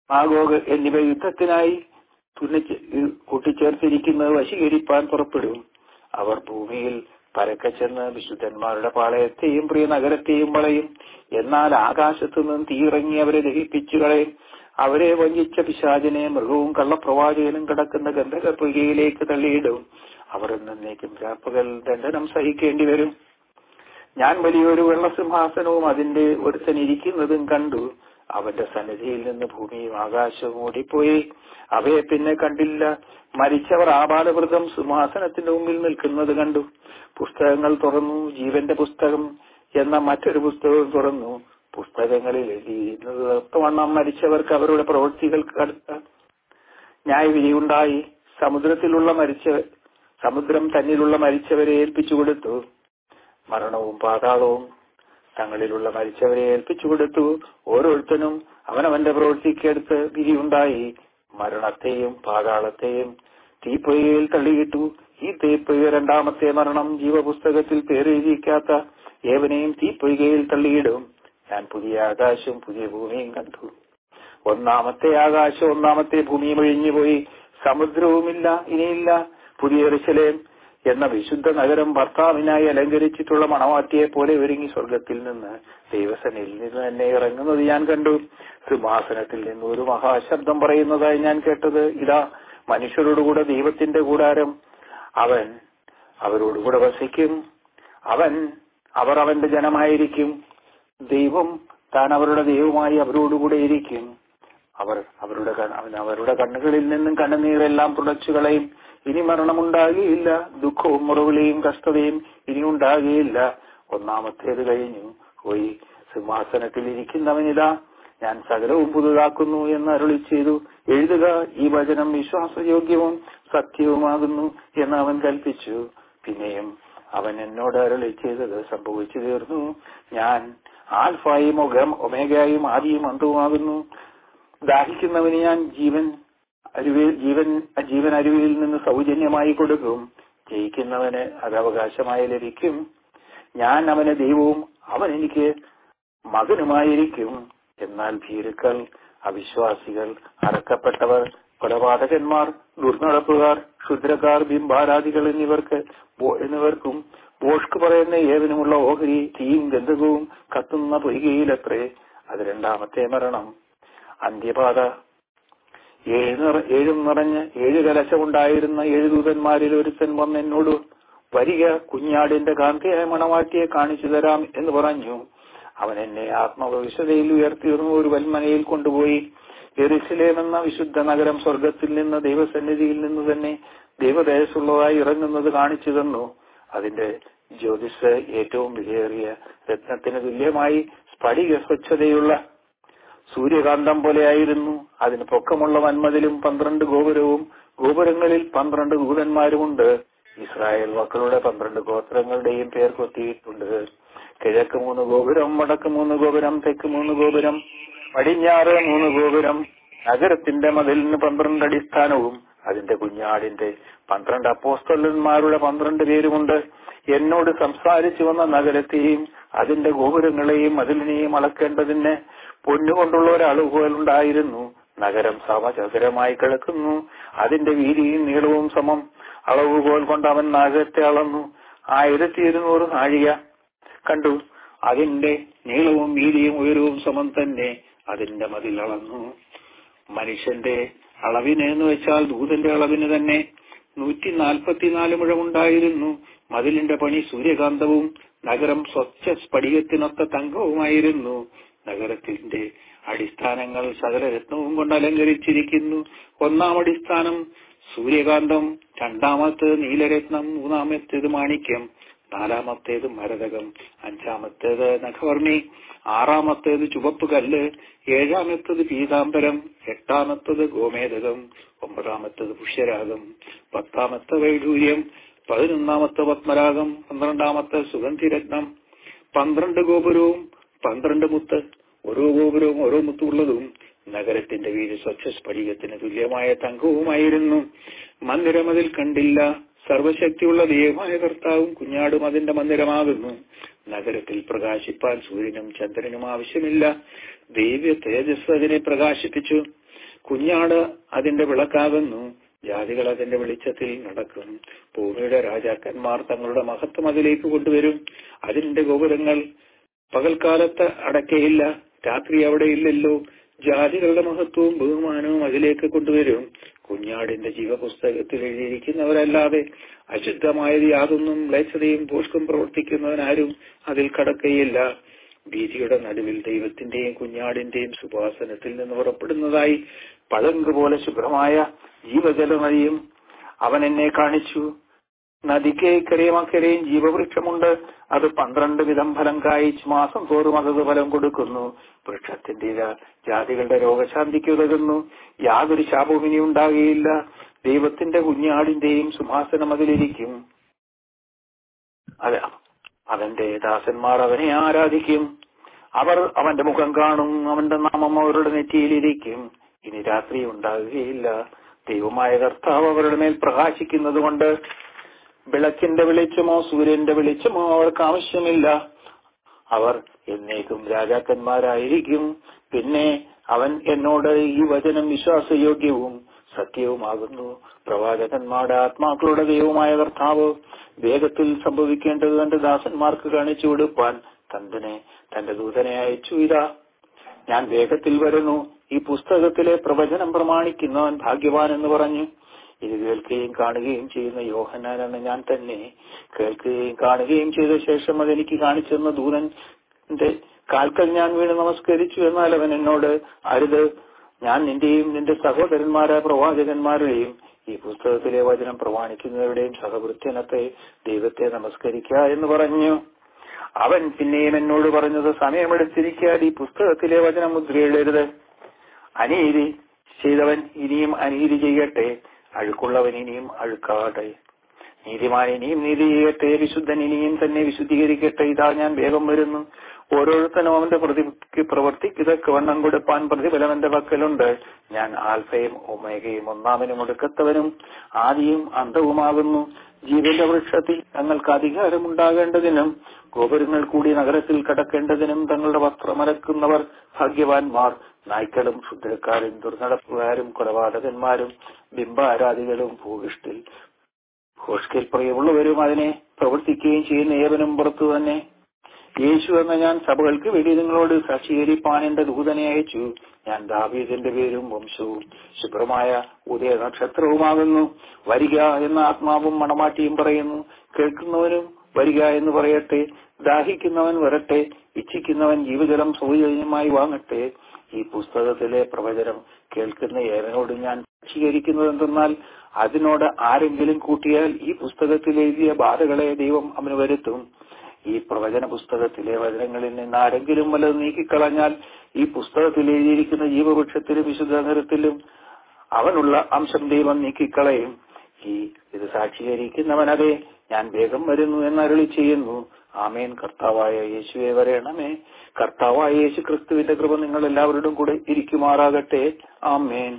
Magog എന്നിവ യുദ്ധത്തിനായി തുന്നിച്ച് കൂട്ടിച്ചേർത്തിരിക്കുന്നത് വശീകരിപ്പാൻ പുറപ്പെടും അവർ ഭൂമിയിൽ പരക്കെ ചെന്ന് വിശുദ്ധന്മാരുടെ പാളയത്തെയും പ്രിയ നഗരത്തെയും വളയും എന്നാൽ ആകാശത്തു നിന്ന് തീയിറങ്ങി അവരെ ദഹിപ്പിച്ചു കളയും അവരെ വഞ്ചിച്ച പിശാചിനെ മൃഗവും കള്ളപ്രവാചകനും കിടക്കുന്ന ഗന്ധകപ്പൊയ്കയിലേക്ക് തള്ളിയിടും അവർ എന്നേക്കും രാപ്പകൽ ദണ്ഡനം സഹിക്കേണ്ടി വരും ഞാൻ വലിയൊരു വെള്ളസിംഹാസനവും അതിന്റെ ഒരുത്തൻ ഇരിക്കുന്നതും കണ്ടു അവന്റെ സന്നിധിയിൽ നിന്ന് ഭൂമിയും ആകാശവും ഓടിപ്പോയി അവയെ പിന്നെ കണ്ടില്ല മരിച്ചവർ ആപാലവൃതം സിംഹാസനത്തിന്റെ മുമ്പിൽ നിൽക്കുന്നത് കണ്ടു പുസ്തകങ്ങൾ തുറന്നു ജീവന്റെ പുസ്തകം എന്ന മറ്റൊരു പുസ്തകവും തുറന്നു പുസ്തകങ്ങളിൽ എഴുതിയിരുന്നത് വണ്ണം മരിച്ചവർക്ക് അവരുടെ പ്രവൃത്തികൾക്ക് അടുത്ത ന്യായവിധിയുണ്ടായി സമുദ്രത്തിലുള്ള മരിച്ച സമുദ്രം തന്നിലുള്ള മരിച്ചവരെ ഏൽപ്പിച്ചു കൊടുത്തു മരണവും പാതാളവും തങ്ങളിലുള്ള മരിച്ചവരെ ഏൽപ്പിച്ചു കൊടുത്തു ഓരോരുത്തനും അവനവന്റെ പ്രവൃത്തിക്കെടുത്ത് വിധിയുണ്ടായി മരണത്തെയും പാതാളത്തെയും തീപ്പൊയ്കയിൽ തള്ളിയിട്ടു ഈ തീപ്പൊയ്ക രണ്ടാമത്തെ മരണം ജീവപുസ്തകത്തിൽ പേരെഴുതിക്കാത്ത ഏവനെയും തീപ്പൊയ്കയിൽ തള്ളിയിടും ഞാൻ പുതിയ ആകാശവും പുതിയ ഭൂമിയും കണ്ടു ഒന്നാമത്തെ ആകാശം ഒന്നാമത്തെ ഭൂമിയും ഒഴിഞ്ഞുപോയി സമുദ്രവുമില്ല ഇനിയില്ല പുതിയ എറിശലേം എന്ന വിശുദ്ധ നഗരം ഭർത്താവിനായി അലങ്കരിച്ചിട്ടുള്ള മണവാട്ടിയെ പോലെ ഒരുങ്ങി സ്വർഗത്തിൽ നിന്ന് ദൈവസനയിൽ നിന്ന് തന്നെ ഇറങ്ങുന്നത് ഞാൻ കണ്ടു സിംഹാസനത്തിൽ നിന്ന് ഒരു മഹാശബ്ദം പറയുന്നതായി ഞാൻ കേട്ടത് ഇതാ മനുഷ്യരോടുകൂടെ ദൈവത്തിന്റെ കൂടാരം അവൻ അവരോടുകൂടെ വസിക്കും അവൻ അവർ അവന്റെ ജനമായിരിക്കും ദൈവം താൻ അവരുടെ ദൈവമായി അവരോടുകൂടെ ഇരിക്കും അവർ അവരുടെ കണ്ണ്- അവൻ അവരുടെ കണ്ണുകളിൽ നിന്നും കണ്ണുനീരെല്ലാം തുടച്ചുകളയും ഇനി മരണമുണ്ടാകുകയില്ല ദുഃഖവും മുറവിളിയും കഷ്ടതയും ഇനി ഉണ്ടാകുകയില്ല ഒന്നാമത്തേത് കഴിഞ്ഞു പോയി സിംഹാസനത്തിൽ ഇരിക്കുന്നവനിതാ ഞാൻ സകലവും പുതുതാക്കുന്നു എന്ന് അരുളി ചെയ്തു എഴുതുക ഈ വചനം വിശ്വാസയോഗ്യവും സത്യവുമാകുന്നു എന്ന് അവൻ കൽപ്പിച്ചു പിന്നെയും അവൻ എന്നോട് അരുളി ചെയ്തത് സംഭവിച്ചു തീർന്നു ഞാൻ ആൽഫായും ഒഗം- ഒമേഗയും ആദിയും അന്തവുമാകുന്നു ദാഹിക്കുന്നവന് ഞാൻ ജീവൻ അരുവിൽ ജീവൻ ജീവൻ അരുവിയിൽ നിന്ന് സൗജന്യമായി കൊടുക്കും ജയിക്കുന്നവന് അത് അവകാശമായി ലഭിക്കും ഞാൻ അവന് ദൈവവും അവൻ എനിക്ക് മകനുമായിരിക്കും എന്നാൽ ഭീരുക്കൾ അവിശ്വാസികൾ അറക്കപ്പെട്ടവർ കൊലപാതകന്മാർ ദുർനടപ്പുകാർ ക്ഷുദ്രക്കാർ ബിംബാരാധികൾ എന്നിവർക്ക് ബോ- എന്നിവർക്കും ബോഷ്ക്ക് പറയുന്ന ഏവനുമുള്ള ഓഹരി തീയും ഗന്ധകവും കത്തുന്ന പൊയ്കയിലത്രേ അത് രണ്ടാമത്തെ മരണം അന്ത്യപാത ഏഴ് നിറ- ഏഴും നിറഞ്ഞ് ഏഴ് കലശമുണ്ടായിരുന്ന ഏഴ് ദൂതന്മാരിൽ ഒരുത്തൻ വന്ന് എന്നോട് വരിക കുഞ്ഞാടിന്റെ കാന്തിയായ മണവാട്ടിയെ കാണിച്ചു തരാം എന്ന് പറഞ്ഞു അവൻ എന്നെ ആത്മവിശുദ്ധയിൽ ഉയർത്തിയിരുന്ന ഒരു വൽമനയിൽ കൊണ്ടുപോയി എറിസിലേം എന്ന വിശുദ്ധ നഗരം സ്വർഗത്തിൽ നിന്ന് ദൈവസന്നിധിയിൽ നിന്ന് തന്നെ ദൈവദേശുള്ളതായി ഇറങ്ങുന്നത് കാണിച്ചു തന്നു അതിന്റെ ജ്യോതിസ് ഏറ്റവും വിലയേറിയ രത്നത്തിന് തുല്യമായി സ്ഫടിക സ്വച്ഛതയുള്ള സൂര്യകാന്തം പോലെയായിരുന്നു അതിന് പൊക്കമുള്ള വന്മതിലും പന്ത്രണ്ട് ഗോപുരവും ഗോപുരങ്ങളിൽ പന്ത്രണ്ട് ദൂതന്മാരുമുണ്ട് ഇസ്രായേൽ മക്കളുടെ പന്ത്രണ്ട് ഗോത്രങ്ങളുടെയും പേർ കൊത്തിയിട്ടുണ്ട് കിഴക്ക് മൂന്ന് ഗോപുരം വടക്ക് മൂന്ന് ഗോപുരം തെക്ക് മൂന്ന് ഗോപുരം പടിഞ്ഞാറ് മൂന്ന് ഗോപുരം നഗരത്തിന്റെ മതിലിന് പന്ത്രണ്ട് അടിസ്ഥാനവും അതിന്റെ കുഞ്ഞാടിന്റെ പന്ത്രണ്ട് അപ്പോസ്തലന്മാരുടെ പന്ത്രണ്ട് പേരുമുണ്ട് എന്നോട് സംസാരിച്ചു വന്ന നഗരത്തെയും അതിന്റെ ഗോപുരങ്ങളെയും മതിലിനെയും അളക്കേണ്ടതിന് പൊന്നുകൊണ്ടുള്ള ഒരു അളവുകോലുണ്ടായിരുന്നു നഗരം സമചതുരമായി കിടക്കുന്നു അതിന്റെ വീതിയും നീളവും സമം അളവുകോൽ കൊണ്ട് അവൻ നഗരത്തെ അളന്നു ആയിരത്തി ഇരുന്നൂറ് നാഴിക കണ്ടു അതിന്റെ നീളവും വീതിയും ഉയരവും സമം തന്നെ അതിന്റെ മതിൽ അളന്നു മനുഷ്യന്റെ അളവിന് എന്ന് വെച്ചാൽ ദൂതന്റെ അളവിന് തന്നെ നൂറ്റി നാൽപ്പത്തിനാല് മുഴമുണ്ടായിരുന്നു മതിലിന്റെ പണി സൂര്യകാന്തവും നഗരം സ്വച്ഛ സ്ഫടികത്തിനൊത്ത തങ്കവുമായിരുന്നു നഗരത്തിന്റെ അടിസ്ഥാനങ്ങൾ സകല രത്നവും കൊണ്ട് അലങ്കരിച്ചിരിക്കുന്നു ഒന്നാം അടിസ്ഥാനം സൂര്യകാന്തം രണ്ടാമത്തേത് നീലരത്നം മൂന്നാമത്തേത് മാണിക്യം നാലാമത്തേത് മരതകം അഞ്ചാമത്തേത് നഖവർണി ആറാമത്തേത് ചുവപ്പ് കല്ല് ഏഴാമത്തേത് പീതാംബരം എട്ടാമത്തേത് ഗോമേതകം ഒമ്പതാമത്തേത് പുഷ്യരാഗം പത്താമത്തെ വൈഡൂര്യം പതിനൊന്നാമത്തെ പത്മരാഗം പന്ത്രണ്ടാമത്തെ സുഗന്ധിരത്നം പന്ത്രണ്ട് ഗോപുരവും പന്ത്രണ്ട് മുത്ത് ഓരോ ഗോപുരവും ഓരോ മുത്തുള്ളതും നഗരത്തിന്റെ വീട് സ്വച്ഛ സ്ഫടികത്തിന് തുല്യമായ തങ്കവുമായിരുന്നു മന്ദിരം അതിൽ കണ്ടില്ല സർവശക്തിയുള്ള ദൈവമായ കർത്താവും കുഞ്ഞാടും അതിന്റെ മന്ദിരമാകുന്നു നഗരത്തിൽ പ്രകാശിപ്പാൻ സൂര്യനും ചന്ദ്രനും ആവശ്യമില്ല ദൈവ്യ തേജസ് അതിനെ പ്രകാശിപ്പിച്ചു കുഞ്ഞാട് അതിന്റെ വിളക്കാകുന്നു ജാതികൾ അതിന്റെ വെളിച്ചത്തിൽ നടക്കും ഭൂമിയുടെ രാജാക്കന്മാർ തങ്ങളുടെ മഹത്വം അതിലേക്ക് കൊണ്ടുവരും അതിന്റെ ഗോപുരങ്ങൾ പകൽക്കാലത്ത് അടക്കയില്ല രാത്രി അവിടെ ഇല്ലല്ലോ ജാതികളുടെ മഹത്വവും ബഹുമാനവും അതിലേക്ക് കൊണ്ടുവരും കുഞ്ഞാടിന്റെ ജീവപുസ്തകത്തിൽ എഴുതിയിരിക്കുന്നവരല്ലാതെ അശുദ്ധമായത് യാതൊന്നും മ്ലേച്ഛതയും പോഷ്കം പ്രവർത്തിക്കുന്നവനാരും അതിൽ കടക്കയില്ല ഭീതിയുടെ നടുവിൽ ദൈവത്തിന്റെയും കുഞ്ഞാടിന്റെയും സുഭാസനത്തിൽ നിന്ന് പുറപ്പെടുന്നതായി പളങ്ക് പോലെ ശുഭ്രമായ ജീവജല നദിയും അവൻ എന്നെ കാണിച്ചു നദിക്ക് ഇക്കരയും അക്കരയും ജീവവൃക്ഷമുണ്ട് അത് പന്ത്രണ്ട് വിധം ഫലം കായിച്ച് മാസം തോറും അതത് ഫലം കൊടുക്കുന്നു വൃക്ഷത്തിന്റെ ഇല ജാതികളുടെ രോഗശാന്തിക്ക് ഉതകുന്നു യാതൊരു ശാപവും ഇനി ഉണ്ടാകുകയില്ല ദൈവത്തിന്റെ കുഞ്ഞാടിന്റെയും സിംഹാസനം അതിലിരിക്കും അതെ അവന്റെ ദാസന്മാർ അവനെ ആരാധിക്കും അവർ അവന്റെ മുഖം കാണും അവന്റെ നാമം അവരുടെ നെറ്റിയിലിരിക്കും ഇനി രാത്രി ഉണ്ടാകുകയില്ല ദൈവമായ കർത്താവ് അവരുടെ മേൽ പ്രകാശിക്കുന്നത് കൊണ്ട് വിളക്കിന്റെ വെളിച്ചമോ സൂര്യന്റെ വെളിച്ചമോ അവർക്ക് ആവശ്യമില്ല അവർ എന്നേക്കും രാജാക്കന്മാരായിരിക്കും പിന്നെ അവൻ എന്നോട് ഈ വചനം വിശ്വാസയോഗ്യവും സത്യവുമാകുന്നു പ്രവാചകന്മാരുടെ ആത്മാക്കളുടെ ദൈവമായ കർത്താവ് വേഗത്തിൽ സംഭവിക്കേണ്ടത് തന്റെ ദാസന്മാർക്ക് കാണിച്ചു കൊടുപ്പാൻ തന്തിനെ തന്റെ ദൂതനെ അയച്ചു ഇതാ ഞാൻ വേഗത്തിൽ വരുന്നു ഈ പുസ്തകത്തിലെ പ്രവചനം പ്രമാണിക്കുന്നവൻ ഭാഗ്യവാൻ എന്ന് പറഞ്ഞു ഇത് കേൾക്കുകയും കാണുകയും ചെയ്യുന്ന യോഹന്നാൻ എന്ന ഞാൻ തന്നെ കേൾക്കുകയും കാണുകയും ചെയ്ത ശേഷം അതെനിക്ക് കാണിച്ചെന്ന ദൂതന്റെ കാൽക്കൽ ഞാൻ വീണ് നമസ്കരിച്ചു എന്നാൽ അവൻ എന്നോട് അരുത് ഞാൻ നിന്റെയും നിന്റെ സഹോദരന്മാരായ പ്രവാചകന്മാരുടെയും ഈ പുസ്തകത്തിലെ വചനം പ്രമാണിക്കുന്നവരുടെയും സഹവൃത്യനത്തെ ദൈവത്തെ നമസ്കരിക്കുക എന്ന് പറഞ്ഞു അവൻ പിന്നെയും എന്നോട് പറഞ്ഞത് സമയമെടുത്തിരിക്കാൻ ഈ പുസ്തകത്തിലെ വചനം മുദ്രയിടരുത് അനീതി ചെയ്തവൻ ഇനിയും അനീതി ചെയ്യട്ടെ അഴുക്കുള്ളവൻ ഇനിയും അഴുക്കാട്ടെ നീതിമാൻ ഇനിയും നീതി ചെയ്യട്ടെ വിശുദ്ധൻ ഇനിയും തന്നെ വിശുദ്ധീകരിക്കട്ടെ ഇതാ ഞാൻ വേഗം വരുന്നു ഓരോരുത്തനും അവന്റെ പ്രതിക്ക് പ്രവർത്തിക്കതക്ക് വണ്ണം കൊടുപ്പാൻ പ്രതിഫലം എന്റെ പക്കലുണ്ട് ഞാൻ ആൽഫയും ഒമേഗയും ഒന്നാമനും ഒടുക്കത്തവനും ആദിയും അന്തവുമാകുന്നു ജീവന്റെ വൃക്ഷത്തിൽ തങ്ങൾക്ക് അധികാരമുണ്ടാകേണ്ടതിനും ഗോപുരങ്ങൾ കൂടി നഗരത്തിൽ കടക്കേണ്ടതിനും തങ്ങളുടെ വസ്ത്രമലക്കുന്നവർ ഭാഗ്യവാന്മാർ നായ്ക്കളും ക്ഷുദ്രക്കാരും ദുർനടപ്പുകാരും കൊലപാതകന്മാരും ബിംബാരാധികളും ഭൂകിഷ്ടിൽ ഭൂഷ്കിൽ പ്രിയമുള്ളവരും അതിനെ പ്രവർത്തിക്കുകയും ചെയ്യുന്ന ഏവനും പുറത്തു തന്നെ യേശു എന്ന ഞാൻ സഭകൾക്ക് വേണ്ടി നിങ്ങളോട് സാക്ഷീകരിപ്പാൻ എന്റെ ദൂതനെ അയച്ചു ഞാൻ ദാവീദിന്റെ പേരും വംശവും ശുഭ്രമായ ഉദയ നക്ഷത്രവുമാകുന്നു വരിക എന്ന ആത്മാവും മണമാട്ടിയും പറയുന്നു കേൾക്കുന്നവനും വരിക എന്ന് പറയട്ടെ ദാഹിക്കുന്നവൻ വരട്ടെ ഇച്ഛിക്കുന്നവൻ ജീവജലം സൗജന്യമായി വാങ്ങട്ടെ ഈ പുസ്തകത്തിലെ പ്രവചനം കേൾക്കുന്ന ഏവനോട് ഞാൻ സാക്ഷീകരിക്കുന്നത് എന്തെന്നാൽ അതിനോട് ആരെങ്കിലും കൂട്ടിയാൽ ഈ പുസ്തകത്തിൽ എഴുതിയ ബാധകളെ ദൈവം അവന് വരുത്തും ഈ പ്രവചന പുസ്തകത്തിലെ വചനങ്ങളിൽ നിന്ന് ആരെങ്കിലും വല്ലത് നീക്കിക്കളഞ്ഞാൽ ഈ പുസ്തകത്തിൽ എഴുതിയിരിക്കുന്ന ജീവവൃക്ഷത്തിലും വിശുദ്ധ നിരത്തിലും അവനുള്ള അംശം ദൈവം നീക്കിക്കളയും ഈ ഇത് സാക്ഷീകരിക്കുന്നവനതെ ഞാൻ വേഗം വരുന്നു എന്നരുളി ചെയ്യുന്നു ആമേൻ കർത്താവായ യേശുവെ വരയണമേ കർത്താവായ യേശു ക്രിസ്തുവിന്റെ കൃപ നിങ്ങൾ എല്ലാവരോടും കൂടെ ഇരിക്കുമാറാകട്ടെ ആമേൻ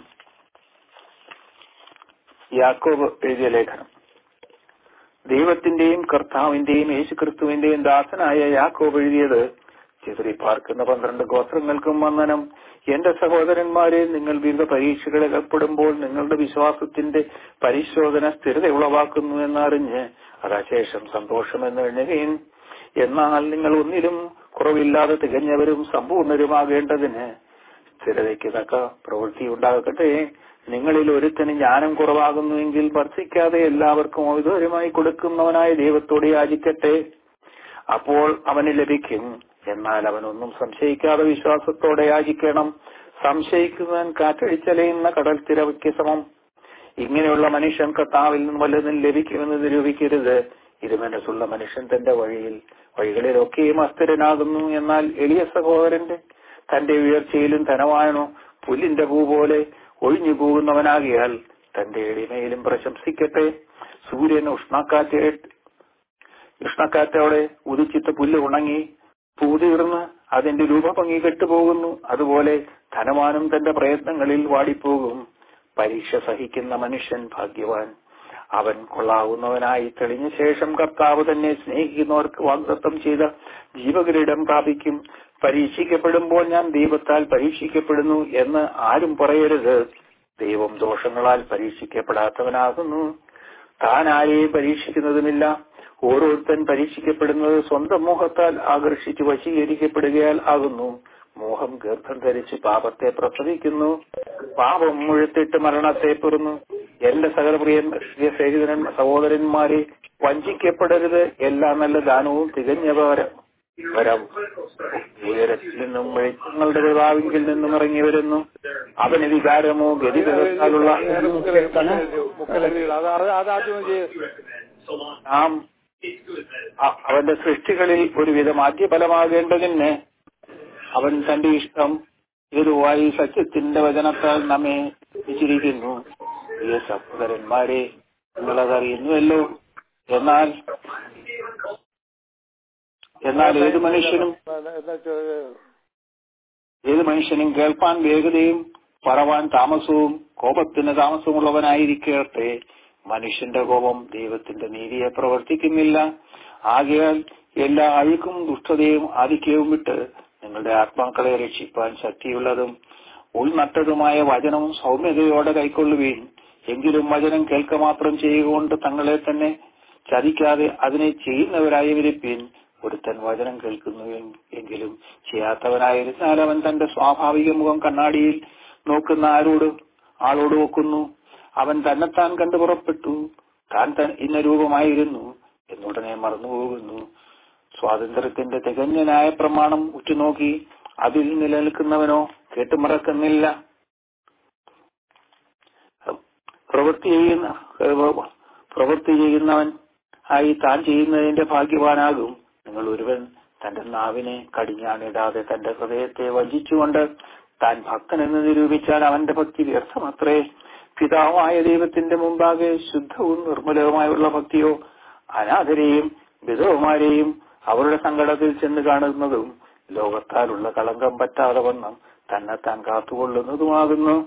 യാക്കോബ് എഴുതിയ ലേഖനം ദൈവത്തിന്റെയും കർത്താവിന്റെയും യേശുക്രിസ്തുവിന്റെയും ദാസനായ യാക്കോബ് എഴുതിയത് ചിതറി പാർക്കുന്ന പന്ത്രണ്ട് ഗോത്രങ്ങൾക്കും വന്ദനം എന്റെ സഹോദരന്മാരെ നിങ്ങൾ വിവിധ പരീക്ഷകളിൽ ഏർപ്പെടുമ്പോൾ നിങ്ങളുടെ വിശ്വാസത്തിന്റെ പരിശോധന സ്ഥിരത ഉളവാക്കുന്നു എന്നറിഞ്ഞ് അതാശേഷം സന്തോഷമെന്ന് എണ്ണുകയും എന്നാൽ നിങ്ങൾ ഒന്നിലും കുറവില്ലാതെ തികഞ്ഞവരും സമ്പൂർണരുമാകേണ്ടതിന് സ്ഥിരതയ്ക്ക് തക്ക പ്രവൃത്തി ഉണ്ടാകട്ടെ നിങ്ങളിൽ ഒരുത്തന് ജ്ഞാനം കുറവാകുന്നുവെങ്കിൽ വർദ്ധിക്കാതെ എല്ലാവർക്കും ഔദാര്യമായി കൊടുക്കുന്നവനായ ദൈവത്തോട് യാചിക്കട്ടെ അപ്പോൾ അവന് ലഭിക്കും എന്നാൽ അവനൊന്നും സംശയിക്കാതെ വിശ്വാസത്തോടെ യാചിക്കണം സംശയിക്കുന്നവൻ കാറ്റടിച്ചലയുന്ന കടൽ തിരവയ്ക്ക് സമം ഇങ്ങനെയുള്ള മനുഷ്യൻ കർത്താവിൽ നിന്ന് വല്ലതും ലഭിക്കുമെന്ന് നിരൂപിക്കരുത് ഇത് മനസ്സുള്ള മനുഷ്യൻ തന്റെ വഴിയിൽ വഴികളിലൊക്കെയും അസ്ഥിരനാകുന്നു എന്നാൽ എളിയ സഹോദരന്റെ തന്റെ ഉയർച്ചയിലും ധനവാനോ പുല്ലിന്റെ പൂ പോലെ ഒഴിഞ്ഞു പോകുന്നവനാകിയാൽ തന്റെ എളിമയിലും പ്രശംസിക്കട്ടെ സൂര്യൻ ഉഷ്ണക്കാറ്റ് ഉഷ്ണക്കാറ്റോടെ ഉദിച്ചിട്ട് പുല്ല് ഉണങ്ങി പൂതീർന്ന് അതിന്റെ രൂപഭംഗി കെട്ടുപോകുന്നു അതുപോലെ ധനവാനും തന്റെ പ്രയത്നങ്ങളിൽ വാടിപ്പോകും പരീക്ഷ സഹിക്കുന്ന മനുഷ്യൻ ഭാഗ്യവാൻ അവൻ കൊള്ളാവുന്നവനായി തെളിഞ്ഞ ശേഷം കർത്താവ് തന്നെ സ്നേഹിക്കുന്നവർക്ക് വാഗ്ദത്തം ചെയ്ത ജീവകിരീടം പ്രാപിക്കും പരീക്ഷിക്കപ്പെടുമ്പോൾ ഞാൻ ദൈവത്താൽ പരീക്ഷിക്കപ്പെടുന്നു എന്ന് ആരും പറയരുത് ദൈവം ദോഷങ്ങളാൽ പരീക്ഷിക്കപ്പെടാത്തവനാകുന്നു താൻ ആരെയും പരീക്ഷിക്കുന്നതുമില്ല ഓരോരുത്തൻ പരീക്ഷിക്കപ്പെടുന്നത് സ്വന്തം മോഹത്താൽ ആകർഷിച്ച് വശീകരിക്കപ്പെടുകയാൽ ആകുന്നു മോഹം ഗർഭം ധരിച്ച് പാപത്തെ പ്രസവിക്കുന്നു പാപം മുഴുത്തിട്ട് മരണത്തെ പെറുന്നു എന്റെ സകലപ്രിയ സേഹിതൻ സഹോദരന്മാരെ വഞ്ചിക്കപ്പെടരുത് എല്ലാ നല്ല ദാനവും തികഞ്ഞ വരം വരം ഉയരത്തിൽ നിന്നും വെളിച്ചങ്ങളുടെ പിതാവിങ്കിൽ നിന്നും ഇറങ്ങി വരുന്നു അവന് വികാരമോ ഗതികൾക്കാലുള്ള നാം അ- അവന്റെ സൃഷ്ടികളിൽ ഒരുവിധം ആദ്യഫലമാകേണ്ടതിന് അവൻ തന്റെ ഇഷ്ടം ഏതുവായി സത്യത്തിന്റെ വചനത്താൽ നമ്മെ വെച്ചിരിക്കുന്നു പ്രിയ സഹോദരന്മാരെ നിങ്ങളതറിയുന്നുവല്ലോ എന്നാൽ എന്നാൽ ഏത് മനുഷ്യനും ഏത് മനുഷ്യനും കേൾപ്പാൻ വേഗതയും പറവാൻ താമസവും കോപത്തിന് താമസമുള്ളവനായിരിക്കട്ടെ മനുഷ്യന്റെ കോപം ദൈവത്തിന്റെ നീതിയെ പ്രവർത്തിക്കുന്നില്ല ആകയാൽ എല്ലാ അഴുക്കും ദുഷ്ടതയും ആധിക്യവും വിട്ട് നിങ്ങളുടെ ആത്മാക്കളെ രക്ഷിപ്പാൻ ശക്തിയുള്ളതും ഉൾനട്ടതുമായ വചനവും സൗമ്യതയോടെ കൈക്കൊള്ളുകയും എങ്കിലും വചനം കേൾക്ക മാത്രം ചെയ്യുകൊണ്ട് തങ്ങളെ തന്നെ ചതിക്കാതെ അതിനെ ചെയ്യുന്നവരായി വിരിപ്പിൻ ഒരുത്തൻ വചനം കേൾക്കുന്നു എങ്കിലും ചെയ്യാത്തവനായിരുന്നാൽ അവൻ തന്റെ സ്വാഭാവിക മുഖം കണ്ണാടിയിൽ നോക്കുന്ന ആരോട് ആളോട് നോക്കുന്നു അവൻ തന്നെത്താൻ കണ്ടു പുറപ്പെട്ടു താൻ തൻ ഇന്ന രൂപമായിരുന്നു എന്നുടനെ മറന്നുപോകുന്നു സ്വാതന്ത്ര്യത്തിന്റെ തികഞ്ഞ ന്യായ പ്രമാണം ഉറ്റുനോക്കി അതിൽ നിലനിൽക്കുന്നവനോ കേട്ടുമറക്കുന്നില്ല പ്രവൃത്തി ചെയ്യുന്ന പ്രവൃത്തി ചെയ്യുന്നവൻ ആയി താൻ ചെയ്യുന്നതിന്റെ ഭാഗ്യവാനാകും നിങ്ങൾ ഒരുവൻ തന്റെ നാവിനെ കടിഞ്ഞാണിടാതെ തന്റെ ഹൃദയത്തെ വഞ്ചിച്ചുകൊണ്ട് താൻ ഭക്തനെന്ന് നിരൂപിച്ചാൽ അവന്റെ ഭക്തി വ്യർത്ഥമത്രേ പിതാവായ ദൈവത്തിന്റെ മുമ്പാകെ ശുദ്ധവും നിർമ്മലവുമായുള്ള ഭക്തിയോ അനാഥരെയും വിധവമാരെയും അവരുടെ സങ്കടത്തിൽ ചെന്ന് കാണുന്നതും ലോകത്താലുള്ള കളങ്കം പറ്റാതെ വണ്ണം തന്നെത്താൻ കാത്തുകൊള്ളുന്നതുമാകുന്നു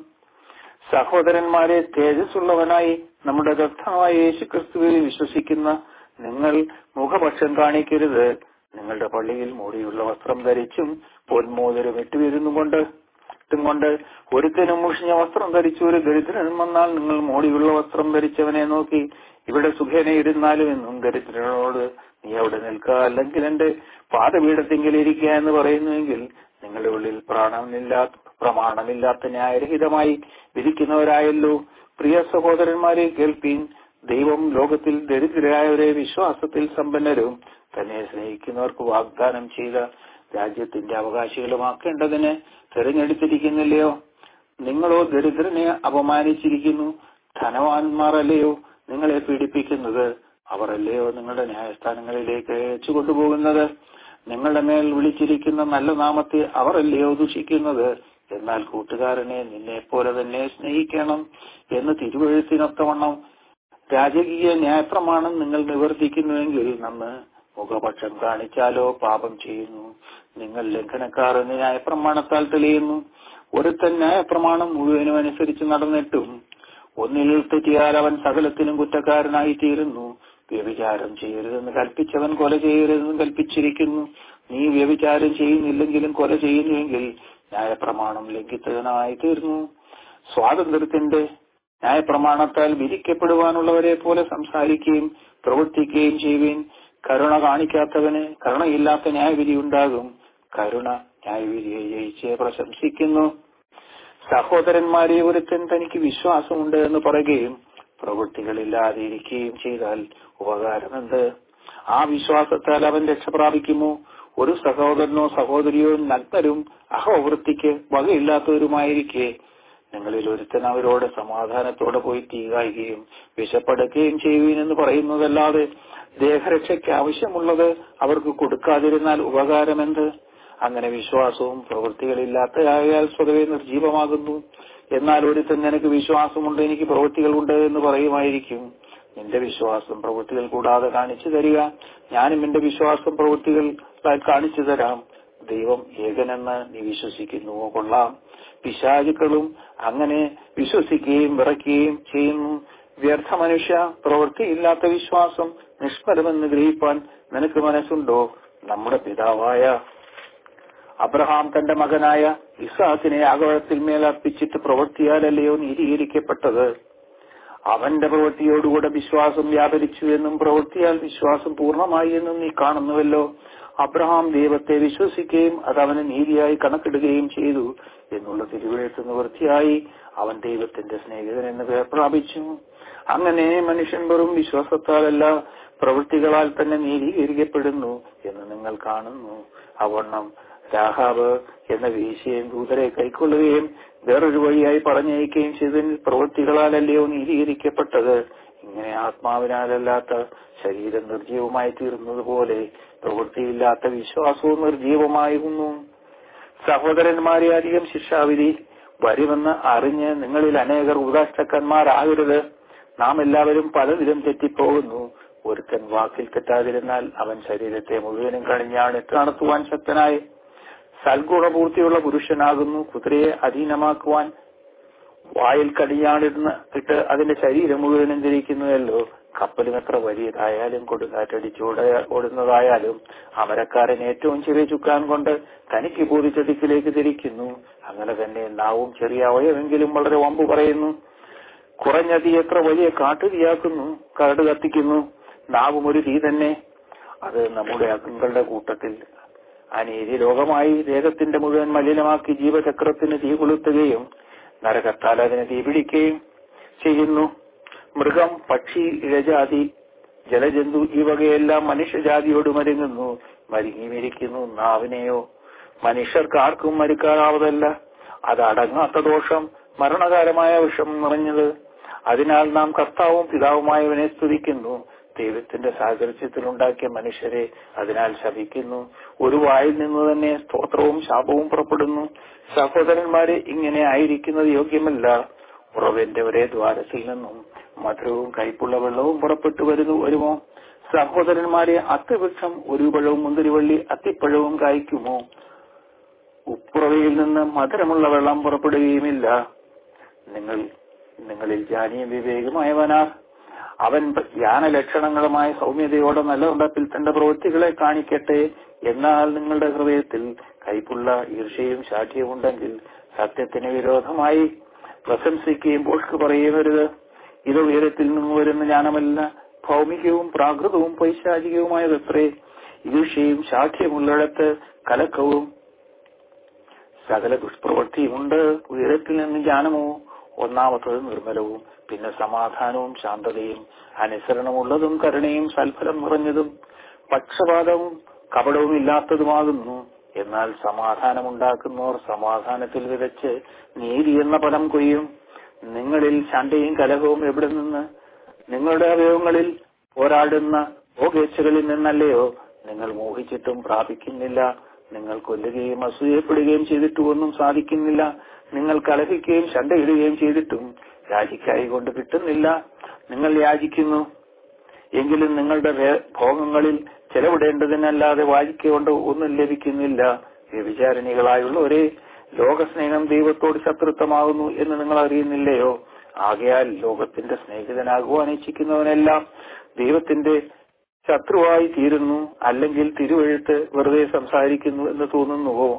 സഹോദരന്മാരെ തേജസ്സുള്ളവനായി നമ്മുടെ കർത്താവായ യേശു ക്രിസ്തുവിൽ വിശ്വസിക്കുന്ന നിങ്ങൾ മുഖപക്ഷം കാണിക്കരുത് നിങ്ങളുടെ പള്ളിയിൽ മൂടിയുള്ള വസ്ത്രം ധരിച്ചും പൊന്മോതിരം ഇട്ടുവരുന്നു കൊണ്ട് ഇട്ടും കൊണ്ട് ഒരുത്തനും മുഷിഞ്ഞ വസ്ത്രം ധരിച്ചു ഒരു ദരിദ്രൻ വന്നാൽ നിങ്ങൾ മോടിയുള്ള വസ്ത്രം ധരിച്ചവനെ നോക്കി ഇവിടെ സുഖേന ഇരുന്നാലും എന്നും ദരിദ്രനോട് നീ അവിടെ നിൽക്കുക അല്ലെങ്കിൽ എന്റെ പാതപീഠത്തെങ്കിൽ ഇരിക്കുക എന്ന് പറയുന്നുവെങ്കിൽ നിങ്ങളുടെ ഉള്ളിൽ പ്രാണമില്ലാത്ത പ്രമാണമില്ലാത്ത ന്യായരഹിതമായി വിധിക്കുന്നവരായല്ലോ പ്രിയ സഹോദരന്മാരെ കേൾപ്പീൻ ദൈവം ലോകത്തിൽ ദരിദ്രരായവരെ വിശ്വാസത്തിൽ സമ്പന്നരും തന്നെ സ്നേഹിക്കുന്നവർക്ക് വാഗ്ദാനം ചെയ്ത രാജ്യത്തിന്റെ അവകാശികളുമാക്കേണ്ടതിന് തെരഞ്ഞെടുത്തിരിക്കുന്നില്ലയോ നിങ്ങളോ ദരിദ്രനെ അപമാനിച്ചിരിക്കുന്നു ധനവാന്മാരല്ലയോ നിങ്ങളെ പീഡിപ്പിക്കുന്നത് അവരല്ലയോ നിങ്ങളുടെ ന്യായസ്ഥാനങ്ങളിലേക്ക് അയച്ചു കൊണ്ടുപോകുന്നത് നിങ്ങളുടെ മേൽ വിളിച്ചിരിക്കുന്ന നല്ല നാമത്തെ അവരല്ലയോ ദുഷിക്കുന്നത് എന്നാൽ കൂട്ടുകാരനെ നിന്നെ പോലെ തന്നെ സ്നേഹിക്കണം എന്ന് തിരുവഴുത്തിനൊത്തവണ്ണം രാജകീയ ന്യായപ്രമാണം നിങ്ങൾ നിവർത്തിക്കുന്നുവെങ്കിൽ നമ്മ് മുഖപക്ഷം കാണിച്ചാലോ പാപം ചെയ്യുന്നു നിങ്ങൾ ലംഘനക്കാർ എന്ന് ന്യായപ്രമാണത്താൽ തെളിയുന്നു ഒരുത്തൻ ന്യായപ്രമാണം മുഴുവനും അനുസരിച്ച് നടന്നിട്ടും ഒന്നിൽ തെറ്റിയാൽ അവൻ സകലത്തിനും കുറ്റക്കാരനായി തീരുന്നു വ്യഭിചാരം ചെയ്യരുതെന്ന് കൽപ്പിച്ചവൻ കൊല ചെയ്യരുതെന്ന് കൽപ്പിച്ചിരിക്കുന്നു നീ വ്യഭിചാരം ചെയ്യുന്നില്ലെങ്കിലും കൊല ചെയ്യുന്നുവെങ്കിൽ ന്യായപ്രമാണം ലംഘിത്തവനായി തീർന്നു സ്വാതന്ത്ര്യത്തിന്റെ ന്യായപ്രമാണത്താൽ വിധിക്കപ്പെടുവാനുള്ളവരെ പോലെ സംസാരിക്കുകയും പ്രവർത്തിക്കുകയും ചെയ്യുകയും കരുണ കാണിക്കാത്തവന് കരുണയില്ലാത്ത ന്യായവിധി ഉണ്ടാകും കരുണ ന്യായവിധിയെ ജയിച്ച് പ്രശംസിക്കുന്നു സഹോദരന്മാരെ ഒരുത്തൻ തനിക്ക് വിശ്വാസമുണ്ട് എന്ന് പറയുകയും പ്രവൃത്തികളില്ലാതെ ഇരിക്കുകയും ചെയ്താൽ ഉപകാരമെന്ത് ആ വിശ്വാസത്താൽ അവൻ രക്ഷ പ്രാപിക്കുമോ ഒരു സഹോദരനോ സഹോദരിയോ നഗ്നരും അഹോവൃത്തിക്ക് വകയില്ലാത്തവരുമായിരിക്കെ നിങ്ങളിൽ ഒരുത്തൻ അവരോട് സമാധാനത്തോടെ പോയി തീ കായുകയും വിശപ്പെടുകയും ചെയ്യുവീനെന്ന് പറയുന്നതല്ലാതെ ദേഹരക്ഷയ്ക്ക് ആവശ്യമുള്ളത് അവർക്ക് കൊടുക്കാതിരുന്നാൽ ഉപകാരമെന്ത് അങ്ങനെ വിശ്വാസവും പ്രവൃത്തികളില്ലാത്തതായാൽ സ്വതവേ നിർജീവമാകുന്നു എന്നാൽ ഒരുത്തൻ നിനക്ക് വിശ്വാസമുണ്ട് എനിക്ക് പ്രവൃത്തികളുണ്ട് എന്ന് പറയുമായിരിക്കും നിന്റെ വിശ്വാസം പ്രവൃത്തികൾ കൂടാതെ കാണിച്ചു തരിക ഞാനും എന്റെ വിശ്വാസം പ്രവൃത്തികൾ കാണിച്ചു തരാം ദൈവം ഏകനെന്ന് നീ വിശ്വസിക്കുന്നുവോ കൊള്ളാം പിശാചുക്കളും അങ്ങനെ വിശ്വസിക്കുകയും വിറയ്ക്കുകയും ചെയ്യുന്നു വ്യർത്ഥ മനുഷ്യ പ്രവൃത്തിയില്ലാത്ത വിശ്വാസം നിഷ്ഫലമെന്ന് ഗ്രഹിപ്പാൻ നിനക്ക് മനസ്സുണ്ടോ നമ്മുടെ പിതാവായ അബ്രഹാം തന്റെ മകനായ ഇസാഖിനെ അകവഴത്തിൽ മേൽ അർപ്പിച്ചിട്ട് പ്രവൃത്തിയാലല്ലയോ നീതീകരിക്കപ്പെട്ടത് അവന്റെ പ്രവൃത്തിയോടുകൂടെ വിശ്വാസം വ്യാപരിച്ചു എന്നും പ്രവൃത്തിയാൽ വിശ്വാസം പൂർണ്ണമായി എന്നും നീ കാണുന്നുവല്ലോ അബ്രഹാം ദൈവത്തെ വിശ്വസിക്കുകയും അത് അവന് നീതിയായി കണക്കിടുകയും ചെയ്തു എന്നുള്ള തിരുവെഴുത്ത് നിവൃത്തിയായി അവൻ ദൈവത്തിന്റെ സ്നേഹിതൻ എന്ന് പേർ പ്രാപിച്ചു അങ്ങനെ മനുഷ്യൻ വെറും വിശ്വാസത്താലല്ല പ്രവൃത്തികളാൽ തന്നെ നീതീകരിക്കപ്പെടുന്നു എന്ന് നിങ്ങൾ കാണുന്നു അവണ്ണം രാഹാബ് എന്ന വീശിയും ദൂതരെ കൈക്കൊള്ളുകയും വേറൊരു വഴിയായി പറഞ്ഞയക്കുകയും ചെയ്തതിൽ പ്രവൃത്തികളാലല്ലയോ നീതീകരിക്കപ്പെട്ടത് ഇങ്ങനെ ആത്മാവിനാലല്ലാത്ത ശരീരം നിർജീവമായി തീർന്നതുപോലെ പ്രവൃത്തിയില്ലാത്ത വിശ്വാസവും നിർജീവമായിരുന്നു സഹോദരന്മാരെ അധികം ശിക്ഷാവിധി വരുമെന്ന് അറിഞ്ഞ് നിങ്ങളിൽ അനേകർ ഉദാഷ്ടക്കന്മാരാകരുത് നാം എല്ലാവരും പലതിലും തെറ്റിപ്പോകുന്നു ഒരുത്തൻ വാക്കിൽ തെറ്റാതിരുന്നാൽ അവൻ ശരീരത്തെ മുഴുവനും കണിഞ്ഞാണ് നടത്തുവാൻ ശക്തനായി സൽഗുണപൂർത്തിയുള്ള പുരുഷനാകുന്നു കുതിരയെ അധീനമാക്കുവാൻ വായിൽ കടിയാണിരുന്ന് ഇട്ട് അതിന്റെ ശരീരം മുഴുവനും തിരിക്കുന്നുവല്ലോ കപ്പലും എത്ര വലിയതായാലും കൊടുങ്കാറ്റടിച്ചോട ഓടുന്നതായാലും അമരക്കാരൻ ഏറ്റവും ചെറിയ ചുക്കാൻ കൊണ്ട് തനിക്ക് ബോധിച്ച ദിക്കിലേക്ക് തിരിക്കുന്നു അങ്ങനെ തന്നെ നാവും ചെറിയ അവയവെങ്കിലും വളരെ വമ്പ് പറയുന്നു കുറഞ്ഞ തീ എത്ര വലിയ കാട്ടുതീയാക്കുന്നു കരട് കത്തിക്കുന്നു നാവും ഒരു തീ തന്നെ അത് നമ്മുടെ അംഗങ്ങളുടെ കൂട്ടത്തിൽ അനീതി ലോകമായി ദേഹത്തിന്റെ മുഴുവൻ മലിനമാക്കി ജീവചക്രത്തിന് തീ കൊളുത്തുകയും നരകത്താൽ അതിനെ തീ പിടിക്കുകയും ചെയ്യുന്നു മൃഗം പക്ഷി ഇഴജാതി ജലജന്തു ഈ വകയെല്ലാം മനുഷ്യജാതിയോട് മരുങ്ങുന്നു മരുങ്ങി മരിക്കുന്നു നാവിനെയോ മനുഷ്യർക്ക് ആർക്കും മരിക്കാനാവതല്ല അത് അടങ്ങാത്ത ദോഷം മരണകാലമായ വിഷം നിറഞ്ഞത് അതിനാൽ നാം കർത്താവും പിതാവുമായവനെ സ്തുതിക്കുന്നു ദൈവത്തിന്റെ സാഹചര്യത്തിലുണ്ടാക്കിയ മനുഷ്യരെ അതിനാൽ ശപിക്കുന്നു ഒരു വായിൽ നിന്ന് തന്നെ സ്തോത്രവും ശാപവും പുറപ്പെടുന്നു സഹോദരന്മാരെ ഇങ്ങനെ ആയിരിക്കുന്നത് യോഗ്യമല്ല ഉറവിന്റെ ഒരേ ദ്വാരത്തിൽ നിന്നും മധുരവും കൈപ്പുള്ള വെള്ളവും പുറപ്പെട്ടു വരുന്നു വരുമോ സഹോദരന്മാരെ അത്തിവൃക്ഷം ഒരു പഴവും മുന്തിരിവള്ളി അത്തിപ്പഴവും കായ്ക്കുമോ ഉപ്പുറവയിൽ നിന്ന് മധുരമുള്ള വെള്ളം പുറപ്പെടുകയുമില്ല നിങ്ങൾ നിങ്ങളിൽ ജാനിയും വിവേകമായവനാ അവൻ ജ്ഞാനലക്ഷണങ്ങളുമായ സൗമ്യതയോടെ നല്ല ഉണ്ടപ്പിൽ തന്റെ പ്രവൃത്തികളെ കാണിക്കട്ടെ എന്നാൽ നിങ്ങളുടെ ഹൃദയത്തിൽ കൈപ്പുള്ള ഈർഷ്യയും ശാഠ്യവും ഉണ്ടെങ്കിൽ സത്യത്തിന് വിരോധമായി പ്രശംസിക്കുകയും പോഷ്ക്ക് പറയുവരുത് ഇത് ഉയരത്തിൽ നിന്ന് വരുന്ന ജ്ഞാനമല്ല ഭൗമികവും പ്രാകൃതവും പൈശാചികവുമായതത്രേ ഈർഷ്യയും ശാഠ്യമുള്ളിടത്ത് കലക്കവും സകല ദുഷ്പ്രവൃത്തിയുമുണ്ട് ഉയരത്തിൽ നിന്ന് ജ്ഞാനമോ ഒന്നാമത്തത് നിർമ്മലവും പിന്നെ സമാധാനവും ശാന്തതയും അനുസരണമുള്ളതും കരുണയും സൽഫലം നിറഞ്ഞതും പക്ഷപാതവും കപടവും ഇല്ലാത്തതുമാകുന്നു എന്നാൽ സമാധാനമുണ്ടാക്കുന്നവർ സമാധാനത്തിൽ വിതച്ച് നീതി എന്ന ഫലം കൊയ്യും നിങ്ങളിൽ ശണ്ടയും കലഹവും എവിടെ നിന്ന് നിങ്ങളുടെ അവയവങ്ങളിൽ പോരാടുന്ന ഭോഗേച്ഛകളിൽ നിന്നല്ലയോ നിങ്ങൾ മോഹിച്ചിട്ടും പ്രാപിക്കുന്നില്ല നിങ്ങൾ കൊല്ലുകയും അസൂയപ്പെടുകയും ചെയ്തിട്ടും ഒന്നും സാധിക്കുന്നില്ല നിങ്ങൾ കലഹിക്കുകയും ശണ്ടയിടുകയും ചെയ്തിട്ടും യാചിക്കായി കൊണ്ട് കിട്ടുന്നില്ല നിങ്ങൾ യാചിക്കുന്നു എങ്കിലും നിങ്ങളുടെ ഭോഗങ്ങളിൽ ചെലവിടേണ്ടതിനല്ലാതെ വായിക്കൊണ്ട് ഒന്നും ലഭിക്കുന്നില്ല വ്യഭിചാരിണികളായുള്ളവരെ ലോകസ്നേഹം ദൈവത്തോട് ശത്രുത്വമാകുന്നു എന്ന് നിങ്ങൾ അറിയുന്നില്ലയോ ആകയാൽ ലോകത്തിന്റെ സ്നേഹിതനാകുവാൻ ഇച്ഛിക്കുന്നവനെല്ലാം ദൈവത്തിന്റെ ശത്രുവായി തീരുന്നു അല്ലെങ്കിൽ തിരുവഴുത്ത് വെറുതെ സംസാരിക്കുന്നു എന്ന് തോന്നുന്നുവോ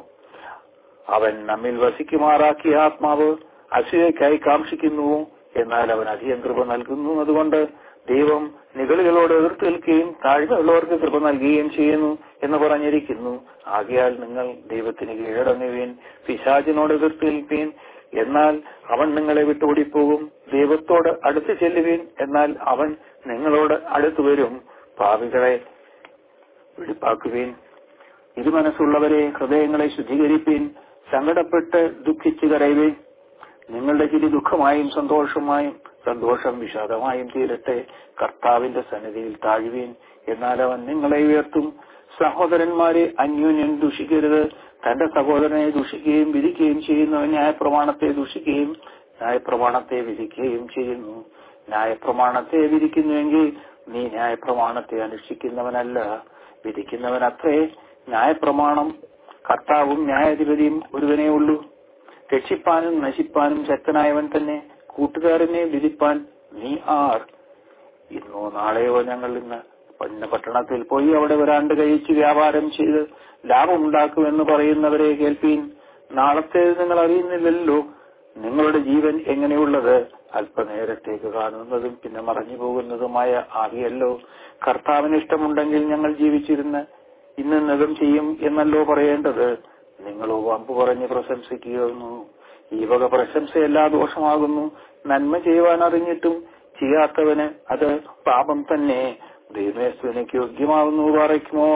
അവൻ നമ്മിൽ വസിക്കുമാറാക്കിയ ആത്മാവ് അസൂയക്കായി കാക്ഷിക്കുന്നുവോ എന്നാൽ അവൻ അധികം കൃപ നൽകുന്നു അതുകൊണ്ട് ദൈവം നിഗളികളോട് എതിർത്ത് നിൽക്കുകയും താഴ്മയുള്ളവർക്ക് കൃപ നൽകുകയും ചെയ്യുന്നു എന്ന് പറഞ്ഞിരിക്കുന്നു ആകയാൽ നിങ്ങൾ ദൈവത്തിന് കീഴടങ്ങുവീൻ പിശാചിനോട് എതിർത്ത് നിൽപ്പീൻ എന്നാൽ അവൻ നിങ്ങളെ വിട്ടുകൂടിപ്പോകും ദൈവത്തോട് അടുത്ത് ചെല്ലുവീൻ എന്നാൽ അവൻ നിങ്ങളോട് അടുത്തു വരും പാവികളെ വെളിപ്പാക്കുവീൻ ഇരുമനസ്സുള്ളവരെ ഹൃദയങ്ങളെ ശുദ്ധീകരിപ്പീൻ സങ്കടപ്പെട്ട് ദുഃഖിച്ചു കരയുവീൻ നിങ്ങളുടെ ചിരി ദുഃഖമായും സന്തോഷമായും സന്തോഷം വിഷാദമായും തീരട്ടെ കർത്താവിന്റെ സന്നിധിയിൽ താഴുവീൻ എന്നാൽ അവൻ നിങ്ങളെ ഉയർത്തും സഹോദരന്മാരെ അന്യോന്യം ദുഷിക്കരുത് തന്റെ സഹോദരനെ ദുഷിക്കുകയും വിധിക്കുകയും ചെയ്യുന്നവൻ ന്യായപ്രമാണത്തെ ദുഷിക്കുകയും ന്യായപ്രമാണത്തെ വിധിക്കുകയും ചെയ്യുന്നു ന്യായപ്രമാണത്തെ വിധിക്കുന്നുവെങ്കിൽ നീ ന്യായപ്രമാണത്തെ അനുഷ്ഠിക്കുന്നവനല്ല വിധിക്കുന്നവനത്രേ ന്യായപ്രമാണം കർത്താവും ന്യായാധിപതിയും ഒരുവനേ ഉള്ളൂ രക്ഷിപ്പാനും നശിപ്പാനും ശക്തനായവൻ തന്നെ കൂട്ടുകാരനെ വിധിപ്പാൻ നീ ആർ ഇന്നോ നാളെയോ ഞങ്ങൾ ഇന്ന് ഇന്ന പട്ടണത്തിൽ പോയി അവിടെ ഒരാണ്ട് കഴിച്ച് വ്യാപാരം ചെയ്ത് ലാഭമുണ്ടാക്കുമെന്ന് പറയുന്നവരെ കേൾപ്പീൻ നാളത്തേത് നിങ്ങൾ അറിയുന്നില്ലല്ലോ നിങ്ങളുടെ ജീവൻ എങ്ങനെയുള്ളത് അല്പനേരത്തേക്ക് കാണുന്നതും പിന്നെ മറഞ്ഞു പോകുന്നതുമായ ആവിയല്ലോ കർത്താവിന് ഇഷ്ടമുണ്ടെങ്കിൽ ഞങ്ങൾ ജീവിച്ചിരുന്ന് ഇന്നതും ചെയ്യും എന്നല്ലോ പറയേണ്ടത് നിങ്ങളോ വമ്പ് പറഞ്ഞ് പ്രശംസിക്കുകയെന്നു ഈ വക പ്രശംസ എല്ലാ ദോഷമാകുന്നു നന്മ ചെയ്യുവാൻ അറിഞ്ഞിട്ടും ചെയ്യാത്തവന് അത് പാപം തന്നെ ദൈവമേശ്വരനക്ക് യോഗ്യമാവുന്നു പറയുമോ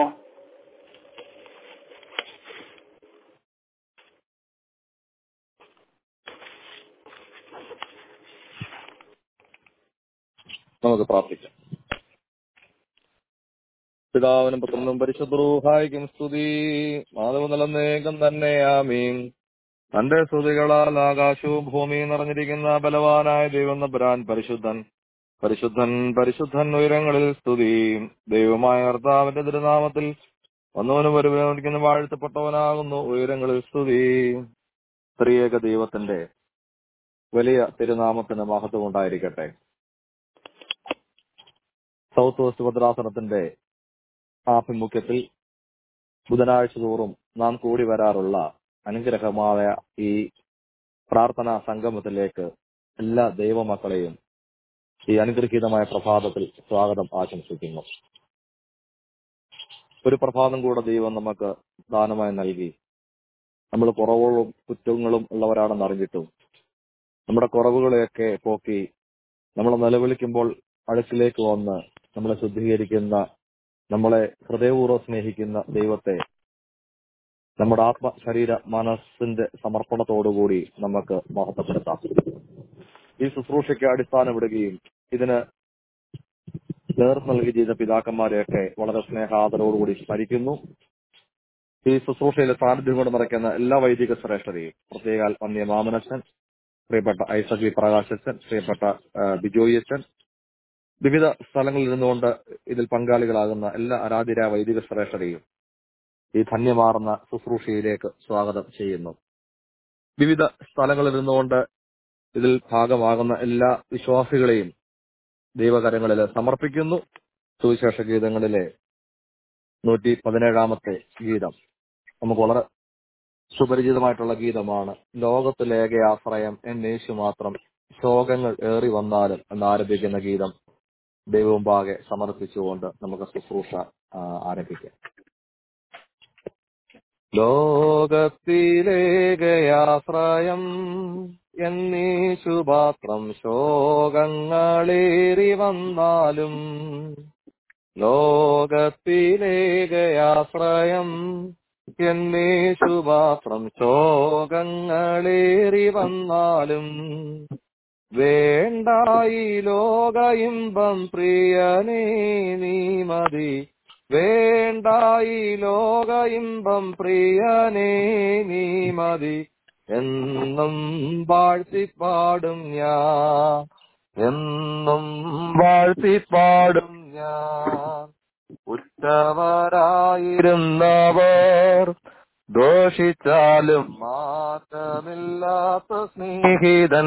നമുക്ക് പ്രാർത്ഥിക്കാം പിതാവിനും പുത്രനും പരിശുദ്ധ റൂഹായിക്കും സ്തുതി മാധവ നിലന്നേകം തന്നെ ആമീൻ തന്റെ സ്തുതികളാൽ ആകാശവും ഭൂമിയും നിറഞ്ഞിരിക്കുന്ന ബലവാനായ ദൈവം നബ്രാൻ പരിശുദ്ധൻ പരിശുദ്ധൻ പരിശുദ്ധൻ ഉയരങ്ങളിൽ സ്തുതി ദൈവമായ കർത്താവിന്റെ തിരുനാമത്തിൽ വന്നവനും വരുവനും വാഴ്ത്തപ്പെട്ടവനാകുന്നു ഉയരങ്ങളിൽ സ്തുതി സ്ത്രീയേക ദൈവത്തിന്റെ വലിയ തിരുനാമത്തിന് മഹത്വം ഉണ്ടായിരിക്കട്ടെ സൗത്ത് വെസ്റ്റ് ഭദ്രാസനത്തിന്റെ ആഭിമുഖ്യത്തിൽ ബുധനാഴ്ച തോറും നാം കൂടി വരാറുള്ള അനുഗ്രഹമായ ഈ പ്രാർത്ഥനാ സംഗമത്തിലേക്ക് എല്ലാ ദൈവമക്കളെയും ഈ അനുഗ്രഹീതമായ പ്രഭാതത്തിൽ സ്വാഗതം ആശംസിക്കുന്നു ഒരു പ്രഭാതം കൂടെ ദൈവം നമുക്ക് ദാനമായി നൽകി നമ്മൾ കുറവുകളും കുറ്റങ്ങളും ഉള്ളവരാണെന്ന് അറിഞ്ഞിട്ടും നമ്മുടെ കുറവുകളെയൊക്കെ പോക്കി നമ്മൾ നിലവിളിക്കുമ്പോൾ അടുക്കിലേക്ക് വന്ന് നമ്മളെ ശുദ്ധീകരിക്കുന്ന നമ്മളെ ഹൃദയപൂർവ്വം സ്നേഹിക്കുന്ന ദൈവത്തെ നമ്മുടെ ആത്മ ശരീര മനസ്സിന്റെ സമർപ്പണത്തോടുകൂടി നമുക്ക് മഹത്വപ്പെടുത്താം ഈ ശുശ്രൂഷയ്ക്ക് അടിസ്ഥാനമിടുകയും ഇതിന് നേതൃത്വം നൽകി ചെയ്ത പിതാക്കന്മാരെയൊക്കെ വളരെ സ്നേഹാദരവോടുകൂടി സ്മരിക്കുന്നു ഈ ശുശ്രൂഷയിലെ സാന്നിധ്യം കൊണ്ട് നിറയ്ക്കുന്ന എല്ലാ വൈദിക ശ്രേഷ്ഠരെയും പ്രത്യേക വന്യ മാമനച്ചൻ പ്രിയപ്പെട്ട ഐസക് വി പ്രകാശച്ചൻ പ്രിയപ്പെട്ട ബിജോയി അച്ഛൻ വിവിധ സ്ഥലങ്ങളിൽ നിന്നുകൊണ്ട് ഇതിൽ പങ്കാളികളാകുന്ന എല്ലാ ആരാധ്യര വൈദിക ശ്രേഷ്ഠരെയും ഈ ധന്യമാർന്ന ശുശ്രൂഷയിലേക്ക് സ്വാഗതം ചെയ്യുന്നു വിവിധ സ്ഥലങ്ങളിൽ നിന്നുകൊണ്ട് ഇതിൽ ഭാഗമാകുന്ന എല്ലാ വിശ്വാസികളെയും ദൈവകരങ്ങളിൽ സമർപ്പിക്കുന്നു സുവിശേഷ ഗീതങ്ങളിലെ നൂറ്റി പതിനേഴാമത്തെ ഗീതം നമുക്ക് വളരെ സുപരിചിതമായിട്ടുള്ള ഗീതമാണ് ലോകത്തിലേക ആശ്രയം എന്നേശു മാത്രം ശോകങ്ങൾ ഏറി വന്നാലും എന്നാരംഭിക്കുന്ന ഗീതം ദൈവമുമ്പാകെ സമർപ്പിച്ചുകൊണ്ട് നമുക്ക് ശുശ്രൂഷ ആരംഭിക്കാം ലോകത്തിലേകയാശ്രയം എന്നീശുപാത്രം ശോകങ്ങളേറി വന്നാലും ലോകത്തിലേകയാശ്രയം എന്നീശുപാത്രം ശോകങ്ങളേറി വന്നാലും വേണ്ടായി ലോക ഇമ്പം പ്രിയനേ നീ മതി വേണ്ടായി ലോക ഇമ്പം പ്രിയനേ നീ മതി എന്നും വാഴ്ത്തിപ്പാടും ഞാൻ എന്നും വാഴ്ത്തിപ്പാടും ഞാൻ ഉറ്റവരായിരുന്നവർ ദോഷിച്ചാലും മാറ്റമില്ലാത്ത സ്നേഹിതൻ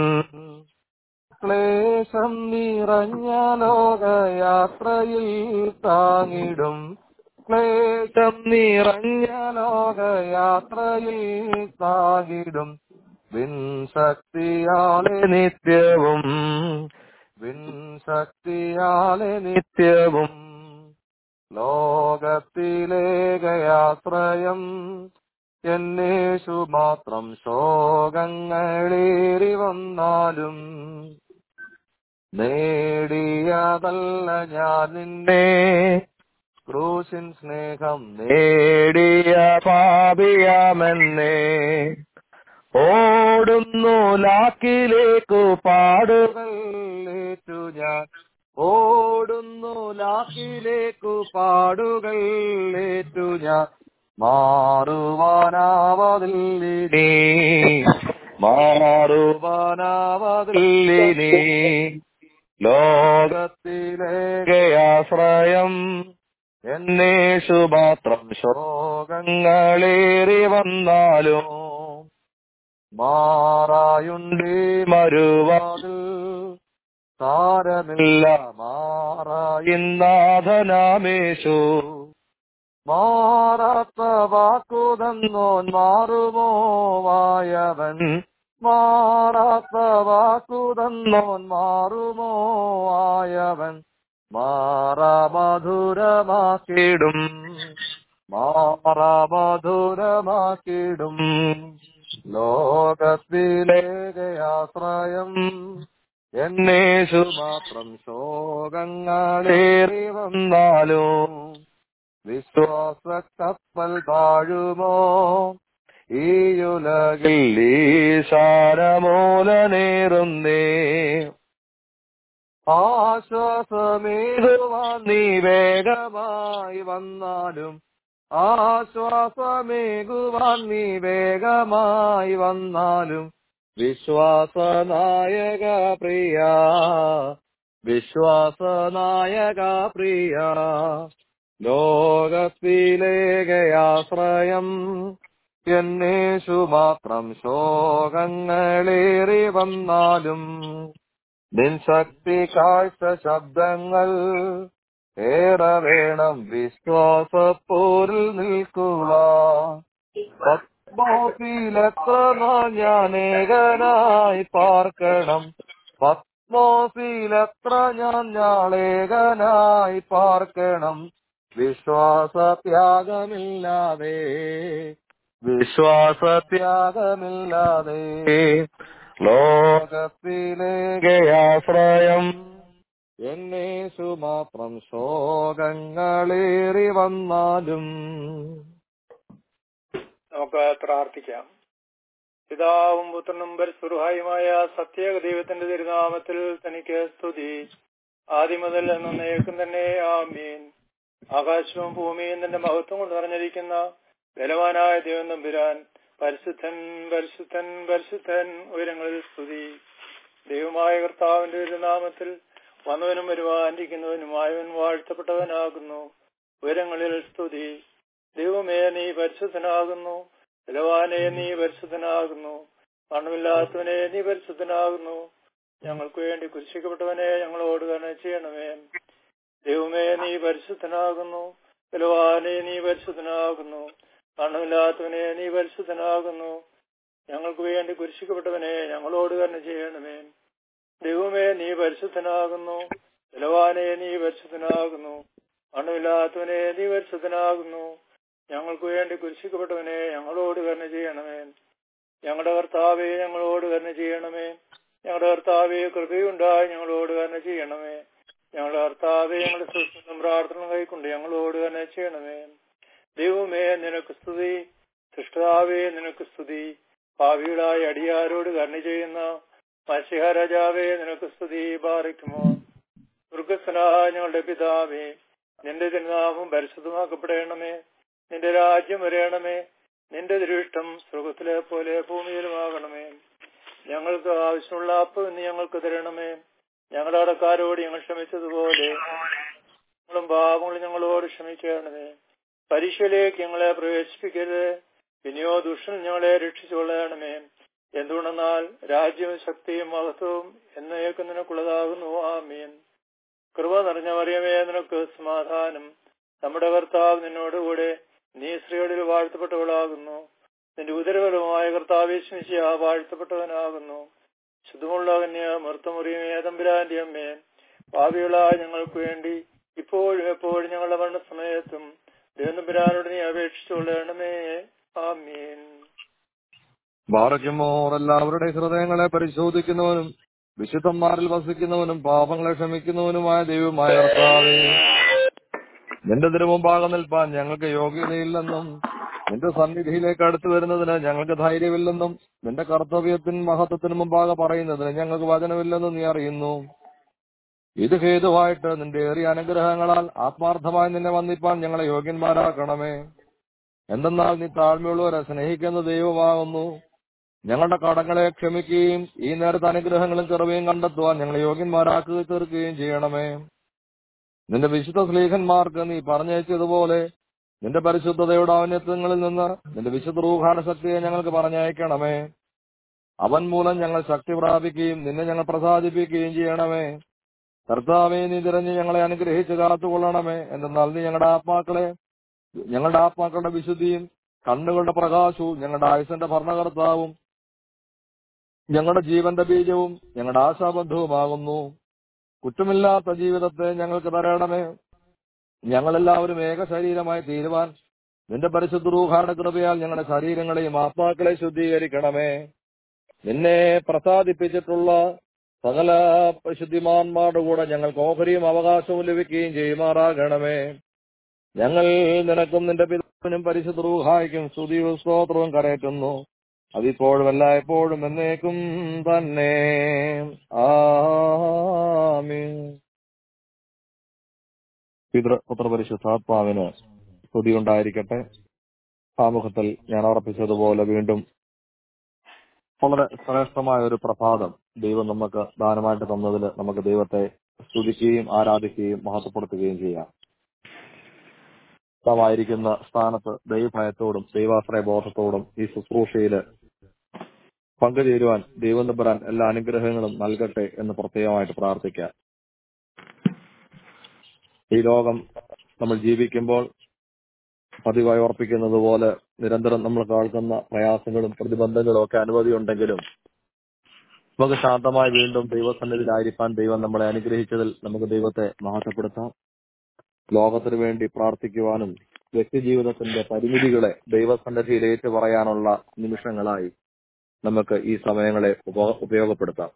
ക്ലേശം നിറഞ്ഞ ലോകയാത്രയിൽ താങ്ങിടും ക്ലേശം നിറഞ്ഞ ലോകയാത്രയിൽ താങ്ങിടും വിൻശക്തിയാലെ നിത്യവും വിൻശക്തിയാലെ നിത്യവും ലോകത്തിലേകയാശ്രയം എന്നേശു മാത്രം ശോകങ്ങളേറി വന്നാലും നേടിയതല്ല ഞാൻ നിന്നെ ക്രൂശിൻ സ്നേഹം നേടിയ പാപിയാമെന്നേ ഓടുന്നു ലാക്കിലേക്കു പാടുകൾ ഏറ്റു ഞാൻ ഓടുന്നു ലാക്കിലേക്കു പാടുകൾ ഏറ്റു ഞാൻ മാറുവാനാവതില്ലിനി മാറുവാനാവതില്ലിനി ലോകത്തിലേകയാശ്രയം എന്നേഷു മാത്രം ശോകങ്ങളേറി വന്നാലും മാറായുണ്ടി മരുവാതിൽ താരമില്ല മാറായിന്നാഥനാമേശു മാറാത്ത വാക്കുതന്നോൻ മാറുമോ വായവൻ മാറാത്ത വാക്കുതന്നോൻ മാറുമോ ആയവൻ മാറാമധുരമാക്കിടും മാറാമധുരമാക്കിടും ലോകത്തിലേകയാശ്രയം എന്നേശു മാത്രം ശോകങ്ങളേറി വന്നാലും വിശ്വാസ കപ്പൽ താഴുമോ ഈയുലകിൽ ഈശാരമൂലനേറുന്നേ ആശ്വാസമേകുവാൻ നീ വേഗമായി വന്നാലും ആശ്വാസമേകുവാൻ നീ വേഗമായി വന്നാലും വിശ്വാസനായക പ്രിയ വിശ്വാസനായക പ്രിയ ലോകത്തിലേകയാശ്രയം എന്നേശു മാത്രം ശോകങ്ങളേറി വന്നാലും നിൻ ശക്തി കാഴ്ച ശബ്ദങ്ങൾ ഏറെ വേണം വിശ്വാസപ്പോരിൽ നിൽക്കുക പത്മോസിലെത്ര നാൾ ഞാൻ ഏകനായി പാർക്കണം പത്മോസിലെത്ര ഞാൻ ഞാളേകനായി പാർക്കണം വിശ്വാസത്യാഗമില്ലാതെ വിശ്വാസത്യാഗമില്ലാതെ ലോകത്തിലേകയാശ്രയം എന്നേശു മാത്രം ശോകങ്ങളേറി വന്നാലും നമുക്ക് പ്രാർത്ഥിക്കാം പിതാവും പുത്രനും പരിസുറുഹായുമായ സത്യേക ദൈവത്തിന്റെ തിരുനാമത്തിൽ തനിക്ക് സ്തുതി ആദ്യം മുതൽ എന്നേക്കും തന്നെ ആമീൻ ആകാശവും ഭൂമിയും തന്റെ മഹത്വം കൊണ്ട് നിറഞ്ഞിരിക്കുന്ന ബലവാനായ ദൈവം നമ്പുരാൻ പരിശുദ്ധൻ പരിശുദ്ധൻ പരിശുദ്ധൻ ഉയരങ്ങളിൽ സ്തുതി ദൈവമായ കർത്താവിന്റെ തിരുനാമത്തിൽ വന്നവനും വരുവാനിരിക്കുന്നവനുമായവൻ വാഴ്ത്തപ്പെട്ടവനാകുന്നു ഉയരങ്ങളിൽ സ്തുതി ദൈവമേ നീ പരിശുദ്ധനാകുന്നു ബലവാനെ നീ പരിശുദ്ധനാകുന്നു മണ്ണമില്ലാത്തവനെ നീ പരിശുദ്ധനാകുന്നു ഞങ്ങൾക്ക് വേണ്ടി കുരിശിക്കപ്പെട്ടവനെ ഞങ്ങളോട് തന്നെ ചെയ്യണമേ ദൈവമേ നീ പരിശുദ്ധനാകുന്നു ബലവാനെ നീ പരിശുദ്ധനാകുന്നു മണ്ണമില്ലാത്തവനെ നീ പരിശുദ്ധനാകുന്നു ഞങ്ങൾക്ക് വേണ്ടി കുരിശിക്കപ്പെട്ടവനെ ഞങ്ങളോട് തന്നെ ചെയ്യണമേ ദൈവമേ നീ പരിശുദ്ധനാകുന്നു ബലവാനെ നീ പരിശുദ്ധനാകുന്നു മണ്ണമില്ലാത്തവനെ നീ പരിശുദ്ധനാകുന്നു ഞങ്ങൾക്ക് വേണ്ടി കുരിശിക്കപ്പെട്ടവനെ ഞങ്ങളോട് തന്നെ ചെയ്യണമേ ഞങ്ങളുടെ കർത്താവെ ഞങ്ങളോട് തന്നെ ചെയ്യണമേ ഞങ്ങളുടെ കർത്താവെ കൃപയുണ്ടായി ഞങ്ങളോട് തന്നെ ചെയ്യണമേ ഞങ്ങളുടെ കർത്താവെ ഞങ്ങളുടെ സുസ്ഥിരം പ്രാർത്ഥന കൈക്കൊണ്ട് ഞങ്ങളോട് തന്നെ ചെയ്യണമേ ദൈവമേ നിനക്ക് സ്തുതി സൃഷ്ടാവേ നിനക്ക് സ്തുതി ഭാവികളായ അടിയാരോട് കരുണ ചെയ്യുന്ന മത്സ്യരാജാവേ നിനക്ക് സ്തുതി ബാധിക്കുമോ ദുർഗസ്വനായ ഞങ്ങളുടെ പിതാവേ നിന്റെ തിരുനാമം പരിശുദ്ധമാക്കപ്പെടണമേ നിന്റെ രാജ്യം വരയണമേ നിന്റെ ദൃഷ്ടം സ്വർഗത്തിലെ പോലെ ഭൂമിയിലുമാകണമേ ഞങ്ങൾക്ക് ആവശ്യമുള്ള അപ്പ് ഇന്ന് ഞങ്ങൾക്ക് തരണമേ ഞങ്ങളുടെ അടക്കാരോട് ഞങ്ങൾ ക്ഷമിച്ചതുപോലെ ഞങ്ങളും പാപങ്ങളും ഞങ്ങളോട് ക്ഷമിക്കണമേ പരീക്ഷയിലേക്ക് ഞങ്ങളെ പ്രവേശിപ്പിക്കരുത് പിന്നെയോ ദുഷ്ടൻ ഞങ്ങളെ രക്ഷിച്ചുകൊള്ളണമേ എന്തുകൊണ്ടെന്നാൽ രാജ്യവും ശക്തിയും മഹത്വവും എന്നേക്കും നിനക്കുള്ളതാകുന്നു ആമീൻ കൃപ നിറഞ്ഞ മറിയമേ നിനക്ക് സമാധാനം നമ്മുടെ കർത്താവ് നിന്നോടുകൂടെ നീ സ്ത്രീകളിൽ വാഴ്ത്തപ്പെട്ടവളാകുന്നു നിന്റെ ഉദരപരമായ കർത്താവേശിയ വാഴ്ത്തപ്പെട്ടവനാകുന്നു ശുദ്ധമുള്ള കന്യ മർത്തമുറിയമേ തമ്പുരാന്റെ അമ്മേ ഭാവികളായ ഞങ്ങൾക്ക് വേണ്ടി ഇപ്പോഴും എപ്പോഴും ഞങ്ങളുടെ മരണസമയത്തും ദേവനമ്പുരാനോട് നീ അപേക്ഷിച്ചുകൊള്ളണമേ ആമീൻ ബാറയ്ക്കുമോർ എല്ലാവരുടെ ഹൃദയങ്ങളെ പരിശോധിക്കുന്നവനും വിശുദ്ധന്മാരിൽ വസിക്കുന്നവനും പാപങ്ങളെ ക്ഷമിക്കുന്നവനുമായ ദൈവമായ കർത്താവേ നിന്റെ തിരുമുമ്പാകെ നിൽപ്പാൻ ഞങ്ങൾക്ക് യോഗ്യതയില്ലെന്നും നിന്റെ സന്നിധിയിലേക്ക് അടുത്തു വരുന്നതിന് ഞങ്ങൾക്ക് ധൈര്യമില്ലെന്നും നിന്റെ കർത്തവ്യത്തിനും മഹത്വത്തിനു മുമ്പാകെ പറയുന്നതിന് ഞങ്ങൾക്ക് വചനമില്ലെന്നും നീ അറിയുന്നു ഇത് ഹേതുവായിട്ട് നിന്റെ ഏറിയ അനുഗ്രഹങ്ങളാൽ ആത്മാർത്ഥമായി നിന്നെ വന്നിപ്പാൻ ഞങ്ങളെ യോഗ്യന്മാരാക്കണമേ എന്തെന്നാൽ നീ താഴ്മയുള്ളവരെ സ്നേഹിക്കുന്ന ദൈവമാകുന്നു ഞങ്ങളുടെ കടങ്ങളെ ക്ഷമിക്കുകയും ഈ നേരത്തെ അനുഗ്രഹങ്ങളും ചെറുവയും കണ്ടെത്തുവാൻ ഞങ്ങളെ യോഗ്യന്മാരാക്കുക തീർക്കുകയും ചെയ്യണമേ നിന്റെ വിശുദ്ധ സ്ലീഹന്മാർക്ക് നീ പറഞ്ഞയച്ചതുപോലെ നിന്റെ പരിശുദ്ധതയുടെ ഔന്നത്യങ്ങളിൽ നിന്ന് നിന്റെ വിശുദ്ധ റൂഹാന ശക്തിയെ ഞങ്ങൾക്ക് പറഞ്ഞയക്കണമേ അവൻ മൂലം ഞങ്ങൾ ശക്തി പ്രാപിക്കുകയും നിന്നെ ഞങ്ങൾ പ്രസാദിപ്പിക്കുകയും ചെയ്യണമേ കർത്താവെ നീ തിരഞ്ഞ് ഞങ്ങളെ അനുഗ്രഹിച്ച് കാത്തുകൊള്ളണമേ എന്തെന്നാൽ നീ ഞങ്ങളുടെ ആത്മാക്കളെ ഞങ്ങളുടെ ആത്മാക്കളുടെ വിശുദ്ധിയും കണ്ണുകളുടെ പ്രകാശവും ഞങ്ങളുടെ ആയുസന്റെ ഭരണകർത്താവും ഞങ്ങളുടെ ജീവന്റെ ബീജവും ഞങ്ങളുടെ ആശാബന്ധവുമാകുന്നു കുറ്റമില്ലാത്ത ജീവിതത്തെ ഞങ്ങൾക്ക് തരണമേ ഞങ്ങളെല്ലാവരും ഏക ശരീരമായി തീരുവാൻ നിന്റെ പരിശുദ്ധ റൂഹായുടെ കൃപയാൽ ഞങ്ങളുടെ ശരീരങ്ങളെയും ആത്മാക്കളെ ശുദ്ധീകരിക്കണമേ നിന്നെ പ്രസാദിപ്പിച്ചിട്ടുള്ള സകല പരിശുദ്ധിമാന്മാരുടെ കൂടെ ഞങ്ങൾക്ക് ഓഹരിയും അവകാശവും ലഭിക്കുകയും ചെയ്യുമാറാകണമേ ഞങ്ങൾ നിനക്കും നിന്റെ പിതാവിനും പരിശുദ്ധ റൂഹായിക്കും സ്തുതിയും സ്തോത്രവും കരയറ്റുന്നു അതിപ്പോഴും എല്ലായ്പ്പോഴും എന്നേക്കും തന്നെ ആമീൻ പിതൃ പുത്രപരിശുദ്ധാത്മാവിന് സ്തുതി ഉണ്ടായിരിക്കട്ടെ ആമുഖത്തിൽ ഞാൻ ഉറപ്പിച്ചതുപോലെ വീണ്ടും വളരെ ശ്രേഷ്ഠമായ ഒരു പ്രഭാതം ദൈവം നമുക്ക് ദാനമായിട്ട് തന്നതിൽ നമുക്ക് ദൈവത്തെ സ്തുതിക്കുകയും ആരാധിക്കുകയും മഹത്വപ്പെടുത്തുകയും ചെയ്യാം ആയിരിക്കുന്ന സ്ഥാനത്ത് ദൈവഭയത്തോടും ദൈവാശ്രയ ബോധത്തോടും ഈ ശുശ്രൂഷയില് പങ്കുചേരുവാൻ ദൈവം തമ്പുരാൻ എല്ലാ അനുഗ്രഹങ്ങളും നൽകട്ടെ എന്ന് പ്രത്യേകമായിട്ട് പ്രാർത്ഥിക്കാം ഈ ലോകം നമ്മൾ ജീവിക്കുമ്പോൾ പതിവായി ഓർപ്പിക്കുന്നത് പോലെ നിരന്തരം നമ്മൾ കേൾക്കുന്ന പ്രയാസങ്ങളും പ്രതിബന്ധങ്ങളും ഒക്കെ അനവധി ഉണ്ടെങ്കിലും നമുക്ക് ശാന്തമായി വീണ്ടും ദൈവസന്നിധിയിലായിരിക്കാൻ ദൈവം നമ്മളെ അനുഗ്രഹിച്ചതിൽ നമുക്ക് ദൈവത്തെ മഹത്വപ്പെടുത്താം ലോകത്തിന് വേണ്ടി പ്രാർത്ഥിക്കുവാനും വ്യക്തി ജീവിതത്തിന്റെ പരിമിതികളെ ദൈവസന്നിധിയിൽ ഏറ്റു പറയാനുള്ള നിമിഷങ്ങളായി നമുക്ക് ഈ സമയങ്ങളെ ഉപ- ഉപയോഗപ്പെടുത്താം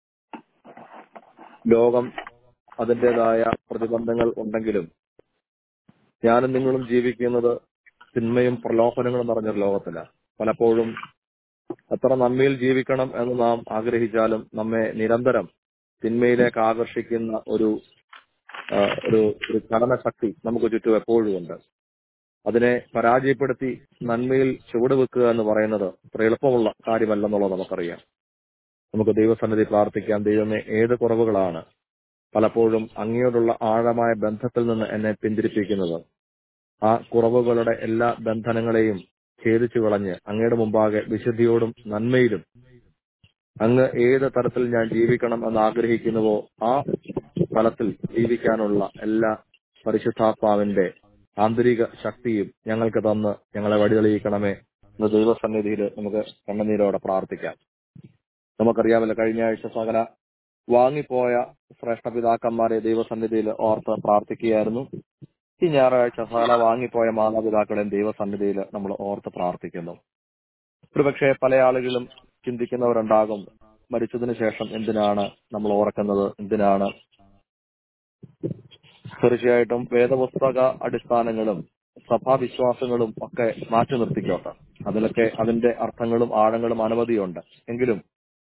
ലോകം അതിൻ്റെതായ പ്രതിബന്ധങ്ങൾ ഉണ്ടെങ്കിലും ഞാനും നിങ്ങളും ജീവിക്കുന്നത് തിന്മയും പ്രലോഭനങ്ങളും നിറഞ്ഞൊരു ലോകത്തിലാണ് പലപ്പോഴും എത്ര നന്മയിൽ ജീവിക്കണം എന്ന് നാം ആഗ്രഹിച്ചാലും നമ്മെ നിരന്തരം തിന്മയിലേക്ക് ആകർഷിക്കുന്ന ഒരു ആ, ഒരു ഒരു ചലനശക്തി നമുക്ക് ചുറ്റും എപ്പോഴും ഉണ്ട് അതിനെ പരാജയപ്പെടുത്തി നന്മയിൽ ചുവട് വെക്കുക എന്ന് പറയുന്നത് അത്ര എളുപ്പമുള്ള കാര്യമല്ലെന്നുള്ളത് നമുക്കറിയാം നമുക്ക് ദൈവസന്നിധി പ്രാർത്ഥിക്കാം ദൈവമേ ഏത് കുറവുകളാണ് പലപ്പോഴും അങ്ങയോടുള്ള ആഴമായ ബന്ധത്തിൽ നിന്ന് എന്നെ പിന്തിരിപ്പിക്കുന്നത് ആ കുറവുകളുടെ എല്ലാ ബന്ധനങ്ങളെയും ഛേദിച്ചു കളഞ്ഞ് അങ്ങയുടെ മുമ്പാകെ വിശുദ്ധിയോടും നന്മയിലും അങ്ങ് ഏത് തരത്തിൽ ഞാൻ ജീവിക്കണം എന്ന് ആഗ്രഹിക്കുന്നുവോ ആ തലത്തിൽ ജീവിക്കാനുള്ള എല്ലാ പരിശുദ്ധാത്മാവിന്റെ ആന്തരിക ശക്തിയും ഞങ്ങൾക്ക് തന്ന് ഞങ്ങളെ വഴിതെളിയിക്കണമേ എന്ന് ദൈവസന്നിധിയിൽ നമുക്ക് കണ്ണുനീരോടെ പ്രാർത്ഥിക്കാം നമുക്കറിയാമല്ലോ കഴിഞ്ഞ ആഴ്ച സകല വാങ്ങിപ്പോയ ശ്രേഷ്ഠ പിതാക്കന്മാരെ ദൈവസന്നിധിയിൽ ഓർത്ത് പ്രാർത്ഥിക്കുകയായിരുന്നു ഈ ഞായറാഴ്ച സകല വാങ്ങിപ്പോയ മാതാപിതാക്കളെയും ദൈവസന്നിധിയിൽ നമ്മൾ ഓർത്ത് പ്രാർത്ഥിക്കുന്നു ഒരുപക്ഷെ പല ആളുകളും ചിന്തിക്കുന്നവരുണ്ടാകും മരിച്ചതിന് ശേഷം എന്തിനാണ് നമ്മൾ ഓർക്കുന്നത് എന്തിനാണ് തീർച്ചയായിട്ടും വേദപുസ്തക അടിസ്ഥാനങ്ങളും സഭാവിശ്വാസങ്ങളും ഒക്കെ മാറ്റി നിർത്തിക്കോട്ടെ അതിലൊക്കെ അതിന്റെ അർത്ഥങ്ങളും ആഴങ്ങളും അനവധിയുണ്ട് എങ്കിലും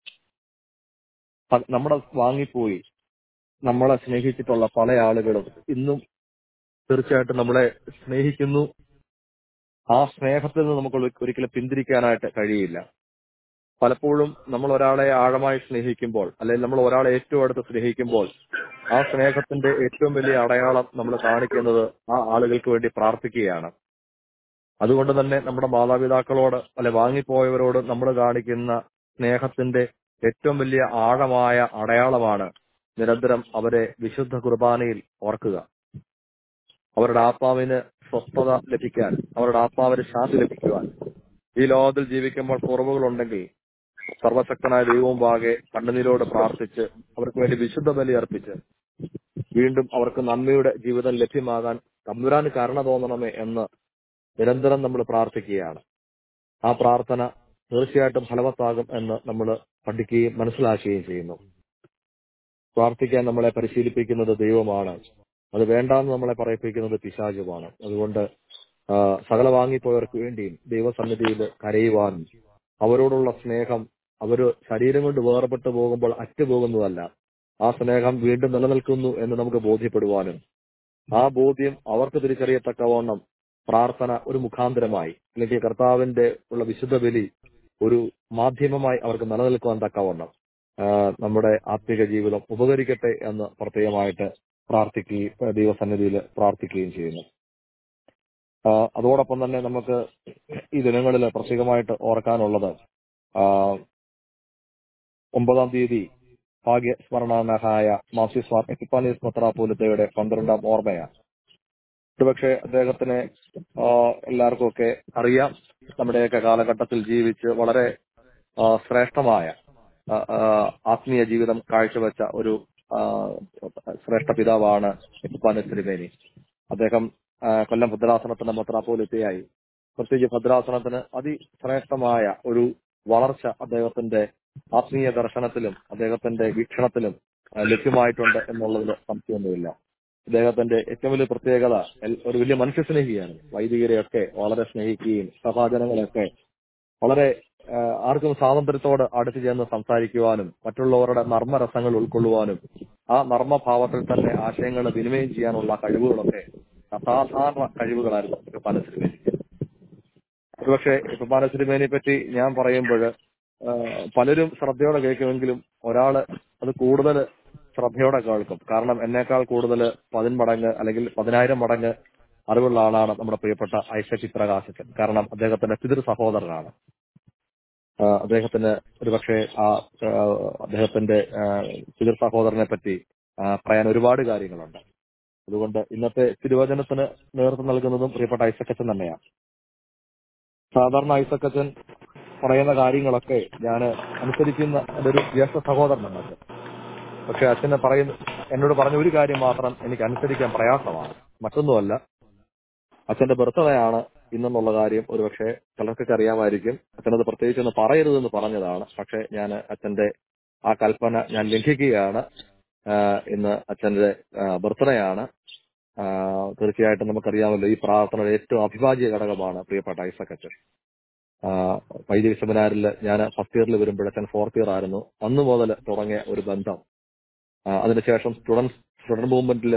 പ- നമ്മുടെ വാങ്ങിപ്പോയി നമ്മളെ സ്നേഹിച്ചിട്ടുള്ള പല ആളുകളും ഇന്നും തീർച്ചയായിട്ടും നമ്മളെ സ്നേഹിക്കുന്നു ആ സ്നേഹത്തിൽ നിന്ന് നമുക്ക് ഒരി- ഒരിക്കലും പിന്തിരിക്കാനായിട്ട് കഴിയില്ല പലപ്പോഴും നമ്മൾ ഒരാളെ ആഴമായി സ്നേഹിക്കുമ്പോൾ അല്ലെങ്കിൽ നമ്മൾ ഒരാളെ ഏറ്റവും അടുത്ത് സ്നേഹിക്കുമ്പോൾ ആ സ്നേഹത്തിന്റെ ഏറ്റവും വലിയ അടയാളം നമ്മൾ കാണിക്കുന്നത് ആ ആളുകൾക്ക് വേണ്ടി പ്രാർത്ഥിക്കുകയാണ് അതുകൊണ്ട് തന്നെ നമ്മുടെ മാതാപിതാക്കളോട് അല്ലെ വാങ്ങിപ്പോയവരോട് നമ്മൾ കാണിക്കുന്ന സ്നേഹത്തിന്റെ ഏറ്റവും വലിയ ആഴമായ അടയാളമാണ് നിരന്തരം അവരെ വിശുദ്ധ കുർബാനയിൽ ഓർക്കുക അവരുടെ ആത്മാവിന് സ്വസ്ഥത ലഭിക്കാൻ അവരുടെ ആത്മാവിന് ശാന്തി ലഭിക്കുവാൻ ഈ ലോകത്തിൽ ജീവിക്കുമ്പോൾ കുറവുകളുണ്ടെങ്കിൽ സർവശക്തനായ ദൈവവും പാകെ കണ്ണുനീരോട് പ്രാർത്ഥിച്ച് അവർക്ക് വേണ്ടി വിശുദ്ധ ബലി അർപ്പിച്ച് വീണ്ടും അവർക്ക് നന്മയുടെ ജീവിതം ലഭ്യമാകാൻ തമ്പുരാന് കരുണ തോന്നണമേ എന്ന് നിരന്തരം നമ്മൾ പ്രാർത്ഥിക്കുകയാണ് ആ പ്രാർത്ഥന തീർച്ചയായിട്ടും ഫലവത്താകും എന്ന് നമ്മൾ പഠിക്കുകയും മനസ്സിലാക്കുകയും ചെയ്യുന്നു പ്രാർത്ഥിക്കാൻ നമ്മളെ പരിശീലിപ്പിക്കുന്നത് ദൈവമാണ് അത് വേണ്ടാന്ന് നമ്മളെ പറയിപ്പിക്കുന്നത് പിശാചുമാണ് അതുകൊണ്ട് ആ, സകല വാങ്ങിപ്പോയവർക്ക് വേണ്ടിയും ദൈവസന്നിധിയിൽ കരയുവാനും അവരോടുള്ള സ്നേഹം അവര് ശരീരം കൊണ്ട് വേർപെട്ടു പോകുമ്പോൾ അറ്റുപോകുന്നതല്ല ആ സ്നേഹം വീണ്ടും നിലനിൽക്കുന്നു എന്ന് നമുക്ക് ബോധ്യപ്പെടുവാനും ആ ബോധ്യം അവർക്ക് തിരിച്ചറിയത്തക്കവണ്ണം പ്രാർത്ഥന ഒരു മുഖാന്തരമായി അല്ലെങ്കിൽ കർത്താവിന്റെ ഉള്ള വിശുദ്ധ ബലി ഒരു മാധ്യമമായി അവർക്ക് നിലനിൽക്കുവാൻ തക്കവണ്ണം ആ, നമ്മുടെ ആത്മിക ജീവിതം ഉപകരിക്കട്ടെ എന്ന് പ്രത്യേകമായിട്ട് പ്രാർത്ഥിക്കുകയും ദൈവസന്നിധിയിൽ പ്രാർത്ഥിക്കുകയും ചെയ്യുന്നു ആ, അതോടൊപ്പം തന്നെ നമുക്ക് ഈ ദിനങ്ങളിൽ പ്രത്യേകമായിട്ട് ഓർക്കാനുള്ളത് ആ, ഒമ്പതാം തീയതി ഭാഗ്യസ്മരണാർഹമായ മാർസിസ് മാർ എക്കിപ്പാനീസ് മെത്രാപോലിത്തയുടെ പന്ത്രണ്ടാം ഓർമ്മയാണ് ഒരുപക്ഷെ അദ്ദേഹത്തിനെ ആ, എല്ലാവർക്കും ഒക്കെ അറിയാം നമ്മുടെയൊക്കെ കാലഘട്ടത്തിൽ ജീവിച്ച് വളരെ ആ, ശ്രേഷ്ഠമായ ആ, ആ, ആത്മീയ ജീവിതം കാഴ്ചവെച്ച ഒരു ആ, ശ്രേഷ്ഠ പിതാവാണ് എക്കിപ്പാനീസ് തിരുമേനി അദ്ദേഹം ആ, കൊല്ലം ഭദ്രാസനത്തിന്റെ മെത്രാപോലിത്തയായി പ്രത്യേകിച്ച് ഭദ്രാസനത്തിന് അതിശ്രേഷ്ഠമായ ഒരു വളർച്ച അദ്ദേഹത്തിന്റെ ആത്മീയ ദർശനത്തിലും അദ്ദേഹത്തിന്റെ വീക്ഷണത്തിലും ആ, ലഭ്യമായിട്ടുണ്ട് എന്നുള്ളതിൽ സംശയമൊന്നുമില്ല അദ്ദേഹത്തിന്റെ ഏറ്റവും വലിയ പ്രത്യേകത എൽ- ഒരു വലിയ മനുഷ്യസ്നേഹിയാണ് വൈദികരെയൊക്കെ വളരെ സ്നേഹിക്കുകയും സഭാജനങ്ങളെയൊക്കെ വളരെ ആ, ആർക്കും സ്വാതന്ത്ര്യത്തോട് അടുത്ത് ചെന്ന് സംസാരിക്കുവാനും മറ്റുള്ളവരുടെ നർമ്മരസങ്ങൾ ഉൾക്കൊള്ളുവാനും ആ നർമ്മഭാവത്തിൽ തന്നെ ആശയങ്ങൾ വിനിമയം ചെയ്യാനുള്ള കഴിവുകളൊക്കെ അസാധാരണ കഴിവുകളായിരുന്നു ഇപ്പപ്പാന സിനിമേനിക്ക് ഒരുപക്ഷെ ഇപ്പപ്പാന സിനിമേനെ പറ്റി ഞാൻ പറയുമ്പോൾ പലരും ശ്രദ്ധയോടെ കേൾക്കുമെങ്കിലും ഒരാള് അത് കൂടുതൽ ശ്രദ്ധയോടെ കേൾക്കും കാരണം എന്നേക്കാൾ കൂടുതൽ പതിന്മടങ്ങ് അല്ലെങ്കിൽ പതിനായിരം മടങ്ങ് അറിവുള്ള ആളാണ് നമ്മുടെ പ്രിയപ്പെട്ട ഐസക് ചിത്രകാശക്കൻ കാരണം അദ്ദേഹത്തിന്റെ പിതൃ സഹോദരനാണ് ആ, അദ്ദേഹത്തിന് ഒരുപക്ഷെ ആ ആ, അദ്ദേഹത്തിന്റെ ആ, പിതൃ സഹോദരനെ പറ്റി ആ, പറയാൻ ഒരുപാട് കാര്യങ്ങളുണ്ട് അതുകൊണ്ട് ഇന്നത്തെ തിരുവചനത്തിന് നേതൃത്വം നൽകുന്നതും പ്രിയപ്പെട്ട ഐസക്കച്ചൻ തന്നെയാണ് സാധാരണ ഐസക്കച്ചൻ പറയുന്ന കാര്യങ്ങളൊക്കെ ഞാൻ അനുസരിക്കുന്ന എൻ്റെ ഒരു ജ്യേഷ്ഠ സഹോദരനാണ് അച്ഛൻ പക്ഷെ അച്ഛനെ പറയുന്ന എന്നോട് പറഞ്ഞ ഒരു കാര്യം മാത്രം എനിക്ക് അനുസരിക്കാൻ പ്രയാസമാണ് മറ്റൊന്നുമല്ല അച്ഛന്റെ ബർത്ത്ഡേ ആണ് ഇന്നെന്നുള്ള കാര്യം ഒരുപക്ഷെ ചിലർക്കൊക്കെ അറിയാമായിരിക്കും അച്ഛനത് പ്രത്യേകിച്ച് ഒന്ന് പറയരുതെന്ന് പറഞ്ഞതാണ് പക്ഷെ ഞാൻ അച്ഛന്റെ ആ കൽപ്പന ഞാൻ ലംഘിക്കുകയാണ് ആഹ് ഇന്ന് അച്ഛന്റെ ബർത്ത്ഡേ ആണ് ആഹ് തീർച്ചയായിട്ടും നമുക്കറിയാമല്ലോ ഈ പ്രാർത്ഥനയുടെ ഏറ്റവും അഭിവാജ്യ ഘടകമാണ് പ്രിയപ്പെട്ട ഐസക് അച്ഛൻ ആഹ് വൈദിക സെമിനാറിൽ ഞാൻ ഫസ്റ്റ് ഇയറിൽ വരുമ്പോൾ അച്ഛൻ ഫോർത്ത് ഇയർ ആയിരുന്നു അന്ന് മുതൽ തുടങ്ങിയ ഒരു ബന്ധം ആഹ് അതിനുശേഷം സ്റ്റുഡൻസ് സ്റ്റുഡന്റ് മൂവ്മെന്റിൽ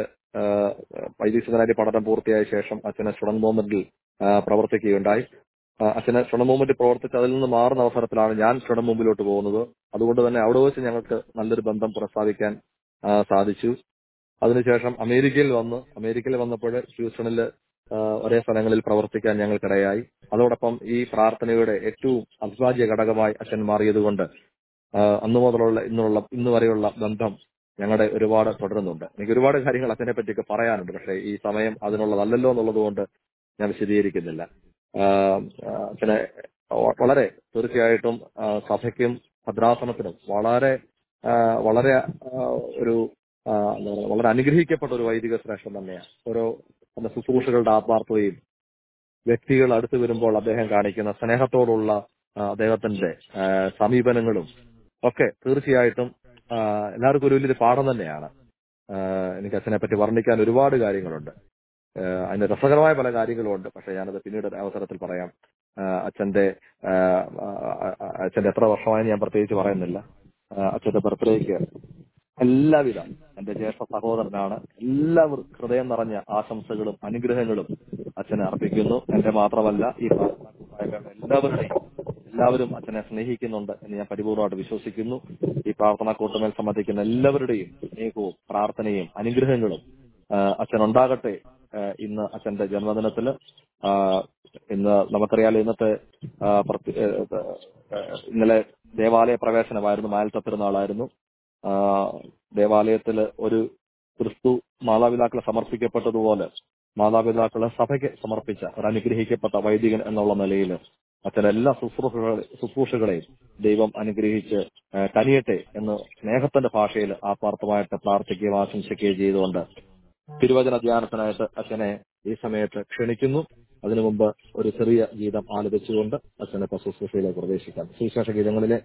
വൈദിക സെമിനാരി പഠനം പൂർത്തിയായ ശേഷം അച്ഛനെ സ്റ്റുഡന്റ് മൂവ്മെന്റിൽ പ്രവർത്തിക്കുകയുണ്ടായി ആഹ് അച്ഛനെ സ്റ്റുഡന്റ് മൂവ്മെന്റിൽ പ്രവർത്തിച്ച് അതിൽ നിന്ന് മാറുന്ന അവസരത്തിലാണ് ഞാൻ സ്റ്റുഡന്റ് മുമ്പിലോട്ട് പോകുന്നത് അതുകൊണ്ട് തന്നെ അവിടെ വെച്ച് ഞങ്ങൾക്ക് നല്ലൊരു ബന്ധം പുനഃസ്ഥാപിക്കാൻ ആഹ് സാധിച്ചു അതിനുശേഷം അമേരിക്കയിൽ വന്ന് അമേരിക്കയിൽ വന്നപ്പോൾ ഹ്യൂസ്റ്റണിൽ ആഹ് ഒരേ സ്ഥലങ്ങളിൽ പ്രവർത്തിക്കാൻ ഞങ്ങൾക്കിടയായി അതോടൊപ്പം ഈ പ്രാർത്ഥനയുടെ ഏറ്റവും അവിഭാജ്യ ഘടകമായി അച്ഛൻ മാറിയതുകൊണ്ട് ആഹ് അന്നു മുതലുള്ള ഇന്നുള്ള ഇന്ന് വരെയുള്ള ബന്ധം ഞങ്ങളുടെ ഒരുപാട് തുടരുന്നുണ്ട് എനിക്ക് ഒരുപാട് കാര്യങ്ങൾ അച്ഛനെ പറ്റിയൊക്കെ പറയാനുണ്ട് പക്ഷേ ഈ സമയം അതിനുള്ളതല്ലല്ലോ എന്നുള്ളത് കൊണ്ട് ഞാൻ വിശദീകരിക്കുന്നില്ല ആഹ് ആഹ് അച്ഛനെ വ- വളരെ തീർച്ചയായിട്ടും ആഹ് സഭയ്ക്കും ഭദ്രാസനത്തിനും വളരെ ആഹ് വളരെ ആഹ് ഒരു ആഹ് എന്താ പറയുക വളരെ അനുഗ്രഹിക്കപ്പെട്ട ഒരു വൈദിക ശ്രേഷ്ഠൻ തന്നെയാണ് ഓരോ തന്റെ ശുശ്രൂഷകളുടെ ആത്മാർത്ഥതയും വ്യക്തികൾ അടുത്ത് വരുമ്പോൾ അദ്ദേഹം കാണിക്കുന്ന സ്നേഹത്തോടുള്ള ആ, അദ്ദേഹത്തിന്റെ ആ, സമീപനങ്ങളും ഒക്കെ തീർച്ചയായിട്ടും ആ, എല്ലാവർക്കും ഒരു വലിയൊരു പാഠം തന്നെയാണ് ആ, എനിക്ക് അച്ഛനെ പറ്റി വർണ്ണിക്കാൻ ഒരുപാട് കാര്യങ്ങളുണ്ട് ആ, അതിന് രസകരമായ പല കാര്യങ്ങളുമുണ്ട് പക്ഷെ ഞാനത് പിന്നീട് ഒരു അവസരത്തിൽ പറയാം ആ, അച്ഛന്റെ ആ, ആ, ആ, അച്ഛന്റെ എത്ര വർഷമായെന്ന് ഞാൻ പ്രത്യേകിച്ച് പറയുന്നില്ല ആ, അച്ഛന്റെ ബർത്ത്ഡേക്ക് എല്ലാവിധ എന്റെ ജ്യേഷ്ഠ സഹോദരനാണ് എല്ലാവരും ഹൃദയം നിറഞ്ഞ ആശംസകളും അനുഗ്രഹങ്ങളും അച്ഛനെ അർപ്പിക്കുന്നു എന്റെ മാത്രമല്ല ഈ പ്രാർത്ഥനാ കൂട്ടായ്മയുടെ എല്ലാവരുടെയും എല്ലാവരും അച്ഛനെ സ്നേഹിക്കുന്നുണ്ട് എന്ന് ഞാൻ പരിപൂർണമായിട്ട് വിശ്വസിക്കുന്നു ഈ പ്രാർത്ഥനാ കൂട്ടമേൽ സംബന്ധിക്കുന്ന എല്ലാവരുടെയും സ്നേഹവും പ്രാർത്ഥനയും അനുഗ്രഹങ്ങളും ആ, അച്ഛനുണ്ടാകട്ടെ ആ, ഇന്ന് അച്ഛന്റെ ജന്മദിനത്തില് ആ, ഇന്ന് നമുക്കറിയാലോ ഇന്നത്തെ ആ, പ്രത്യ- ഏ, ഏ, ഇന്നലെ ദേവാലയ പ്രവേശനമായിരുന്നു മായൽത്ത പെരുന്നാളായിരുന്നു ആ, ദേവാലയത്തില് ഒരു ക്രിസ്തു മാതാപിതാക്കളെ സമർപ്പിക്കപ്പെട്ടതുപോലെ മാതാപിതാക്കളെ സഭയ്ക്ക് സമർപ്പിച്ച ഒരു അനുഗ്രഹിക്കപ്പെട്ട വൈദികൻ എന്നുള്ള നിലയിൽ അച്ഛൻ്റെ എല്ലാ ശുശ്രൂഷകളെ ശുശ്രൂഷകളെയും ദൈവം അനുഗ്രഹിച്ച് ആ, കനിയട്ടെ എന്ന് സ്നേഹത്തിന്റെ ഭാഷയിൽ ആത്മാർത്ഥമായിട്ട് പ്രാർത്ഥിക്കുകയും ആശംസിക്കുകയും ചെയ്തുകൊണ്ട് തിരുവചന ധ്യാനത്തിനായിട്ട് അച്ഛനെ ഈ സമയത്ത് ക്ഷണിക്കുന്നു അതിനു മുമ്പ് ഒരു ചെറിയ ഗീതം ആലപിച്ചുകൊണ്ട് അച്ഛനെ ഇപ്പൊ ശുശ്രൂഷയിലേക്ക് പ്രവേശിക്കാം സുവിശേഷ ഗീതങ്ങളിലെ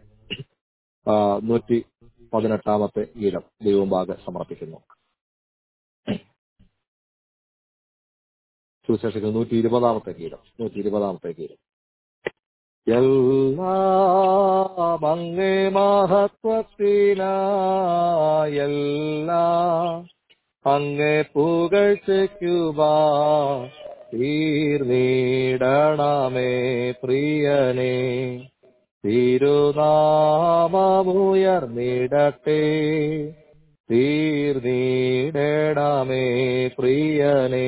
ആ, നൂറ്റി പതിനെട്ടാമത്തെ ഗീതം ദൈവമുമ്പാകെ സമർപ്പിക്കുന്നു സുവിശേഷത്തിൽ നൂറ്റി ഇരുപതാമത്തെ ഗീതം നൂറ്റി ഇരുപതാമത്തെ ഗീതം എല്ലാം അങ്ങേ മഹത്വത്തിനായെല്ലാം അങ്ങേ പുകഴ്ചയ്ക്കുവാ തീർന്നിടണമേ പ്രിയനേ തിരുനാമമുയർന്നിടട്ടെ തീർന്നിടണമേ പ്രിയനേ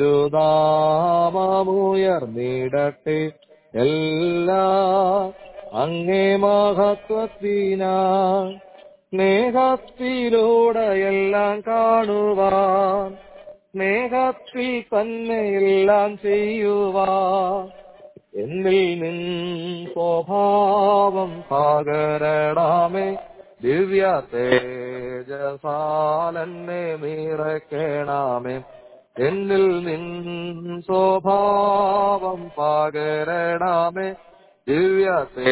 തിരുനാമമുയർന്നിടട്ടെ എല്ലാ അങ്ങേ മഹത്വത്തിനാ സ്നേഹത്തിലൂടെ എല്ലാം കാണുവാൻ സ്നേഹത്തിൽ തന്നെ എല്ലാം ചെയ്യുവാൻ എന്നിൽ നിൻ സ്വഭാവം പകരണമേ ദിവ്യ തേജസാലെന്നെ നിറയ്ക്കണമേ എന്നിൽ നിൻ സ്വഭാവം പകരണമേ ദിവ്യ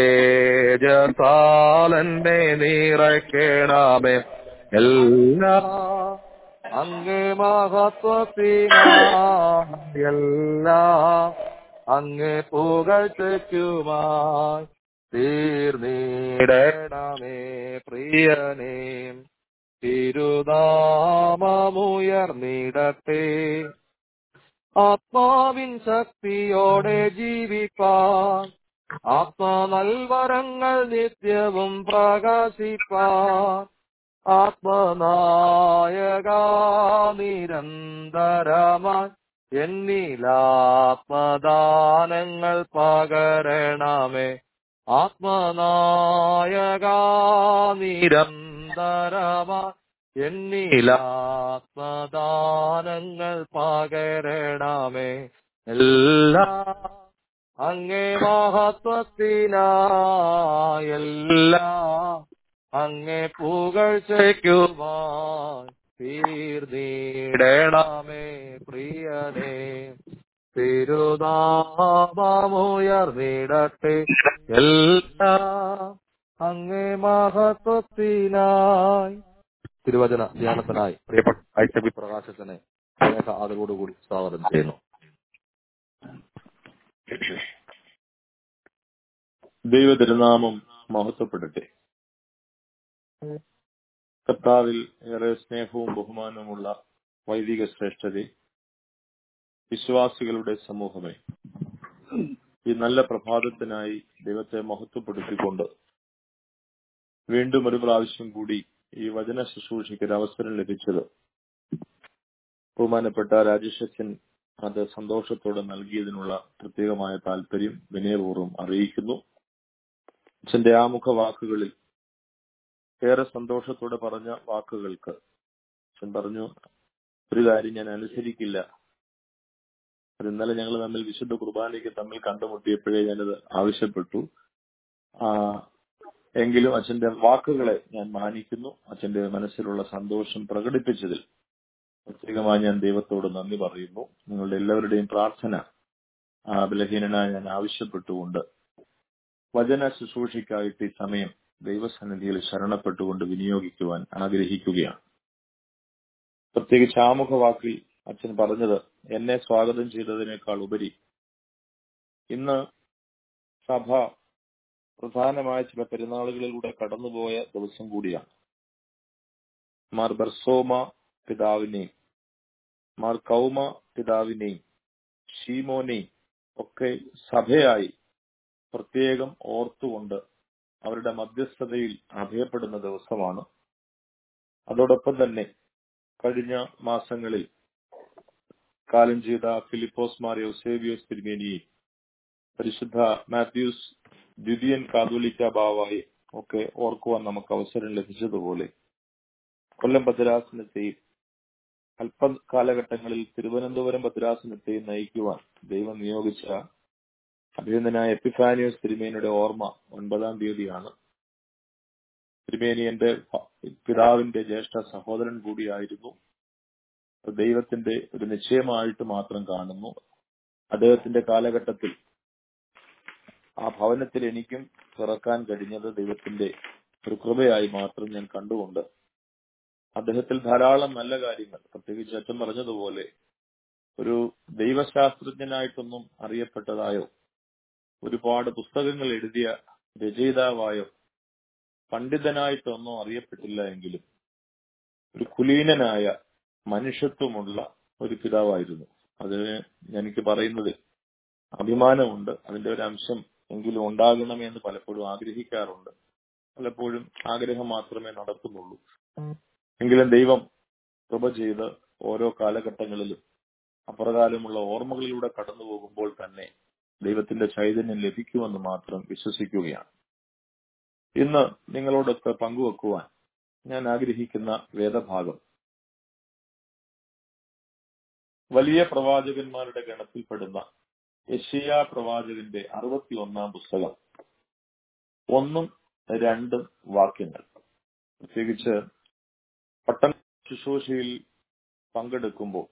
തേജസാലെന്നെ നിറയ്ക്കണമേ എല്ലാ അങ്ങേ മഹത്വത്തിനാ എല്ലാ അങ്ങേ പുകഴ്ചയ്ക്കുമായി തീർന്നിടണമേ പ്രിയനേ തിരുനാമമുയർന്നിടട്ടെ ആത്മാവിൻ ശക്തിയോടെ ജീവിപ്പാൻ ആത്മനൽവരങ്ങൾ നിത്യവും പ്രകാശിപ്പാൻ ആത്മനായക നിരന്തരമായി എന്നിലാത്മദാനങ്ങൾ പകരണമേ ആത്മനായക നിരന്തരമായി എന്നിലാത്മദാനങ്ങൾ പകരണമേ എല്ലാ അങ്ങേ മഹത്വത്തിനായെല്ലാ അങ്ങേ പുകഴ്ചയ്ക്കുമായി തീർന്നിടണമേ പ്രിയനേ തിരുനാമമുയർന്നിടട്ടെ എല്ലാ അങ്ങേ മഹത്വത്തിനായി തിരുവചന ധ്യാനത്തിനായി പ്രിയപ്പെട്ട ഐറ്റബി പ്രകാശത്തിനെ സ്നേഹ ആദരവോടുകൂടി സ്വാഗതം ചെയ്യുന്നു ദൈവ തിരുനാമം മഹത്വപ്പെടട്ടെ കർത്താവിൽ ഏറെ സ്നേഹവും ബഹുമാനവുമുള്ള വൈദിക ശ്രേഷ്ഠരെ വിശ്വാസികളുടെ സമൂഹമേ ഈ നല്ല പ്രഭാതത്തിനായി ദൈവത്തെ മഹത്വപ്പെടുത്തിക്കൊണ്ട് വീണ്ടും ഒരു പ്രാവശ്യം കൂടി ഈ വചന ശുശ്രൂഷയ്ക്ക് ഒരു അവസരം ലഭിച്ചത് ബഹുമാനപ്പെട്ട രാജേഷച്ചൻ അത് സന്തോഷത്തോടെ നൽകിയതിനുള്ള പ്രത്യേകമായ താല്പര്യം വിനയപൂർവ്വം അറിയിക്കുന്നു അച്ഛന്റെ ആമുഖ വാക്കുകളിൽ ഏറെ സന്തോഷത്തോടെ പറഞ്ഞ വാക്കുകൾക്ക് അച്ഛൻ പറഞ്ഞു ഒരു കാര്യം ഞാൻ അനുസരിക്കില്ല അത് ഇന്നലെ ഞങ്ങൾ തമ്മിൽ വിശുദ്ധ കുർബാനയ്ക്ക് തമ്മിൽ കണ്ടുമുട്ടിയപ്പോഴേ ഞാനത് ആവശ്യപ്പെട്ടു ആ എങ്കിലും അച്ഛന്റെ വാക്കുകളെ ഞാൻ മാനിക്കുന്നു അച്ഛന്റെ മനസ്സിലുള്ള സന്തോഷം പ്രകടിപ്പിച്ചതിൽ പ്രത്യേകമായി ഞാൻ ദൈവത്തോട് നന്ദി പറയുന്നു നിങ്ങളുടെ എല്ലാവരുടെയും പ്രാർത്ഥന ആ ബലഹീനനായ ഞാൻ ആവശ്യപ്പെട്ടുകൊണ്ട് വചന ശുശ്രൂഷയ്ക്കായിട്ട് ഈ സമയം ദൈവസന്നിധിയിൽ ശരണപ്പെട്ടുകൊണ്ട് വിനിയോഗിക്കുവാൻ ആഗ്രഹിക്കുകയാണ് പ്രത്യേകിച്ച് ആമുഖ വാക്കിൽ അച്ഛൻ പറഞ്ഞത് എന്നെ സ്വാഗതം ചെയ്തതിനേക്കാൾ ഉപരി ഇന്ന് സഭ പ്രധാനമായ ചില പെരുന്നാളുകളിലൂടെ കടന്നുപോയ ദിവസം കൂടിയാണ് മാർ ബർസോമ പിതാവിനെയും മാർ കൗമ പിതാവിനെയും ഷീമോനെയും ഒക്കെ സഭയായി പ്രത്യേകം ഓർത്തുകൊണ്ട് അവരുടെ മധ്യസ്ഥതയിൽ അഭയപ്പെടുന്ന ദിവസമാണ് അതോടൊപ്പം തന്നെ കഴിഞ്ഞ മാസങ്ങളിൽ കാലം ചെയ്ത ഫിലിപ്പോസ് മാർ യോസേബിയോസ് തിരുമേനിയെയും പരിശുദ്ധ മാത്യൂസ് ദ്വിതീയൻ കാതോലിക്ക ബാവായി ഒക്കെ ഓർക്കുവാൻ നമുക്ക് അവസരം ലഭിച്ചതുപോലെ കൊല്ലം ഭദ്രാസനത്തെയും അല്പ കാലഘട്ടങ്ങളിൽ തിരുവനന്തപുരം ഭദ്രാസനത്തെയും നയിക്കുവാൻ ദൈവം നിയോഗിച്ച അഭിനന്ദനായ എപ്പിഫാനിയോസ് തിരുമേനിയുടെ ഓർമ്മ ഒൻപതാം തീയതിയാണ് തിരുമേനി എന്റെ പിതാവിന്റെ ജ്യേഷ്ഠ സഹോദരൻ കൂടിയായിരുന്നു ദൈവത്തിന്റെ ഒരു നിശ്ചയമായിട്ട് മാത്രം കാണുന്നു അദ്ദേഹത്തിന്റെ കാലഘട്ടത്തിൽ ആ ഭവനത്തിൽ എനിക്കും പിറക്കാൻ കഴിഞ്ഞത് ദൈവത്തിന്റെ ഒരു കൃപയായി മാത്രം ഞാൻ കണ്ടുകൊണ്ട് അദ്ദേഹത്തിൽ ധാരാളം നല്ല കാര്യങ്ങൾ പ്രത്യേകിച്ച് അച്ഛൻ പറഞ്ഞതുപോലെ ഒരു ദൈവശാസ്ത്രജ്ഞനായിട്ടൊന്നും അറിയപ്പെട്ടതായോ ഒരുപാട് പുസ്തകങ്ങൾ എഴുതിയ രചയിതാവായോ പണ്ഡിതനായിട്ടൊന്നും അറിയപ്പെട്ടില്ല എങ്കിലും ഒരു കുലീനനായ മനുഷ്യത്വമുള്ള ഒരു പിതാവായിരുന്നു അതിന് എനിക്ക് പറയുന്നത് അഭിമാനമുണ്ട് അതിന്റെ ഒരു അംശം എങ്കിലും ഉണ്ടാകണമേ എന്ന് പലപ്പോഴും ആഗ്രഹിക്കാറുണ്ട് പലപ്പോഴും ആഗ്രഹം മാത്രമേ നടത്തുന്നുള്ളൂ എങ്കിലും ദൈവം കൃപ ചെയ്ത് ഓരോ കാലഘട്ടങ്ങളിലും അപ്രകാരമുള്ള ഓർമ്മകളിലൂടെ കടന്നു പോകുമ്പോൾ തന്നെ ദൈവത്തിന്റെ ചൈതന്യം ലഭിക്കുമെന്ന് മാത്രം വിശ്വസിക്കുകയാണ് ഇന്ന് നിങ്ങളോടൊത്ത് പങ്കുവെക്കുവാൻ ഞാൻ ആഗ്രഹിക്കുന്ന വേദഭാഗം വലിയ പ്രവാചകന്മാരുടെ ഗണത്തിൽപ്പെടുന്ന യഷിയ പ്രവാചകന്റെ അറുപത്തി ഒന്നാം പുസ്തകം ഒന്നും രണ്ടും വാക്യങ്ങൾ പ്രത്യേകിച്ച് പട്ടണ ശുശ്രൂഷയിൽ പങ്കെടുക്കുമ്പോൾ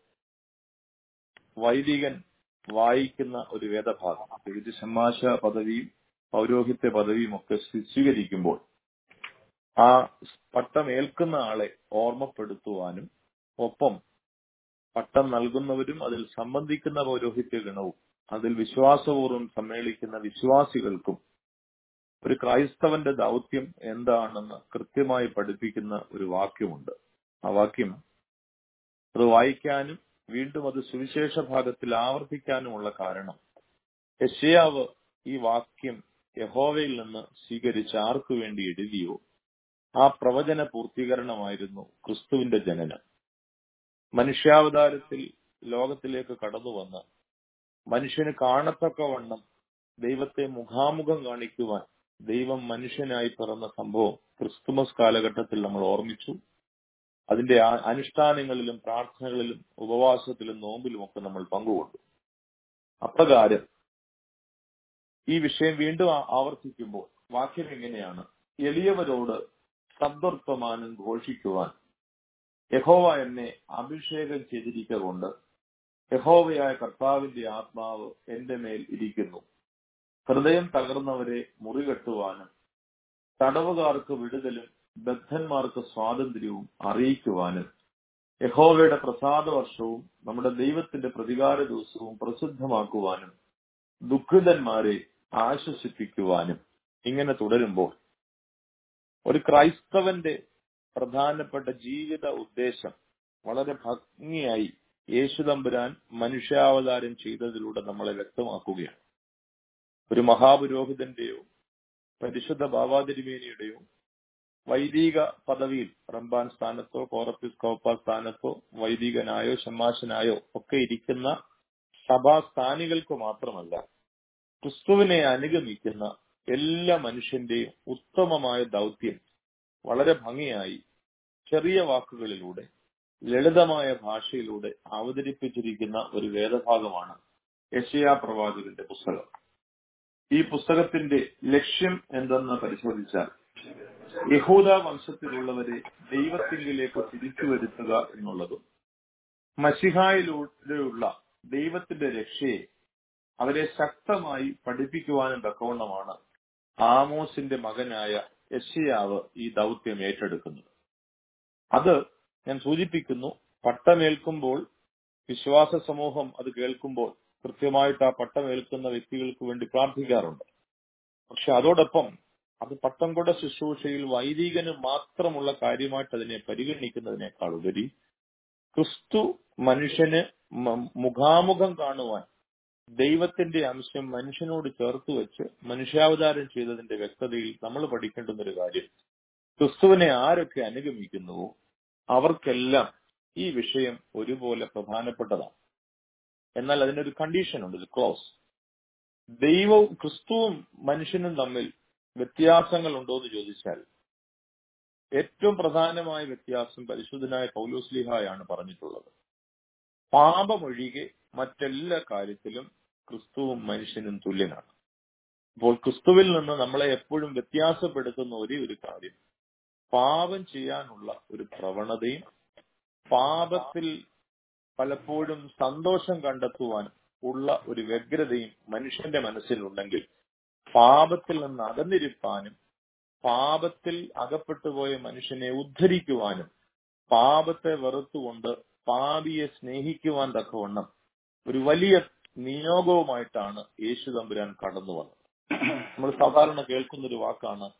വൈദികൻ വായിക്കുന്ന ഒരു വേദഭാഗം പ്രത്യേകിച്ച് ഷമ്മാശ പദവിയും പൗരോഹിത്യ പദവിയും ഒക്കെ സ്വീകരിക്കുമ്പോൾ ആ പട്ടം ഏൽക്കുന്ന ആളെ ഓർമ്മപ്പെടുത്തുവാനും ഒപ്പം പട്ടം നൽകുന്നവരും അതിൽ സംബന്ധിക്കുന്ന പൗരോഹിത്യ ഗണവും അതിൽ വിശ്വാസപൂർവ്വം സമ്മേളിക്കുന്ന വിശ്വാസികൾക്കും ഒരു ക്രൈസ്തവന്റെ ദൗത്യം എന്താണെന്ന് കൃത്യമായി പഠിപ്പിക്കുന്ന ഒരു വാക്യമുണ്ട് ആ വാക്യം അത് വായിക്കാനും വീണ്ടും അത് സുവിശേഷ ഭാഗത്തിൽ ആവർത്തിക്കാനുമുള്ള കാരണം യശയാവ് ഈ വാക്യം യഹോവയിൽ നിന്ന് സ്വീകരിച്ച് ആർക്കു വേണ്ടി എഴുതിയോ ആ പ്രവചന പൂർത്തീകരണമായിരുന്നു ക്രിസ്തുവിന്റെ ജനനം മനുഷ്യാവതാരത്തിൽ ലോകത്തിലേക്ക് കടന്നു വന്ന് മനുഷ്യന് കാണത്തക്കവണ്ണം ദൈവത്തെ മുഖാമുഖം കാണിക്കുവാൻ ദൈവം മനുഷ്യനായി പിറന്ന സംഭവം ക്രിസ്തുമസ് കാലഘട്ടത്തിൽ നമ്മൾ ഓർമ്മിച്ചു അതിന്റെ അനുഷ്ഠാനങ്ങളിലും പ്രാർത്ഥനകളിലും ഉപവാസത്തിലും നോമ്പിലും ഒക്കെ നമ്മൾ പങ്കുകൊണ്ടു അപ്രകാരം ഈ വിഷയം വീണ്ടും ആവർത്തിക്കുമ്പോൾ വാക്യം എങ്ങനെയാണ് എളിയവരോട് ശബ്ദോർത്തമാനം ഘോഷിക്കുവാൻ യഹോവ എന്നെ അഭിഷേകം ചെയ്തിരിക്കൊണ്ട് യഹോവയായ കർത്താവിന്റെ ആത്മാവ് എന്റെ മേൽ ഇരിക്കുന്നു ഹൃദയം തകർന്നവരെ മുറികെട്ടുവാനും തടവുകാർക്ക് വിടുതലും ബദ്ധന്മാർക്ക് സ്വാതന്ത്ര്യവും അറിയിക്കുവാനും യഹോവയുടെ പ്രസാദ വർഷവും നമ്മുടെ ദൈവത്തിന്റെ പ്രതികാര ദിവസവും പ്രസിദ്ധമാക്കുവാനും ദുഃഖിതന്മാരെ ആശ്വസിപ്പിക്കുവാനും ഇങ്ങനെ തുടരുമ്പോൾ ഒരു ക്രൈസ്തവന്റെ പ്രധാനപ്പെട്ട ജീവിത ഉദ്ദേശം വളരെ ഭംഗിയായി യേശുതമ്പുരാൻ മനുഷ്യാവതാരം ചെയ്തതിലൂടെ നമ്മളെ വ്യക്തമാക്കുകയാണ് ഒരു മഹാപുരോഹിതന്റെയോ പരിശുദ്ധ ബാബാതിരുമേനിയുടെയോ വൈദിക പദവിയിൽ റംബാൻ സ്ഥാനത്തോ കോറപ്പിസ്കോപ്പ സ്ഥാനത്തോ വൈദികനായോ ഷമ്മാശനായോ ഒക്കെ ഇരിക്കുന്ന സഭാസ്ഥാനികൾക്ക് മാത്രമല്ല ക്രിസ്തുവിനെ അനുഗമിക്കുന്ന എല്ലാ മനുഷ്യന്റെയും ഉത്തമമായ ദൗത്യം വളരെ ഭംഗിയായി ചെറിയ വാക്കുകളിലൂടെ ലളിതമായ ഭാഷയിലൂടെ അവതരിപ്പിച്ചിരിക്കുന്ന ഒരു വേദഭാഗമാണ് യശയാ പ്രവാചകന്റെ പുസ്തകം ഈ പുസ്തകത്തിന്റെ ലക്ഷ്യം എന്തെന്ന് പരിശോധിച്ചാൽ യഹൂദ വംശത്തിലുള്ളവരെ ദൈവത്തിങ്കിലേക്ക് തിരിച്ചു വരുത്തുക എന്നുള്ളതും മഷിഹായിലൂടെയുള്ള ദൈവത്തിന്റെ രക്ഷയെ അവരെ ശക്തമായി പഠിപ്പിക്കുവാനും തക്കവണ്ണമാണ് ആമോസിന്റെ മകനായ യശയാവ് ഈ ദൗത്യം ഏറ്റെടുക്കുന്നത് അത് ഞാൻ സൂചിപ്പിക്കുന്നു പട്ടമേൽക്കുമ്പോൾ വിശ്വാസ സമൂഹം അത് കേൾക്കുമ്പോൾ കൃത്യമായിട്ട് ആ പട്ടമേൽക്കുന്ന വ്യക്തികൾക്ക് വേണ്ടി പ്രാർത്ഥിക്കാറുണ്ട് പക്ഷെ അതോടൊപ്പം അത് പട്ടം കൊട ശുശ്രൂഷയിൽ വൈദികന് മാത്രമുള്ള കാര്യമായിട്ട് അതിനെ പരിഗണിക്കുന്നതിനേക്കാൾ ഉപരി ക്രിസ്തു മനുഷ്യന് മുഖാമുഖം കാണുവാൻ ദൈവത്തിന്റെ അംശം മനുഷ്യനോട് ചേർത്ത് വെച്ച് മനുഷ്യാവതാരം ചെയ്തതിന്റെ വ്യക്തതയിൽ നമ്മൾ പഠിക്കേണ്ടുന്ന ഒരു കാര്യം ക്രിസ്തുവിനെ ആരൊക്കെ അനുഗമിക്കുന്നുവോ അവർക്കെല്ലാം ഈ വിഷയം ഒരുപോലെ പ്രധാനപ്പെട്ടതാണ് എന്നാൽ അതിനൊരു കണ്ടീഷൻ ഉണ്ട് ഒരു ക്ലോസ് ദൈവവും ക്രിസ്തുവും മനുഷ്യനും തമ്മിൽ വ്യത്യാസങ്ങൾ ഉണ്ടോ എന്ന് ചോദിച്ചാൽ ഏറ്റവും പ്രധാനമായ വ്യത്യാസം പരിശുദ്ധനായ പൗലോസ്ലിഹായാണ് പറഞ്ഞിട്ടുള്ളത് പാപമൊഴികെ മറ്റെല്ലാ കാര്യത്തിലും ക്രിസ്തുവും മനുഷ്യനും തുല്യനാണ് അപ്പോൾ ക്രിസ്തുവിൽ നിന്ന് നമ്മളെ എപ്പോഴും വ്യത്യാസപ്പെടുത്തുന്ന ഒരേ ഒരു കാര്യം പാപം ചെയ്യാനുള്ള ഒരു പ്രവണതയും പാപത്തിൽ പലപ്പോഴും സന്തോഷം കണ്ടെത്തുവാൻ ഉള്ള ഒരു വ്യഗ്രതയും മനുഷ്യന്റെ മനസ്സിലുണ്ടെങ്കിൽ പാപത്തിൽ നിന്ന് അകന്നിരിപ്പാനും പാപത്തിൽ അകപ്പെട്ടുപോയ മനുഷ്യനെ ഉദ്ധരിക്കുവാനും പാപത്തെ വെറുത്തുകൊണ്ട് പാപിയെ സ്നേഹിക്കുവാൻ തക്കവണ്ണം ഒരു വലിയ നിയോഗവുമായിട്ടാണ് യേശു തമ്പുരാൻ കടന്നു വന്നത് നമ്മൾ സാധാരണ കേൾക്കുന്ന ഒരു വാക്കാണ്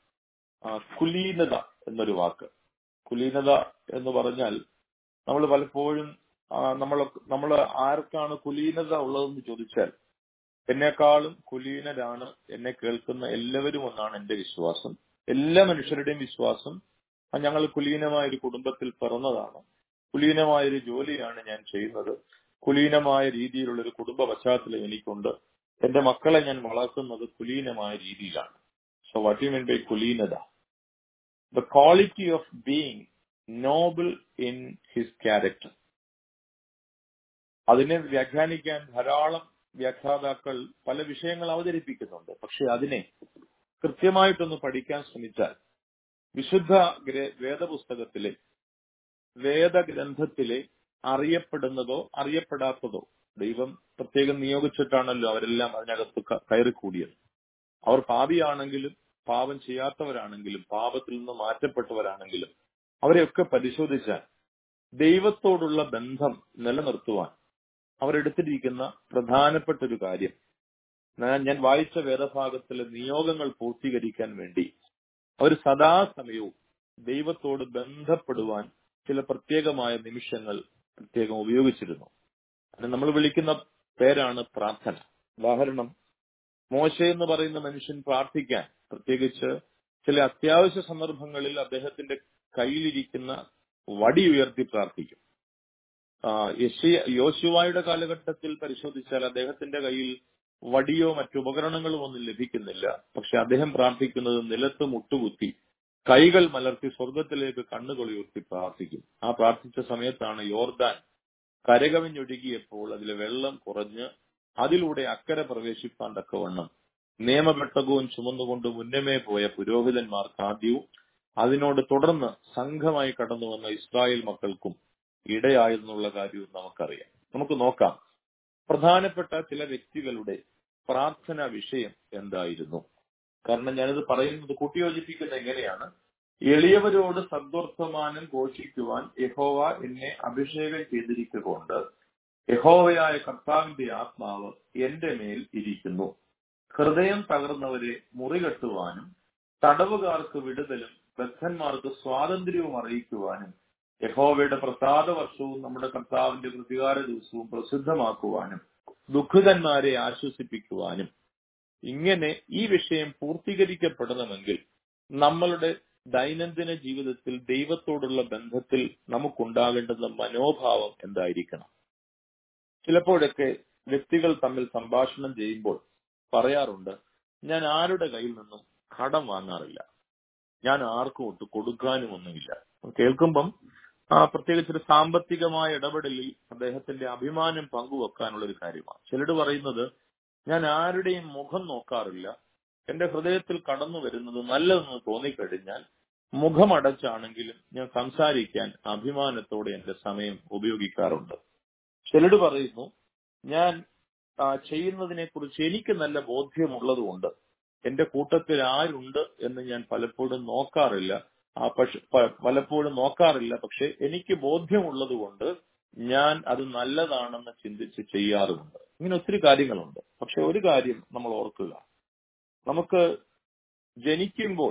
കുലീനത എന്നൊരു വാക്ക് കുലീനത എന്ന് പറഞ്ഞാൽ നമ്മൾ പലപ്പോഴും നമ്മൾ നമ്മൾ ആർക്കാണ് കുലീനത ഉള്ളതെന്ന് ചോദിച്ചാൽ എന്നെക്കാളും കുലീനരാണ് എന്നെ കേൾക്കുന്ന എല്ലാവരും എന്നാണ് എന്റെ വിശ്വാസം എല്ലാ മനുഷ്യരുടെയും വിശ്വാസം ഞങ്ങൾ കുലീനമായ ഒരു കുടുംബത്തിൽ പിറന്നതാണ് കുലീനമായ ഒരു ജോലിയാണ് ഞാൻ ചെയ്യുന്നത് കുലീനമായ രീതിയിലുള്ള ഒരു കുടുംബ പശ്ചാത്തലം എനിക്കുണ്ട് എന്റെ മക്കളെ ഞാൻ വളർത്തുന്നത് കുലീനമായ രീതിയിലാണ് so what you mean by കുലീനത the quality of being noble in his character അതിനെ വ്യാഖ്യാനിക്കാൻ ധാരാളം വ്യാഖ്യാതാക്കൾ പല വിഷയങ്ങൾ അവതരിപ്പിക്കുന്നുണ്ട് പക്ഷെ അതിനെ കൃത്യമായിട്ടൊന്ന് പഠിക്കാൻ ശ്രമിച്ചാൽ വിശുദ്ധ ഗ്രേ- വേദപുസ്തകത്തിലെ വേദഗ്രന്ഥത്തിലെ അറിയപ്പെടുന്നതോ അറിയപ്പെടാത്തതോ ദൈവം പ്രത്യേകം നിയോഗിച്ചിട്ടാണല്ലോ അവരെല്ലാം അതിനകത്ത് ക- കയറിക്കൂടിയത് അവർ പാപിയാണെങ്കിലും പാപം ചെയ്യാത്തവരാണെങ്കിലും പാപത്തിൽ നിന്ന് മാറ്റപ്പെട്ടവരാണെങ്കിലും അവരെയൊക്കെ പരിശോധിച്ചാൽ ദൈവത്തോടുള്ള ബന്ധം നിലനിർത്തുവാൻ അവരെടുത്തിരിക്കുന്ന പ്രധാനപ്പെട്ട ഒരു കാര്യം ഞാൻ- ഞാൻ വായിച്ച വേദഭാഗത്തിലെ നിയോഗങ്ങൾ പൂർത്തീകരിക്കാൻ വേണ്ടി അവർ സദാസമയവും ദൈവത്തോട് ബന്ധപ്പെടുവാൻ ചില പ്രത്യേകമായ നിമിഷങ്ങൾ പ്രത്യേകം ഉപയോഗിച്ചിരുന്നു അതിന് നമ്മൾ വിളിക്കുന്ന പേരാണ് പ്രാർത്ഥന ഉദാഹരണം മോശ എന്ന് പറയുന്ന മനുഷ്യൻ പ്രാർത്ഥിക്കാൻ പ്രത്യേകിച്ച് ചില അത്യാവശ്യ സന്ദർഭങ്ങളിൽ അദ്ദേഹത്തിന്റെ കയ്യിലിരിക്കുന്ന വടി ഉയർത്തി പ്രാർത്ഥിക്കും ആ, യെശയ്യ- യോശുവായുടെ കാലഘട്ടത്തിൽ പരിശോധിച്ചാൽ അദ്ദേഹത്തിന്റെ കയ്യിൽ വടിയോ മറ്റു ഉപകരണങ്ങളോ ഒന്നും ലഭിക്കുന്നില്ല പക്ഷെ അദ്ദേഹം പ്രാർത്ഥിക്കുന്നത് നിലത്ത് മുട്ടുകുത്തി കൈകൾ മലർത്തി സ്വർഗത്തിലേക്ക് കണ്ണുകൾ ഉയർത്തി പ്രാർത്ഥിക്കും ആ പ്രാർത്ഥിച്ച സമയത്താണ് യോർദാൻ കരകവിഞ്ഞൊഴുകിയപ്പോൾ അതിലെ വെള്ളം കുറഞ്ഞ് അതിലൂടെ അക്കരെ പ്രവേശിപ്പാൻ തക്കവണ്ണം നിയമപെട്ടകവും ചുമന്നുകൊണ്ട് മുന്നമേ പോയ പുരോഹിതന്മാർക്ക് ആദ്യവും അതിനോട് തുടർന്ന് സംഘമായി കടന്നു വന്ന ഇസ്രായേൽ മക്കൾക്കും ഇടയായെന്നുള്ള കാര്യവും നമുക്കറിയാം നമുക്ക് നോക്കാം പ്രധാനപ്പെട്ട ചില വ്യക്തികളുടെ പ്രാർത്ഥന വിഷയം എന്തായിരുന്നു കാരണം ഞാനിത് പറയുന്നത് കൂട്ടിയോജിപ്പിക്കുന്നത് എങ്ങനെയാണ് എളിയവരോട് സദ്വർത്തമാനം ഘോഷിക്കുവാൻ യഹോവ എന്നെ അഭിഷേകം ചെയ്തിരിക്കൊണ്ട് യഹോവയായ കർത്താവിന്റെ ആത്മാവ് എന്റെ മേൽ ഇരിക്കുന്നു ഹൃദയം തകർന്നവരെ മുറികെട്ടുവാനും തടവുകാർക്ക് വിടുതലും ബദ്ധന്മാർക്ക് സ്വാതന്ത്ര്യവും അറിയിക്കുവാനും യഹോവയുടെ പ്രസാദ വർഷവും നമ്മുടെ കർത്താവിന്റെ പ്രതികാര ദിവസവും പ്രസിദ്ധമാക്കുവാനും ദുഃഖിതന്മാരെ ആശ്വസിപ്പിക്കുവാനും ഇങ്ങനെ ഈ വിഷയം പൂർത്തീകരിക്കപ്പെടണമെങ്കിൽ നമ്മളുടെ ദൈനംദിന ജീവിതത്തിൽ ദൈവത്തോടുള്ള ബന്ധത്തിൽ നമുക്കുണ്ടാകേണ്ടുന്ന മനോഭാവം എന്തായിരിക്കണം ചിലപ്പോഴൊക്കെ വ്യക്തികൾ തമ്മിൽ സംഭാഷണം ചെയ്യുമ്പോൾ പറയാറുണ്ട് ഞാൻ ആരുടെ കയ്യിൽ നിന്നും കടം വാങ്ങാറില്ല ഞാൻ ആർക്കും ഒട്ട് കൊടുക്കാനും ഒന്നുമില്ല കേൾക്കുമ്പം ആ പ്രത്യേകിച്ച് ഒരു സാമ്പത്തികമായ ഇടപെടലിൽ അദ്ദേഹത്തിന്റെ അഭിമാനം പങ്കുവെക്കാനുള്ള ഒരു കാര്യമാണ് ചിലർ പറയുന്നത് ഞാൻ ആരുടെയും മുഖം നോക്കാറില്ല എന്റെ ഹൃദയത്തിൽ കടന്നു വരുന്നത് നല്ലതെന്ന് തോന്നിക്കഴിഞ്ഞാൽ മുഖമടച്ചാണെങ്കിലും ഞാൻ സംസാരിക്കാൻ അഭിമാനത്തോടെ എന്റെ സമയം ഉപയോഗിക്കാറുണ്ട് ചിലർ പറയുന്നു ഞാൻ ആ, ചെയ്യുന്നതിനെ കുറിച്ച് എനിക്ക് നല്ല ബോധ്യമുള്ളതുകൊണ്ട് എന്റെ കൂട്ടത്തിൽ ആരുണ്ട് എന്ന് ഞാൻ പലപ്പോഴും നോക്കാറില്ല ആ പക്ഷെ പ- പലപ്പോഴും നോക്കാറില്ല പക്ഷെ എനിക്ക് ബോധ്യമുള്ളത് കൊണ്ട് ഞാൻ അത് നല്ലതാണെന്ന് ചിന്തിച്ച് ചെയ്യാറുമുണ്ട് ഇങ്ങനെ ഒത്തിരി കാര്യങ്ങളുണ്ട് പക്ഷെ ഒരു കാര്യം നമ്മൾ ഓർക്കുക നമുക്ക് ജനിക്കുമ്പോൾ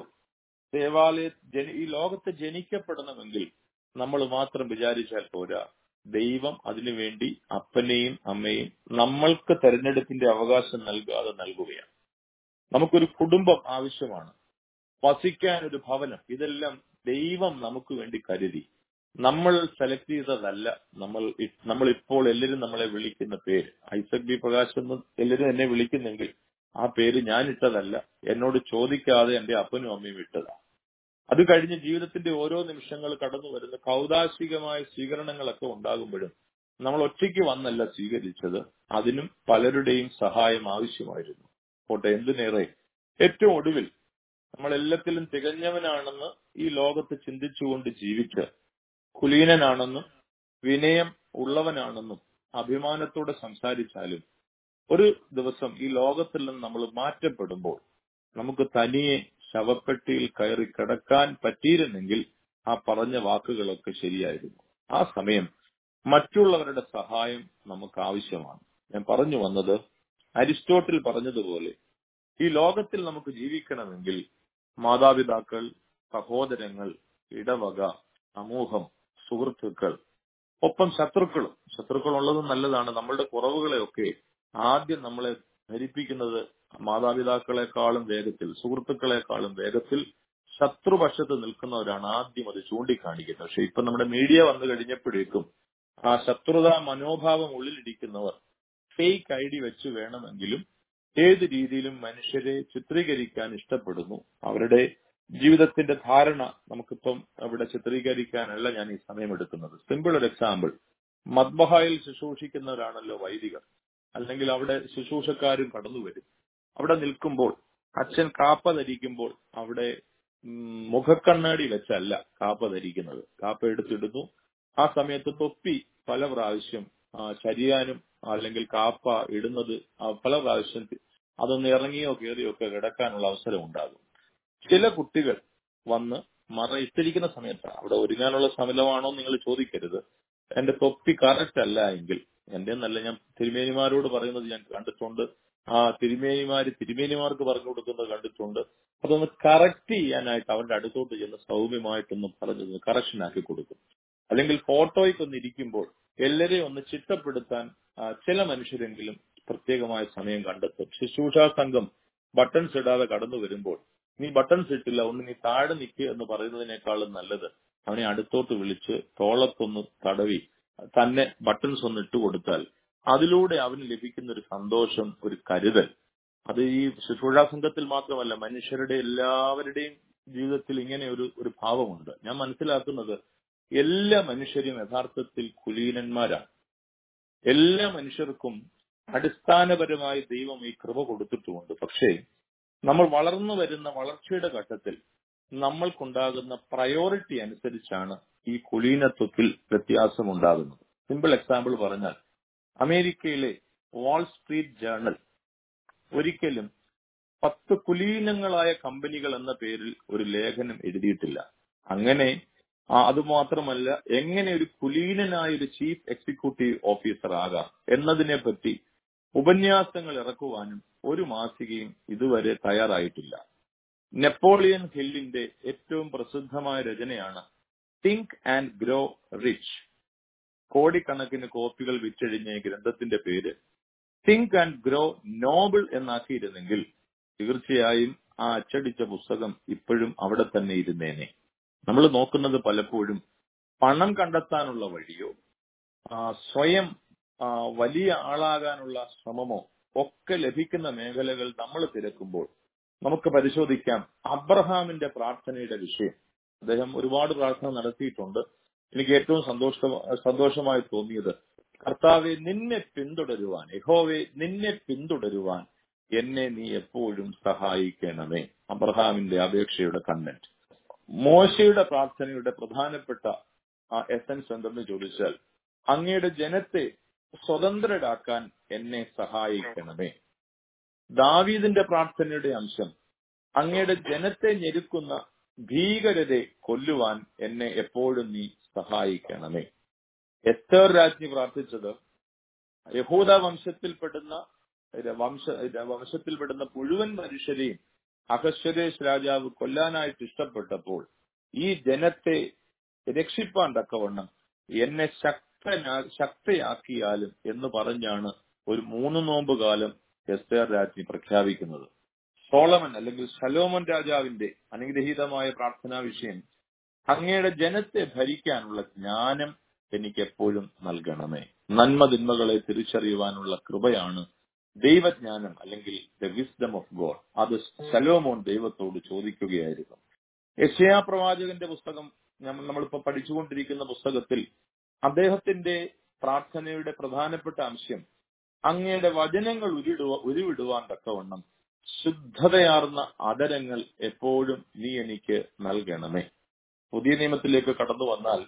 ദേവാലയ ജനി ഈ ലോകത്ത് ജനിക്കപ്പെടണമെങ്കിൽ നമ്മൾ മാത്രം വിചാരിച്ചാൽ പോരാ ദൈവം അതിനുവേണ്ടി അപ്പനെയും അമ്മയും നമ്മൾക്ക് തെരഞ്ഞെടുപ്പിന്റെ അവകാശം നൽകാതെ നൽകുകയാണ് നമുക്കൊരു കുടുംബം ആവശ്യമാണ് വസിക്കാൻ ഒരു ഭവനം ഇതെല്ലാം ദൈവം നമുക്ക് വേണ്ടി കരുതി നമ്മൾ സെലക്ട് ചെയ്തതല്ല നമ്മൾ ഇ- നമ്മൾ ഇപ്പോൾ എല്ലാവരും നമ്മളെ വിളിക്കുന്ന പേര് ഐസക് ബി പ്രകാശ് എന്ന് എല്ലാവരും എന്നെ വിളിക്കുന്നെങ്കിൽ ആ പേര് ഞാൻ ഇട്ടതല്ല എന്നോട് ചോദിക്കാതെ എന്റെ അപ്പനും അമ്മയും ഇട്ടതാണ് അത് കഴിഞ്ഞ് ജീവിതത്തിന്റെ ഓരോ നിമിഷങ്ങൾ കടന്നു വരുന്ന കൗതാശികമായ സ്വീകരണങ്ങളൊക്കെ ഉണ്ടാകുമ്പോഴും നമ്മൾ ഒറ്റയ്ക്ക് വന്നല്ല സ്വീകരിച്ചത് അതിനും പലരുടെയും സഹായം ആവശ്യമായിരുന്നു പോട്ടെ എന്തിനേറെ ഏറ്റവും ഒടുവിൽ നമ്മൾ എല്ലാത്തിലും തികഞ്ഞവനാണെന്ന് ഈ ലോകത്ത് ചിന്തിച്ചുകൊണ്ട് ജീവിച്ച് കുലീനനാണെന്നും വിനയം ഉള്ളവനാണെന്നും അഭിമാനത്തോടെ സംസാരിച്ചാലും ഒരു ദിവസം ഈ ലോകത്തിൽ നിന്ന് നമ്മൾ മാറ്റപ്പെടുമ്പോൾ നമുക്ക് തനിയെ ശവപ്പെട്ടിയിൽ കയറി കിടക്കാൻ പറ്റിയിരുന്നെങ്കിൽ ആ പറഞ്ഞ വാക്കുകളൊക്കെ ശരിയായിരുന്നു ആ സമയം മറ്റുള്ളവരുടെ സഹായം നമുക്ക് ആവശ്യമാണ് ഞാൻ പറഞ്ഞു വന്നത് അരിസ്റ്റോട്ടിൽ പറഞ്ഞതുപോലെ ഈ ലോകത്തിൽ നമുക്ക് ജീവിക്കണമെങ്കിൽ മാതാപിതാക്കൾ സഹോദരങ്ങൾ ഇടവക സമൂഹം സുഹൃത്തുക്കൾ ഒപ്പം ശത്രുക്കളും ശത്രുക്കൾ ഉള്ളത് നല്ലതാണ് നമ്മളുടെ കുറവുകളെയൊക്കെ ആദ്യം നമ്മളെ ധരിപ്പിക്കുന്നത് മാതാപിതാക്കളെക്കാളും വേഗത്തിൽ സുഹൃത്തുക്കളെക്കാളും വേഗത്തിൽ ശത്രുപക്ഷത്ത് നിൽക്കുന്നവരാണ് ആദ്യം അത് ചൂണ്ടിക്കാണിക്കുന്നത് പക്ഷെ ഇപ്പൊ നമ്മുടെ മീഡിയ വന്നു കഴിഞ്ഞപ്പോഴേക്കും ആ ശത്രുതാ മനോഭാവം ഉള്ളിലിരിക്കുന്നവർ ഫേക്ക് ഐ ഡി വെച്ച് വേണമെങ്കിലും ഏത് രീതിയിലും മനുഷ്യരെ ചിത്രീകരിക്കാൻ ഇഷ്ടപ്പെടുന്നു അവരുടെ ജീവിതത്തിന്റെ ധാരണ നമുക്കിപ്പം ഇവിടെ ചിത്രീകരിക്കാനല്ല ഞാൻ ഈ സമയം എടുക്കുന്നത് സിമ്പിൾ ഒരു എക്സാമ്പിൾ മദ്ബഹായിൽ ശുശ്രൂഷിക്കുന്നവരാണല്ലോ വൈദികർ അല്ലെങ്കിൽ അവിടെ ശുശ്രൂഷക്കാരും കടന്നു വരും അവിടെ നിൽക്കുമ്പോൾ അച്ഛൻ കാപ്പ ധരിക്കുമ്പോൾ അവിടെ ഉം, മുഖക്കണ്ണാടി വെച്ചല്ല കാപ്പ ധരിക്കുന്നത് കാപ്പ എടുത്തിടുന്നു ആ സമയത്ത് തൊപ്പി പല പ്രാവശ്യം ആ, ചരിയാനും അല്ലെങ്കിൽ കാപ്പ ഇടുന്നത് ആ, പല പ്രാവശ്യം അതൊന്ന് ഇറങ്ങിയോ കയറിയോ ഒക്കെ കിടക്കാനുള്ള അവസരം ഉണ്ടാകും ചില കുട്ടികൾ വന്ന് മറ ഇട്ടിരിക്കുന്ന സമയത്ത് അവിടെ ഒരുങ്ങാനുള്ള സമയമാണോ നിങ്ങൾ ചോദിക്കരുത് എന്റെ തൊപ്പി കറക്റ്റ് അല്ല എങ്കിൽ എന്റെ എന്നല്ല ഞാൻ തിരുമേനിമാരോട് പറയുന്നത് ഞാൻ കണ്ടിട്ടുണ്ട് ആ തിരുമേനിമാര് തിരുമേനിമാർക്ക് പറഞ്ഞു കൊടുക്കുന്നത് കണ്ടിട്ടുണ്ട് അതൊന്ന് കറക്റ്റ് ചെയ്യാനായിട്ട് അവരുടെ അടുത്തോട്ട് ചെന്ന് സൗമ്യമായിട്ടൊന്ന് പറഞ്ഞത് കറക്ഷൻ ആക്കി കൊടുക്കും അല്ലെങ്കിൽ ഫോട്ടോയ്ക്ക് ഒന്ന് ഇരിക്കുമ്പോൾ എല്ലാരെയും ഒന്ന് ചിട്ടപ്പെടുത്താൻ ആ, ചില മനുഷ്യരെങ്കിലും പ്രത്യേകമായ സമയം കണ്ടെത്തും ശുശ്രൂഷാ സംഘം ബട്ടൺസ് ഇടാതെ കടന്നു വരുമ്പോൾ നീ ബട്ടൺസ് ഇട്ടില്ല ഒന്ന് നീ താഴെ നിൽക്കുക എന്ന് പറയുന്നതിനേക്കാളും നല്ലത് അവനെ അടുത്തോട്ട് വിളിച്ച് തോളത്തൊന്ന് തടവി തന്നെ ബട്ടൺസ് ഒന്ന് ഇട്ടുകൊടുത്താൽ അതിലൂടെ അവന് ലഭിക്കുന്ന ഒരു സന്തോഷം ഒരു കരുതൽ അത് ഈ ശുശ്രൂഷാ സംഘത്തിൽ മാത്രമല്ല മനുഷ്യരുടെ എല്ലാവരുടെയും ജീവിതത്തിൽ ഇങ്ങനെ ഒരു ഒരു ഭാവമുണ്ട് ഞാൻ മനസ്സിലാക്കുന്നത് എല്ലാ മനുഷ്യരും യഥാർത്ഥത്തിൽ കുലീനന്മാരാണ് എല്ലാ മനുഷ്യർക്കും അടിസ്ഥാനപരമായി ദൈവം ഈ കൃപ കൊടുത്തിട്ടുമുണ്ട് പക്ഷേ നമ്മൾ വളർന്നു വരുന്ന വളർച്ചയുടെ ഘട്ടത്തിൽ നമ്മൾക്കുണ്ടാകുന്ന പ്രയോറിറ്റി അനുസരിച്ചാണ് ഈ കുലീനത്വത്തിൽ വ്യത്യാസമുണ്ടാകുന്നത് സിമ്പിൾ എക്സാമ്പിൾ പറഞ്ഞാൽ അമേരിക്കയിലെ വാൾ സ്ട്രീറ്റ് ജേർണൽ ഒരിക്കലും പത്ത് കുലീനങ്ങളായ കമ്പനികൾ എന്ന പേരിൽ ഒരു ലേഖനം എഴുതിയിട്ടില്ല അങ്ങനെ ആ, അതുമാത്രമല്ല എങ്ങനെ ഒരു കുലീനനായ ഒരു ചീഫ് എക്സിക്യൂട്ടീവ് ഓഫീസർ ആകാം എന്നതിനെ പറ്റി ഉപന്യാസങ്ങൾ ഇറക്കുവാനും ഒരു മാസികയും ഇതുവരെ തയ്യാറായിട്ടില്ല നെപ്പോളിയൻ ഹില്ലിന്റെ ഏറ്റവും പ്രസിദ്ധമായ രചനയാണ് തിങ്ക് ആൻഡ് ഗ്രോ റിച്ച് കോടിക്കണക്കിന് കോപ്പികൾ വിറ്റഴിഞ്ഞ ഈ ഗ്രന്ഥത്തിന്റെ പേര് തിങ്ക് ആൻഡ് ഗ്രോ നോബിൾ എന്നാക്കിയിരുന്നെങ്കിൽ തീർച്ചയായും ആ അച്ചടിച്ച പുസ്തകം ഇപ്പോഴും അവിടെ തന്നെ ഇരുന്നേനെ നമ്മൾ നോക്കുന്നത് പലപ്പോഴും പണം കണ്ടെത്താനുള്ള വഴിയോ ആ, സ്വയം ആ, വലിയ ആളാകാനുള്ള ശ്രമമോ ഒക്കെ ലഭിക്കുന്ന മേഖലകൾ നമ്മൾ തിരക്കുമ്പോൾ നമുക്ക് പരിശോധിക്കാം അബ്രഹാമിന്റെ പ്രാർത്ഥനയുടെ വിഷയം അദ്ദേഹം ഒരുപാട് പ്രാർത്ഥന നടത്തിയിട്ടുണ്ട് എനിക്ക് ഏറ്റവും സന്തോഷ സന്തോഷമായി തോന്നിയത് കർത്താവെ നിന്നെ പിന്തുടരുവാൻ യഹോവെ നിന്നെ പിന്തുടരുവാൻ എന്നെ നീ എപ്പോഴും സഹായിക്കണമേ അബ്രഹാമിന്റെ അപേക്ഷയുടെ കണ്ടന്റ് മോശയുടെ പ്രാർത്ഥനയുടെ പ്രധാനപ്പെട്ട ആ എസൻസ് എന്തെന്ന് ചോദിച്ചാൽ അങ്ങയുടെ ജനത്തെ സ്വതന്ത്രരാക്കാൻ എന്നെ സഹായിക്കണമേ ദാവീദിന്റെ പ്രാർത്ഥനയുടെ അംശം അങ്ങയുടെ ജനത്തെ ഞെരുക്കുന്ന ഭീകരരെ കൊല്ലുവാൻ എന്നെ എപ്പോഴും നീ സഹായിക്കണമേ എസ്തേർ രാജ്ഞി പ്രാർത്ഥിച്ചത് യഹൂദ വംശത്തിൽപ്പെടുന്ന വംശ വംശത്തിൽപ്പെടുന്ന മുഴുവൻ മനുഷ്യരെയും അഹശ്വരേഷ് രാജാവ് കൊല്ലാനായിട്ട് ഇഷ്ടപ്പെട്ടപ്പോൾ ഈ ജനത്തെ രക്ഷിപ്പാൻ തക്കവണ്ണം എന്നെ ശക്തനാ ശക്തയാക്കിയാലും എന്ന് പറഞ്ഞാണ് ഒരു മൂന്ന് നോമ്പ് കാലം എസ്തേർ രാജ്ഞി പ്രഖ്യാപിക്കുന്നത് സോളമൻ അല്ലെങ്കിൽ ശലോമൻ രാജാവിന്റെ അനുഗ്രഹീതമായ പ്രാർത്ഥനാ വിഷയം അങ്ങയുടെ ജനത്തെ ഭരിക്കാനുള്ള ജ്ഞാനം എനിക്ക് എപ്പോഴും നൽകണമേ നന്മ തിന്മകളെ തിരിച്ചറിയുവാനുള്ള കൃപയാണ് ദൈവജ്ഞാനം അല്ലെങ്കിൽ ദ വിസ്ഡം ഓഫ് ഗോഡ് അത് ശലോമോൻ ദൈവത്തോട് ചോദിക്കുകയായിരുന്നു യശയാ പ്രവാചകന്റെ പുസ്തകം നമ്മൾ നമ്മളിപ്പോ പഠിച്ചുകൊണ്ടിരിക്കുന്ന പുസ്തകത്തിൽ അദ്ദേഹത്തിന്റെ പ്രാർത്ഥനയുടെ പ്രധാനപ്പെട്ട അംശം അങ്ങയുടെ വചനങ്ങൾ ഉരുടുവ ഉരുവിടുവാൻ തക്കവണ്ണം ശുദ്ധതയാർന്ന അതരങ്ങൾ എപ്പോഴും നീ എനിക്ക് നൽകണമേ പുതിയ നിയമത്തിലേക്ക് കടന്നു വന്നാൽ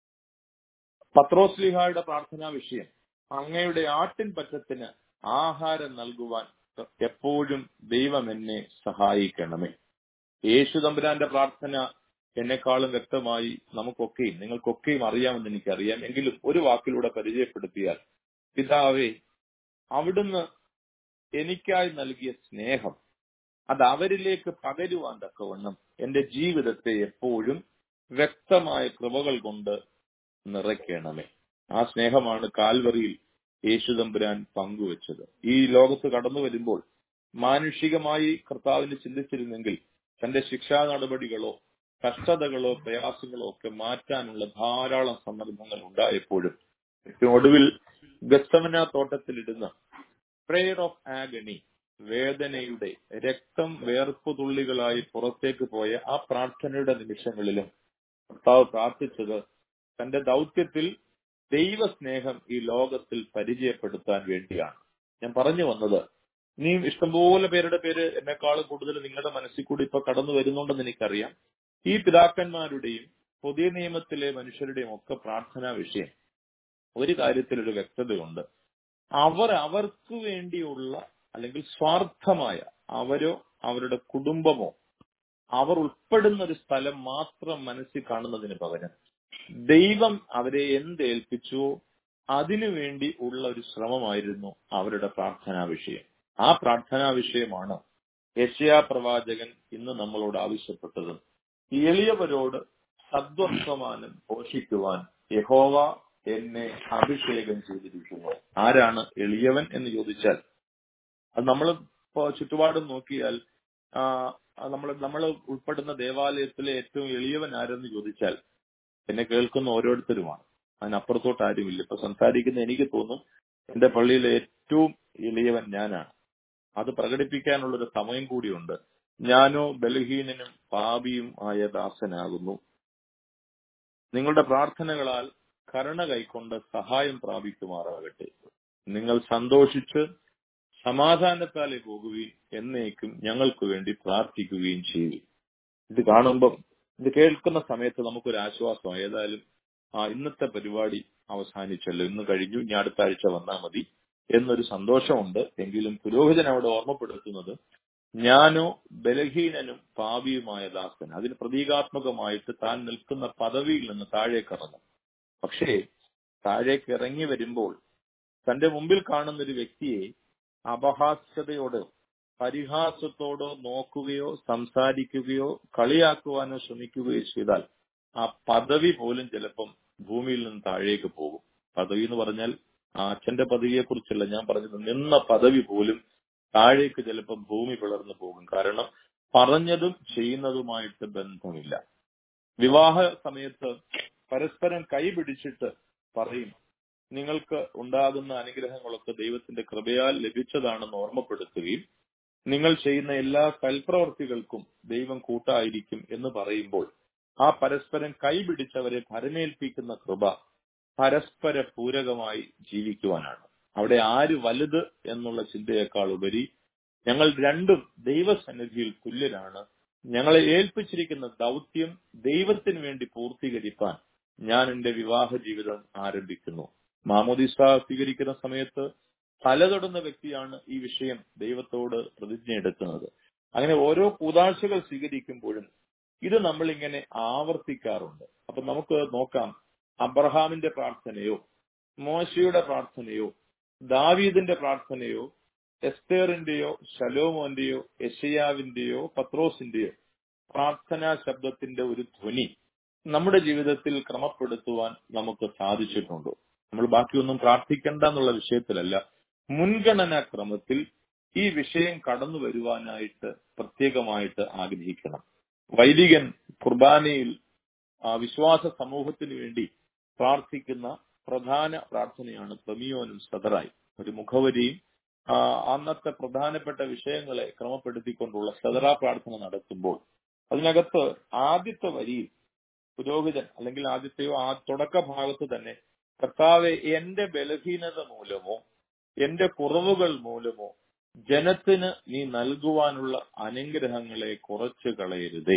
പത്രോസ്ലിഹായുടെ പ്രാർത്ഥനാ വിഷയം അങ്ങയുടെ ആട്ടിൻ പറ്റത്തിന് ആഹാരം നൽകുവാൻ എപ്പോഴും ദൈവം എന്നെ സഹായിക്കണമേ യേശു തമ്പുരാന്റെ പ്രാർത്ഥന എന്നെക്കാളും വ്യക്തമായി നമുക്കൊക്കെയും നിങ്ങൾക്കൊക്കെയും അറിയാമെന്ന് എനിക്കറിയാം എങ്കിലും ഒരു വാക്കിലൂടെ പരിചയപ്പെടുത്തിയാൽ പിതാവേ അവിടുന്ന് എനിക്കായി നൽകിയ സ്നേഹം അത് അവരിലേക്ക് പകരുവാൻ തക്കവണ്ണം എന്റെ ജീവിതത്തെ എപ്പോഴും വ്യക്തമായ കൃപകൾ കൊണ്ട് നിറയ്ക്കണമേ ആ സ്നേഹമാണ് കാൽവറിയിൽ യേശുദമ്പുരാൻ പങ്കുവച്ചത് ഈ ലോകത്ത് കടന്നു വരുമ്പോൾ മാനുഷികമായി കർത്താവിന് ചിന്തിച്ചിരുന്നെങ്കിൽ തന്റെ ശിക്ഷാ നടപടികളോ കഷ്ടതകളോ പ്രയാസങ്ങളോ ഒക്കെ മാറ്റാനുള്ള ധാരാളം സന്ദർഭങ്ങൾ ഉണ്ടായപ്പോഴും ഏറ്റവും ഒടുവിൽ ഗസ്തമന തോട്ടത്തിലിടുന്ന പ്രെയർ ഓഫ് ആഗണി വേദനയുടെ രക്തം വേർപ്പ് തുള്ളികളായി പുറത്തേക്ക് പോയ ആ പ്രാർത്ഥനയുടെ നിമിഷങ്ങളിലും കർത്താവ് പ്രാർത്ഥിച്ചത് തന്റെ ദൗത്യത്തിൽ ദൈവസ്നേഹം ഈ ലോകത്തിൽ പരിചയപ്പെടുത്താൻ വേണ്ടിയാണ് ഞാൻ പറഞ്ഞു വന്നത് ഇനിയും ഇഷ്ടംപോലെ പേരുടെ പേര് എന്നെക്കാളും കൂടുതൽ നിങ്ങളുടെ മനസ്സിൽ കൂടി ഇപ്പൊ കടന്നു വരുന്നുണ്ടെന്ന് എനിക്കറിയാം ഈ പിതാക്കന്മാരുടെയും പുതിയ നിയമത്തിലെ മനുഷ്യരുടെയും ഒക്കെ പ്രാർത്ഥനാ വിഷയം ഒരു കാര്യത്തിൽ ഒരു വ്യക്തതയുണ്ട് അവർ അവർക്ക് വേണ്ടിയുള്ള അല്ലെങ്കിൽ സ്വാർത്ഥമായ അവരോ അവരുടെ കുടുംബമോ അവർ ഉൾപ്പെടുന്ന ഒരു സ്ഥലം മാത്രം മനസ്സിൽ കാണുന്നതിന് പകരം ദൈവം അവരെ എന്തേൽപ്പിച്ചുവോ അതിനുവേണ്ടി ഉള്ള ഒരു ശ്രമമായിരുന്നു അവരുടെ പ്രാർത്ഥനാ വിഷയം ആ പ്രാർത്ഥനാ വിഷയമാണ് യശയാ പ്രവാചകൻ ഇന്ന് നമ്മളോട് ആവശ്യപ്പെട്ടതും എളിയവരോട് സദ്വർത്തമാനം പോഷിക്കുവാൻ യഹോവ എന്നെ അഭിഷേകം ചെയ്തിരിക്കുന്നു ആരാണ് എളിയവൻ എന്ന് ചോദിച്ചാൽ അത് നമ്മൾ ഇപ്പോ ചുറ്റുപാടും നോക്കിയാൽ നമ്മൾ നമ്മൾ ഉൾപ്പെടുന്ന ദേവാലയത്തിലെ ഏറ്റവും എളിയവൻ ആരെന്ന് ചോദിച്ചാൽ എന്നെ കേൾക്കുന്ന ഓരോരുത്തരുമാണ് അതിനപ്പുറത്തോട്ട് ആരുമില്ല ഇപ്പൊ സംസാരിക്കുന്ന എനിക്ക് തോന്നും എന്റെ പള്ളിയിലെ ഏറ്റവും എളിയവൻ ഞാനാണ് അത് പ്രകടിപ്പിക്കാനുള്ള ഒരു സമയം കൂടിയുണ്ട് ഞാനോ ബലഹീനനും പാപിയും ആയ ദാസനാകുന്നു നിങ്ങളുടെ പ്രാർത്ഥനകളാൽ കരുണ കൈക്കൊണ്ട് സഹായം പ്രാപിക്കുമാറാകട്ടെ നിങ്ങൾ സന്തോഷിച്ച് സമാധാനത്താലെ പോകുകയും എന്നേക്കും ഞങ്ങൾക്ക് വേണ്ടി പ്രാർത്ഥിക്കുകയും ചെയ്യും ഇത് കാണുമ്പം ഇത് കേൾക്കുന്ന സമയത്ത് നമുക്കൊരു ആശ്വാസം ഏതായാലും ആ ഇന്നത്തെ പരിപാടി അവസാനിച്ചല്ലോ ഇന്ന് കഴിഞ്ഞു ഇനി അടുത്ത ആഴ്ച വന്നാൽ മതി എന്നൊരു സന്തോഷമുണ്ട് എങ്കിലും പുരോഹിതൻ അവിടെ ഓർമ്മപ്പെടുത്തുന്നത് ഞാനോ ബലഹീനനും പാപിയുമായ ദാസൻ അതിന് പ്രതീകാത്മകമായിട്ട് താൻ നിൽക്കുന്ന പദവിയിൽ നിന്ന് താഴേക്ക് ഇറങ്ങും പക്ഷേ താഴേക്ക് ഇറങ്ങി വരുമ്പോൾ തന്റെ മുമ്പിൽ കാണുന്ന ഒരു വ്യക്തിയെ അപഹാസ്യതയോട് പരിഹാസത്തോടോ നോക്കുകയോ സംസാരിക്കുകയോ കളിയാക്കുവാനോ ശ്രമിക്കുകയോ ചെയ്താൽ ആ പദവി പോലും ചിലപ്പം ഭൂമിയിൽ നിന്ന് താഴേക്ക് പോകും പദവി എന്ന് പറഞ്ഞാൽ ആ അച്ഛന്റെ പദവിയെ കുറിച്ചല്ല ഞാൻ പറഞ്ഞത് നിന്ന പദവി പോലും താഴേക്ക് ചിലപ്പം ഭൂമി പിളർന്നു പോകും കാരണം പറഞ്ഞതും ചെയ്യുന്നതുമായിട്ട് ബന്ധമില്ല വിവാഹ സമയത്ത് പരസ്പരം കൈപിടിച്ചിട്ട് പറയും നിങ്ങൾക്ക് ഉണ്ടാകുന്ന അനുഗ്രഹങ്ങളൊക്കെ ദൈവത്തിന്റെ കൃപയാൽ ലഭിച്ചതാണെന്ന് ഓർമ്മപ്പെടുത്തുകയും നിങ്ങൾ ചെയ്യുന്ന എല്ലാ സൽപ്രവർത്തികൾക്കും ദൈവം കൂട്ടായിരിക്കും എന്ന് പറയുമ്പോൾ ആ പരസ്പരം കൈപിടിച്ചവരെ ഭരമേൽപ്പിക്കുന്ന കൃപ പരസ്പര പൂരകമായി ജീവിക്കുവാനാണ് അവിടെ ആര് വലുത് എന്നുള്ള ചിന്തയേക്കാൾ ഉപരി ഞങ്ങൾ രണ്ടും ദൈവസന്നിധിയിൽ തുല്യരാണ് ഞങ്ങളെ ഏൽപ്പിച്ചിരിക്കുന്ന ദൗത്യം ദൈവത്തിന് വേണ്ടി പൂർത്തീകരിക്കാൻ ഞാൻ എന്റെ വിവാഹ ജീവിതം ആരംഭിക്കുന്നു മാമോദിസ സ്വീകരിക്കുന്ന സമയത്ത് തലതൊടുന്ന വ്യക്തിയാണ് ഈ വിഷയം ദൈവത്തോട് പ്രതിജ്ഞ എടുക്കുന്നത് അങ്ങനെ ഓരോ കൂതാശകൾ സ്വീകരിക്കുമ്പോഴും ഇത് നമ്മൾ ഇങ്ങനെ ആവർത്തിക്കാറുണ്ട് അപ്പൊ നമുക്ക് നോക്കാം അബ്രഹാമിന്റെ പ്രാർത്ഥനയോ മോശയുടെ പ്രാർത്ഥനയോ ദാവീദിന്റെ പ്രാർത്ഥനയോ എസ്തേറിന്റെയോ ശലോമോന്റെയോ യശയാവിന്റെയോ പത്രോസിന്റെയോ പ്രാർത്ഥനാ ശബ്ദത്തിന്റെ ഒരു ധ്വനി നമ്മുടെ ജീവിതത്തിൽ ക്രമപ്പെടുത്തുവാൻ നമുക്ക് സാധിച്ചിട്ടുണ്ടോ നമ്മൾ ബാക്കിയൊന്നും പ്രാർത്ഥിക്കണ്ട എന്നുള്ള വിഷയത്തിലല്ല മുൻഗണനാ ക്രമത്തിൽ ഈ വിഷയം കടന്നു വരുവാനായിട്ട് പ്രത്യേകമായിട്ട് ആഗ്രഹിക്കണം വൈദികൻ കുർബാനയിൽ വിശ്വാസ സമൂഹത്തിന് വേണ്ടി പ്രാർത്ഥിക്കുന്ന പ്രധാന പ്രാർത്ഥനയാണ് പ്രമിയോനും സദറായി ഒരു മുഖവരിയും അന്നത്തെ പ്രധാനപ്പെട്ട വിഷയങ്ങളെ ക്രമപ്പെടുത്തിക്കൊണ്ടുള്ള സദറ പ്രാർത്ഥന നടത്തുമ്പോൾ അതിനകത്ത് ആദ്യത്തെ വരിയിൽ പുരോഹിതൻ അല്ലെങ്കിൽ ആദ്യത്തെയോ ആ തുടക്ക ഭാഗത്ത് തന്നെ കർത്താവെ എന്റെ ബലഹീനത മൂലമോ എന്റെ കുറവുകൾ മൂലമോ ജനത്തിന് നീ നൽകുവാനുള്ള അനുഗ്രഹങ്ങളെ കുറച്ചു കളയരുതേ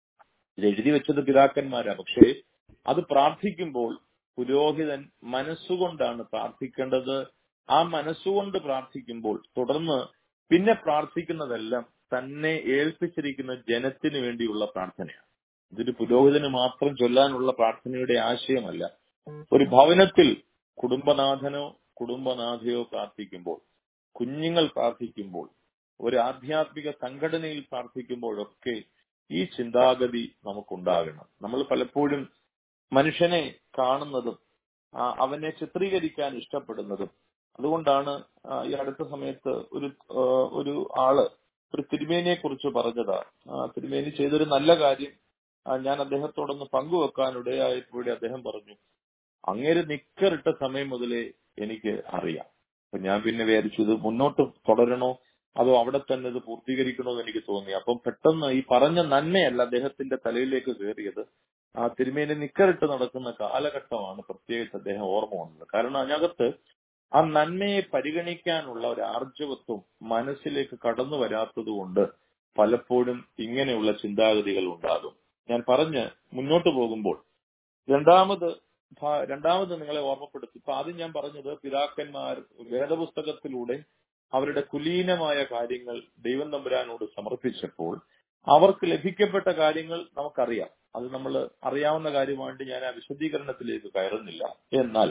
ഇത് എഴുതി വെച്ചത് പിതാക്കന്മാരാ പക്ഷേ അത് പ്രാർത്ഥിക്കുമ്പോൾ പുരോഹിതൻ മനസ്സുകൊണ്ടാണ് പ്രാർത്ഥിക്കേണ്ടത് ആ മനസ്സുകൊണ്ട് പ്രാർത്ഥിക്കുമ്പോൾ തുടർന്ന് പിന്നെ പ്രാർത്ഥിക്കുന്നതെല്ലാം തന്നെ ഏൽപ്പിച്ചിരിക്കുന്ന ജനത്തിന് വേണ്ടിയുള്ള പ്രാർത്ഥനയാണ് ഇതൊരു പുരോഹിതന് മാത്രം ചൊല്ലാനുള്ള പ്രാർത്ഥനയുടെ ആശയമല്ല ഒരു ഭവനത്തിൽ കുടുംബനാഥനോ കുടുംബനാഥയോ പ്രാർത്ഥിക്കുമ്പോൾ കുഞ്ഞുങ്ങൾ പ്രാർത്ഥിക്കുമ്പോൾ ഒരു ആധ്യാത്മിക സംഘടനയിൽ പ്രാർത്ഥിക്കുമ്പോഴൊക്കെ ഈ ചിന്താഗതി നമുക്കുണ്ടാകണം നമ്മൾ പലപ്പോഴും മനുഷ്യനെ കാണുന്നതും അവനെ ചിത്രീകരിക്കാൻ ഇഷ്ടപ്പെടുന്നതും അതുകൊണ്ടാണ് ഈ അടുത്ത സമയത്ത് ഒരു ഒരു ആള് ഒരു തിരുമേനിയെ കുറിച്ച് പറഞ്ഞതാ തിരുമേനി ചെയ്തൊരു നല്ല കാര്യം ഞാൻ അദ്ദേഹത്തോടൊന്ന് പങ്കുവെക്കാൻ ഇടയായപ്പോഴേ അദ്ദേഹം പറഞ്ഞു അങ്ങേര് നിക്കറിട്ട സമയം മുതലേ എനിക്ക് അറിയാം അപ്പൊ ഞാൻ പിന്നെ വിചാരിച്ചു ഇത് മുന്നോട്ട് തുടരണോ അതോ അവിടെ തന്നെ ഇത് പൂർത്തീകരിക്കണമെന്ന് എനിക്ക് തോന്നി അപ്പം പെട്ടെന്ന് ഈ പറഞ്ഞ നന്മയല്ല അദ്ദേഹത്തിന്റെ തലയിലേക്ക് കയറിയത് ആ തിരുമേനി നിക്കറിട്ട് നടക്കുന്ന കാലഘട്ടമാണ് പ്രത്യേകിച്ച് അദ്ദേഹം ഓർമ്മ വന്നത് കാരണം അതിനകത്ത് ആ നന്മയെ പരിഗണിക്കാനുള്ള ഒരു ആർജവത്വം മനസ്സിലേക്ക് കടന്നു വരാത്തത് കൊണ്ട് പലപ്പോഴും ഇങ്ങനെയുള്ള ചിന്താഗതികൾ ഉണ്ടാകും ഞാൻ പറഞ്ഞ് മുന്നോട്ട് പോകുമ്പോൾ രണ്ടാമത് ഭ- രണ്ടാമത് നിങ്ങളെ ഓർമ്മപ്പെടുത്തി ഇപ്പൊ ആദ്യം ഞാൻ പറഞ്ഞത് പിതാക്കന്മാർ വേദപുസ്തകത്തിലൂടെ അവരുടെ കുലീനമായ കാര്യങ്ങൾ ദൈവം തമ്പുരാനോട് സമർപ്പിച്ചപ്പോൾ അവർക്ക് ലഭിക്കപ്പെട്ട കാര്യങ്ങൾ നമുക്കറിയാം അത് നമ്മൾ അറിയാവുന്ന കാര്യമായിട്ട് ഞാൻ ആ വിശദീകരണത്തിലേക്ക് കയറുന്നില്ല എന്നാൽ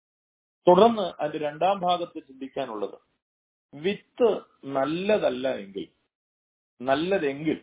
തുടർന്ന് അതിന്റെ രണ്ടാം ഭാഗത്ത് ചിന്തിക്കാനുള്ളത് വിത്ത് നല്ലതല്ല എങ്കിൽ നല്ലതെങ്കിൽ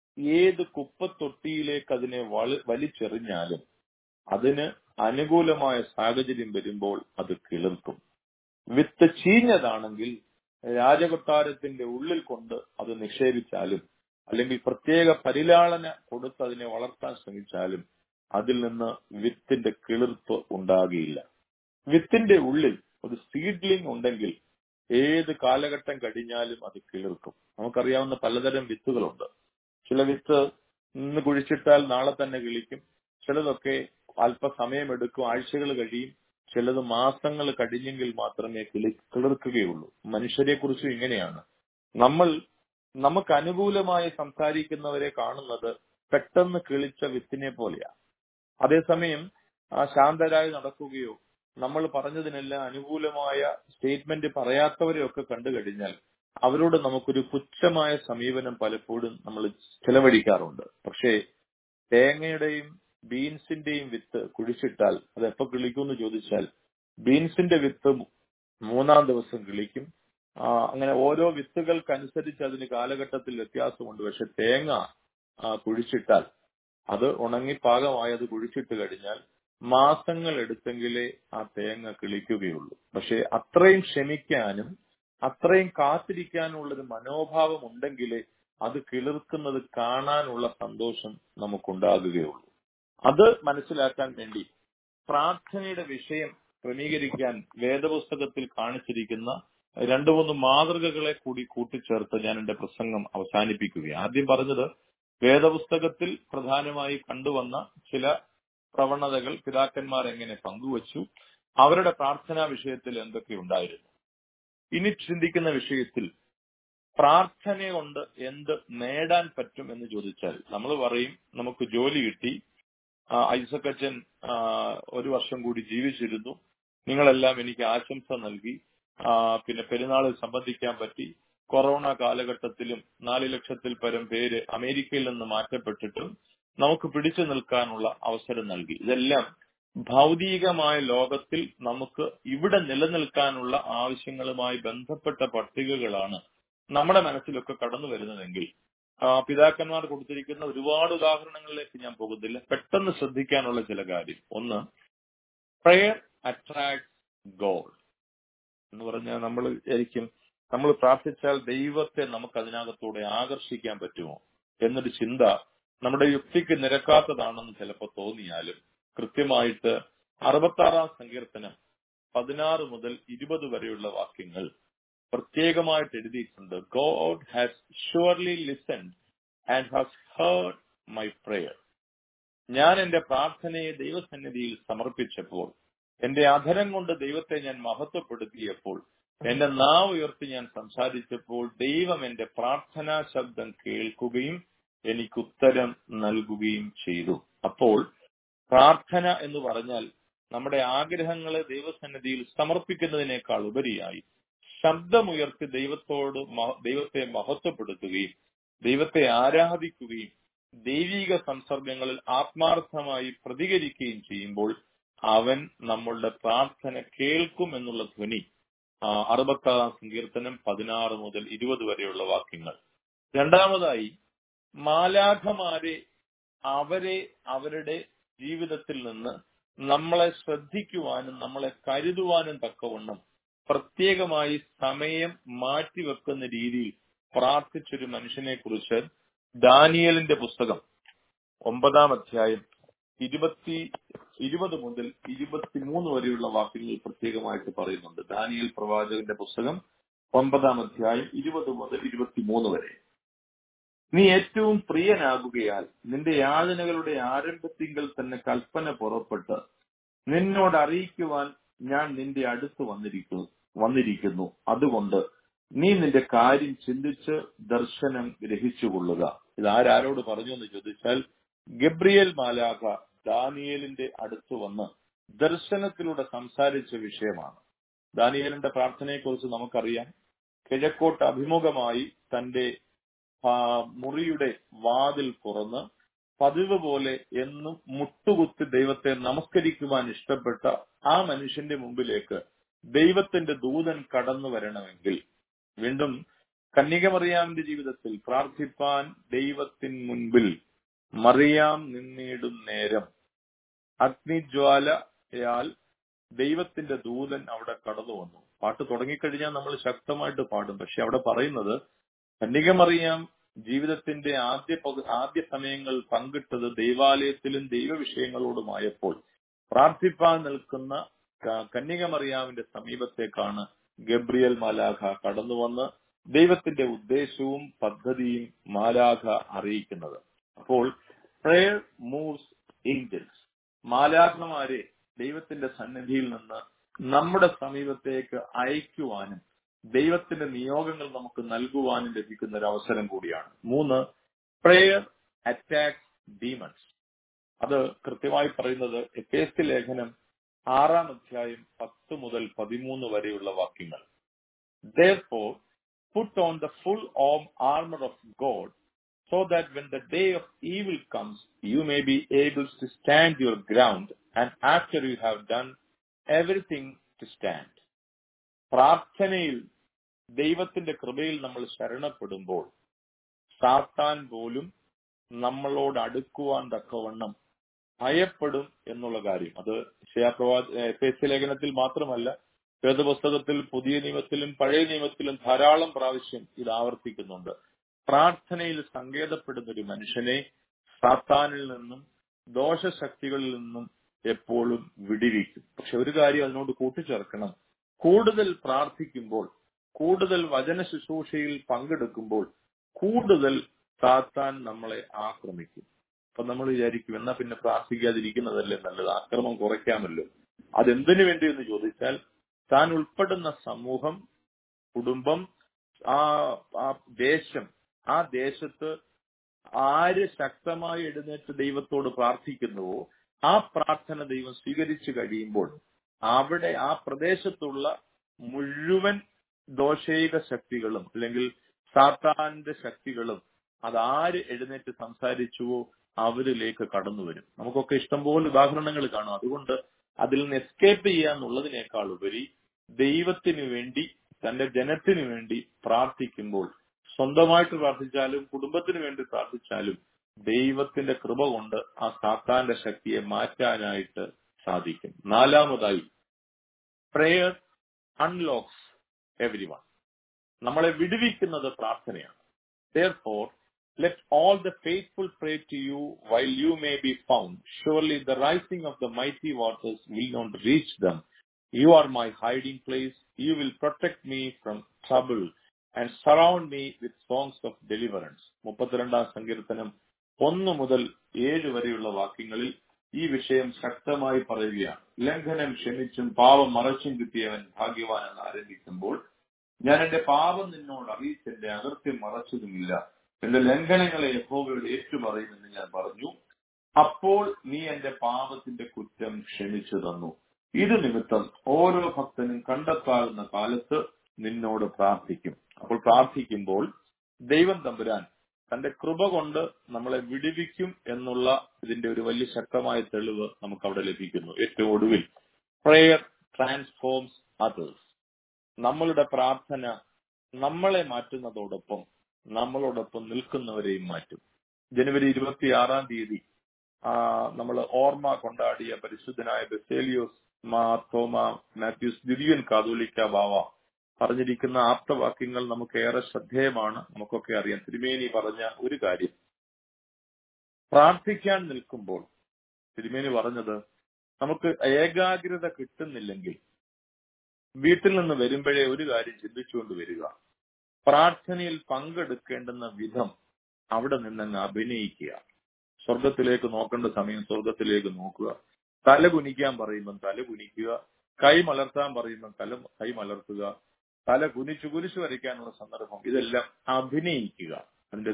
ഏത് കുപ്പത്തൊട്ടിയിലേക്ക് അതിനെ വള- വലിച്ചെറിഞ്ഞാലും അതിന് അനുകൂലമായ സാഹചര്യം വരുമ്പോൾ അത് കിളിർക്കും വിത്ത് ചീഞ്ഞതാണെങ്കിൽ രാജകൊട്ടാരത്തിന്റെ ഉള്ളിൽ കൊണ്ട് അത് നിക്ഷേപിച്ചാലും അല്ലെങ്കിൽ പ്രത്യേക പരിലാളന കൊടുത്ത് അതിനെ വളർത്താൻ ശ്രമിച്ചാലും അതിൽ നിന്ന് വിത്തിന്റെ കിളിർപ്പ് ഉണ്ടാകിയില്ല വിത്തിന്റെ ഉള്ളിൽ ഒരു സീഡ്ലിംഗ് ഉണ്ടെങ്കിൽ ഏത് കാലഘട്ടം കഴിഞ്ഞാലും അത് കിളിർക്കും നമുക്കറിയാവുന്ന പലതരം വിത്തുകളുണ്ട് ചില വിത്ത് ഇന്ന് കുഴിച്ചിട്ടാൽ നാളെ തന്നെ കിളിക്കും ചിലതൊക്കെ അല്പസമയമെടുക്കും ആഴ്ചകൾ കഴിയും ചിലത് മാസങ്ങൾ കഴിഞ്ഞെങ്കിൽ മാത്രമേ കിളി കിളിർക്കുകയുള്ളൂ മനുഷ്യരെ കുറിച്ചും ഇങ്ങനെയാണ് നമ്മൾ നമുക്ക് അനുകൂലമായി സംസാരിക്കുന്നവരെ കാണുന്നത് പെട്ടെന്ന് കിളിച്ച വിത്തിനെ പോലെയാണ് അതേസമയം ആ ശാന്തരായി നടക്കുകയോ നമ്മൾ പറഞ്ഞതിനെല്ലാം അനുകൂലമായ സ്റ്റേറ്റ്മെന്റ് പറയാത്തവരെയൊക്കെ കണ്ടു കഴിഞ്ഞാൽ അവരോട് നമുക്കൊരു പുച്ഛമായ സമീപനം പലപ്പോഴും നമ്മൾ ചെലവഴിക്കാറുണ്ട് പക്ഷേ തേങ്ങയുടെയും ബീൻസിന്റെയും വിത്ത് കുഴിച്ചിട്ടാൽ അത് എപ്പോ കിളിക്കുമെന്ന് ചോദിച്ചാൽ ബീൻസിന്റെ വിത്ത് മൂന്നാം ദിവസം കിളിക്കും ആ, അങ്ങനെ ഓരോ വിത്തുകൾക്കനുസരിച്ച് അതിന് കാലഘട്ടത്തിൽ വ്യത്യാസമുണ്ട് പക്ഷെ തേങ്ങ ആ, കുഴിച്ചിട്ടാൽ അത് ഉണങ്ങി പാകമായി അത് കുഴിച്ചിട്ട് കഴിഞ്ഞാൽ മാസങ്ങൾ എടുത്തെങ്കിലേ ആ തേങ്ങ കിളിക്കുകയുള്ളൂ പക്ഷെ അത്രയും ക്ഷമിക്കാനും അത്രയും കാത്തിരിക്കാനുള്ള ഒരു മനോഭാവം ഉണ്ടെങ്കിലേ അത് കിളിർക്കുന്നത് കാണാനുള്ള സന്തോഷം നമുക്കുണ്ടാകുകയുള്ളൂ അത് മനസ്സിലാക്കാൻ വേണ്ടി പ്രാർത്ഥനയുടെ വിഷയം ക്രമീകരിക്കാൻ വേദപുസ്തകത്തിൽ കാണിച്ചിരിക്കുന്ന രണ്ടു മൂന്ന് മാതൃകകളെ കൂടി കൂട്ടിച്ചേർത്ത് ഞാൻ എന്റെ പ്രസംഗം അവസാനിപ്പിക്കുകയാണ് ആദ്യം പറഞ്ഞത് വേദപുസ്തകത്തിൽ പ്രധാനമായി കണ്ടുവന്ന ചില പ്രവണതകൾ പിതാക്കന്മാർ എങ്ങനെ പങ്കുവച്ചു അവരുടെ പ്രാർത്ഥനാ വിഷയത്തിൽ എന്തൊക്കെ ഉണ്ടായിരുന്നു ഇനി ചിന്തിക്കുന്ന വിഷയത്തിൽ പ്രാർത്ഥന കൊണ്ട് എന്ത് നേടാൻ പറ്റും എന്ന് ചോദിച്ചാൽ നമ്മൾ പറയും നമുക്ക് ജോലി കിട്ടി ആ, ഐസക് അച്ഛൻ ആ, ഒരു വർഷം കൂടി ജീവിച്ചിരുന്നു നിങ്ങളെല്ലാം എനിക്ക് ആശംസ നൽകി ആ, പിന്നെ പെരുന്നാളിൽ സംബന്ധിക്കാൻ പറ്റി കൊറോണ കാലഘട്ടത്തിലും നാല് ലക്ഷത്തിൽ പരം പേര് അമേരിക്കയിൽ നിന്ന് മാറ്റപ്പെട്ടിട്ടും നമുക്ക് പിടിച്ചു നിൽക്കാനുള്ള അവസരം നൽകി ഇതെല്ലാം ഭൗതികമായ ലോകത്തിൽ നമുക്ക് ഇവിടെ നിലനിൽക്കാനുള്ള ആവശ്യങ്ങളുമായി ബന്ധപ്പെട്ട പട്ടികകളാണ് നമ്മുടെ മനസ്സിലൊക്കെ കടന്നു വരുന്നതെങ്കിൽ ആ, പിതാക്കന്മാർ കൊടുത്തിരിക്കുന്ന ഒരുപാട് ഉദാഹരണങ്ങളിലേക്ക് ഞാൻ പോകുന്നില്ല പെട്ടെന്ന് ശ്രദ്ധിക്കാനുള്ള ചില കാര്യം ഒന്ന് പ്രയർ അട്രാക്ട് ഗോഡ് എന്ന് പറഞ്ഞാൽ നമ്മൾ വിചാരിക്കും നമ്മൾ പ്രാർത്ഥിച്ചാൽ ദൈവത്തെ നമുക്ക് അതിനകത്തൂടെ ആകർഷിക്കാൻ പറ്റുമോ എന്നൊരു ചിന്ത നമ്മുടെ യുക്തിക്ക് നിരക്കാത്തതാണെന്ന് ചിലപ്പോൾ തോന്നിയാലും കൃത്യമായിട്ട് അറുപത്താറാം സങ്കീർത്തനം പതിനാറ് മുതൽ ഇരുപത് വരെയുള്ള വാക്യങ്ങൾ പ്രത്യേകമായിട്ട് എഴുതിയിട്ടുണ്ട് God has surely listened and has heard my prayer ഞാൻ എന്റെ പ്രാർത്ഥനയെ ദൈവസന്നിധിയിൽ സമർപ്പിച്ചപ്പോൾ എന്റെ അധരം കൊണ്ട് ദൈവത്തെ ഞാൻ മഹത്വപ്പെടുത്തിയപ്പോൾ എന്റെ നാവ് ഉയർത്തി ഞാൻ സംസാരിച്ചപ്പോൾ ദൈവം എന്റെ പ്രാർത്ഥനാ ശബ്ദം കേൾക്കുകയും എനിക്ക് ഉത്തരം നൽകുകയും ചെയ്തു അപ്പോൾ പ്രാർത്ഥന എന്ന് പറഞ്ഞാൽ നമ്മുടെ ആഗ്രഹങ്ങളെ ദൈവസന്നിധിയിൽ സമർപ്പിക്കുന്നതിനേക്കാൾ ഉപരിയായി ശബ്ദമുയർത്തി ദൈവത്തോട് മ- ദൈവത്തെ മഹത്വപ്പെടുത്തുകയും ദൈവത്തെ ആരാധിക്കുകയും ദൈവിക സംസർഗങ്ങളിൽ ആത്മാർത്ഥമായി പ്രതികരിക്കുകയും ചെയ്യുമ്പോൾ അവൻ നമ്മളുടെ പ്രാർത്ഥന കേൾക്കും എന്നുള്ള ധ്വനി ആ, അറുപത്താറാം സങ്കീർത്തനം പതിനാറ് മുതൽ ഇരുപത് വരെയുള്ള വാക്യങ്ങൾ രണ്ടാമതായി മാലാഖമാരെ അവരെ അവരുടെ ജീവിതത്തിൽ നിന്ന് നമ്മളെ ശ്രദ്ധിക്കുവാനും നമ്മളെ കരുതുവാനും തക്കവണ്ണം പ്രത്യേകമായി സമയം മാറ്റിവെക്കുന്ന രീതിയിൽ പ്രാർത്ഥിച്ചൊരു മനുഷ്യനെ കുറിച്ച് ദാനിയലിന്റെ പുസ്തകം ഒമ്പതാം അധ്യായം ഇരുപത്തി ഇരുപത് മുതൽ ഇരുപത്തിമൂന്ന് വരെയുള്ള വാക്യങ്ങൾ പ്രത്യേകമായിട്ട് പറയുന്നുണ്ട് ദാനിയൽ പ്രവാചകന്റെ പുസ്തകം ഒൻപതാം അധ്യായം ഇരുപത് മുതൽ ഇരുപത്തിമൂന്ന് വരെ നീ ഏറ്റവും പ്രിയനാകുകയാൽ നിന്റെ യാതനകളുടെ ആരംഭത്തിങ്കൽ തന്നെ കൽപ്പന പുറപ്പെട്ട് നിന്നോട് അറിയിക്കുവാൻ ഞാൻ നിന്റെ അടുത്ത് വന്നിരിക്കുന്നു വന്നിരിക്കുന്നു അതുകൊണ്ട് നീ നിന്റെ കാര്യം ചിന്തിച്ച് ദർശനം ഗ്രഹിച്ചുകൊള്ളുക ഇത് ആരാരോട് പറഞ്ഞു എന്ന് ചോദിച്ചാൽ ഗബ്രിയേൽ മാലാഖ ദാനിയേലിന്റെ അടുത്ത് വന്ന് ദർശനത്തിലൂടെ സംസാരിച്ച വിഷയമാണ് ദാനിയേലിന്റെ പ്രാർത്ഥനയെക്കുറിച്ച് നമുക്കറിയാം കിഴക്കോട്ട് അഭിമുഖമായി തന്റെ ആ, മുറിയുടെ വാതിൽ തുറന്ന് പതിവ് പോലെ എന്നും മുട്ടുകുത്തി ദൈവത്തെ നമസ്കരിക്കുവാൻ ഇഷ്ടപ്പെട്ട ആ മനുഷ്യന്റെ മുമ്പിലേക്ക് ദൈവത്തിന്റെ ദൂതൻ കടന്നു വരണമെങ്കിൽ വീണ്ടും കന്യകമറിയാമിന്റെ ജീവിതത്തിൽ പ്രാർത്ഥിപ്പാൻ ദൈവത്തിൻ മുൻപിൽ മറിയാം നിന്നിടും നേരം അഗ്നിജ്വാലയാൽ ദൈവത്തിന്റെ ദൂതൻ അവിടെ കടന്നു വന്നു പാട്ട് തുടങ്ങിക്കഴിഞ്ഞാൽ നമ്മൾ ശക്തമായിട്ട് പാടും പക്ഷെ അവിടെ പറയുന്നത് കന്യകമറിയാം ജീവിതത്തിന്റെ ആദ്യ പകു- ആദ്യ സമയങ്ങൾ പങ്കിട്ടത് ദൈവാലയത്തിലും ദൈവവിഷയങ്ങളോടുമായപ്പോൾ പ്രാർത്ഥിപ്പാൻ നിൽക്കുന്ന ക- കന്യകമറിയാമിന്റെ സമീപത്തേക്കാണ് ഗബ്രിയൽ മാലാഖ കടന്നു വന്ന് ദൈവത്തിന്റെ ഉദ്ദേശവും പദ്ധതിയും മാലാഖ അറിയിക്കുന്നത് അപ്പോൾ പ്രേയർ മൂവ്സ് ഏഞ്ചൽസ് മാലാഖമാരെ ദൈവത്തിന്റെ സന്നിധിയിൽ നിന്ന് നമ്മുടെ സമീപത്തേക്ക് അയക്കുവാനും ദൈവത്തിന്റെ നിയോഗങ്ങൾ നമുക്ക് നൽകുവാനും ലഭിക്കുന്ന ഒരു അവസരം കൂടിയാണ് മൂന്ന് പ്രേയർ അറ്റാക്ക് ഡീമൺസ് അത് കൃത്യമായി പറയുന്നത് എഫേസ്യ ലേഖനം ആറാം അധ്യായം പത്ത് മുതൽ പതിമൂന്ന് വരെയുള്ള വാക്യങ്ങൾ Therefore, put on the full arm armor of God, so that when the day of evil comes, you may be able to stand your ground, and after you have done everything to stand. പ്രാർത്ഥനയിൽ ദൈവത്തിന്റെ കൃപയിൽ നമ്മൾ ശരണപ്പെടുമ്പോൾ സാത്താൻ പോലും നമ്മളോട് അടുക്കുവാൻ തക്കവണ്ണം ഭയപ്പെടും എന്നുള്ള കാര്യം അത് ശയാപ്രവാ എഫ് എസ് ലേഖനത്തിൽ മാത്രമല്ല വേദപുസ്തകത്തിൽ പുതിയ നിയമത്തിലും പഴയ നിയമത്തിലും ധാരാളം പ്രാവശ്യം ഇത് ആവർത്തിക്കുന്നുണ്ട് പ്രാർത്ഥനയിൽ സങ്കേതപ്പെടുന്ന ഒരു മനുഷ്യനെ സാത്താനിൽ നിന്നും ദോഷശക്തികളിൽ നിന്നും എപ്പോഴും വിടിവിക്കും പക്ഷെ ഒരു കാര്യം അതിനോട് കൂട്ടിച്ചേർക്കണം കൂടുതൽ പ്രാർത്ഥിക്കുമ്പോൾ കൂടുതൽ വചന ശുശ്രൂഷയിൽ പങ്കെടുക്കുമ്പോൾ കൂടുതൽ സാത്താൻ നമ്മളെ ആക്രമിക്കും അപ്പൊ നമ്മൾ വിചാരിക്കും എന്നാ പിന്നെ പ്രാർത്ഥിക്കാതിരിക്കുന്നതല്ലേ നല്ലത് ആക്രമം കുറയ്ക്കാമല്ലോ അതെന്തിനു വേണ്ടി എന്ന് ചോദിച്ചാൽ താൻ ഉൾപ്പെടുന്ന സമൂഹം കുടുംബം ആ ആ ദേശം ആ ദേശത്ത് ആര് ശക്തമായി എഴുന്നേറ്റ് ദൈവത്തോട് പ്രാർത്ഥിക്കുന്നുവോ ആ പ്രാർത്ഥന ദൈവം സ്വീകരിച്ചു കഴിയുമ്പോൾ അവിടെ ആ പ്രദേശത്തുള്ള മുഴുവൻ ദോഷൈക ശക്തികളും അല്ലെങ്കിൽ സാത്താന്റെ ശക്തികളും അതാര് എഴുന്നേറ്റ് സംസാരിച്ചുവോ അവരിലേക്ക് കടന്നു വരും നമുക്കൊക്കെ ഇഷ്ടംപോലെ ഉദാഹരണങ്ങൾ കാണും അതുകൊണ്ട് അതിൽ നിന്ന് എസ്കേപ്പ് ചെയ്യുക എന്നുള്ളതിനേക്കാൾ ഉപരി ദൈവത്തിന് വേണ്ടി തന്റെ ജനത്തിന് വേണ്ടി പ്രാർത്ഥിക്കുമ്പോൾ സ്വന്തമായിട്ട് പ്രാർത്ഥിച്ചാലും കുടുംബത്തിന് വേണ്ടി പ്രാർത്ഥിച്ചാലും ദൈവത്തിന്റെ കൃപ കൊണ്ട് ആ സാത്താന്റെ ശക്തിയെ മാറ്റാനായിട്ട് സാധിക്കും നാലാമതായി പ്രേയർ അൺലോക്സ് എവരി വൺ നമ്മളെ വിടുവിക്കുന്നത് പ്രാർത്ഥനയാണ് Therefore, let all the faithful pray to you while you may be found. Surely the rising of the mighty waters will not reach them. You are my hiding place. You will protect me from trouble and surround me with songs of deliverance. മുപ്പത്തിരണ്ടാം സങ്കീർത്തനം ഒന്ന് മുതൽ ഏഴ് വരെയുള്ള വാക്യങ്ങളിൽ ഈ വിഷയം ശക്തമായി പറയുകയാണ് ലംഘനം ക്ഷമിച്ചും പാപം മറച്ചും കിട്ടിയവൻ ഭാഗ്യവാൻ എന്ന് ആരംഭിക്കുമ്പോൾ ഞാൻ എന്റെ പാപം നിന്നോട് അറിയിച്ച് എന്റെ അകൃത്യം മറച്ചതുമില്ല എന്റെ ലംഘനങ്ങളെ യഹോവയോട് ഏറ്റുപറയുമെന്ന് ഞാൻ പറഞ്ഞു അപ്പോൾ നീ എന്റെ പാപത്തിന്റെ കുറ്റം ക്ഷമിച്ചു തന്നു ഇത് നിമിത്തം ഓരോ ഭക്തനും കണ്ടെത്താവുന്ന കാലത്ത് നിന്നോട് പ്രാർത്ഥിക്കും അപ്പോൾ പ്രാർത്ഥിക്കുമ്പോൾ ദൈവം തമ്പുരാൻ തന്റെ കൃപ കൊണ്ട് നമ്മളെ വിടുവിക്കും എന്നുള്ള ഇതിന്റെ ഒരു വലിയ ശക്തമായ തെളിവ് നമുക്ക് അവിടെ ലഭിക്കുന്നു ഏറ്റവും ഒടുവിൽ പ്രേയർ ട്രാൻസ്ഫോംസ് അതേഴ്സ് നമ്മളുടെ പ്രാർത്ഥന നമ്മളെ മാറ്റുന്നതോടൊപ്പം നമ്മളോടൊപ്പം നിൽക്കുന്നവരെയും മാറ്റും ജനുവരി ഇരുപത്തിയാറാം തീയതി നമ്മൾ ഓർമ്മ കൊണ്ടാടിയ പരിശുദ്ധനായ ബെസേലിയോസ് മാ തോമ മാത്യൂസ് ദിവ്യൻ കാതോലിക്ക ബാവ പറഞ്ഞിരിക്കുന്ന ആപ്തവാക്യങ്ങൾ നമുക്ക് ഏറെ ശ്രദ്ധേയമാണ് നമുക്കൊക്കെ അറിയാം തിരുമേനി പറഞ്ഞ ഒരു കാര്യം പ്രാർത്ഥിക്കാൻ നിൽക്കുമ്പോൾ തിരുമേനി പറഞ്ഞത് നമുക്ക് ഏകാഗ്രത കിട്ടുന്നില്ലെങ്കിൽ വീട്ടിൽ നിന്ന് വരുമ്പോഴേ ഒരു കാര്യം ചിന്തിച്ചുകൊണ്ട് വരിക പ്രാർത്ഥനയിൽ പങ്കെടുക്കേണ്ടുന്ന വിധം അവിടെ നിന്നങ്ങ് അഭിനയിക്കുക സ്വർഗത്തിലേക്ക് നോക്കേണ്ട സമയം സ്വർഗത്തിലേക്ക് നോക്കുക തല കുനിക്കാൻ പറയുമ്പം തല കുനിക്കുക കൈ മലർത്താൻ പറയുമ്പം തല കൈ മലർത്തുക തല കുനിച്ചു കുരിശു വരയ്ക്കാനുള്ള സന്ദർഭം ഇതെല്ലാം അഭിനയിക്കുക അതിന്റെ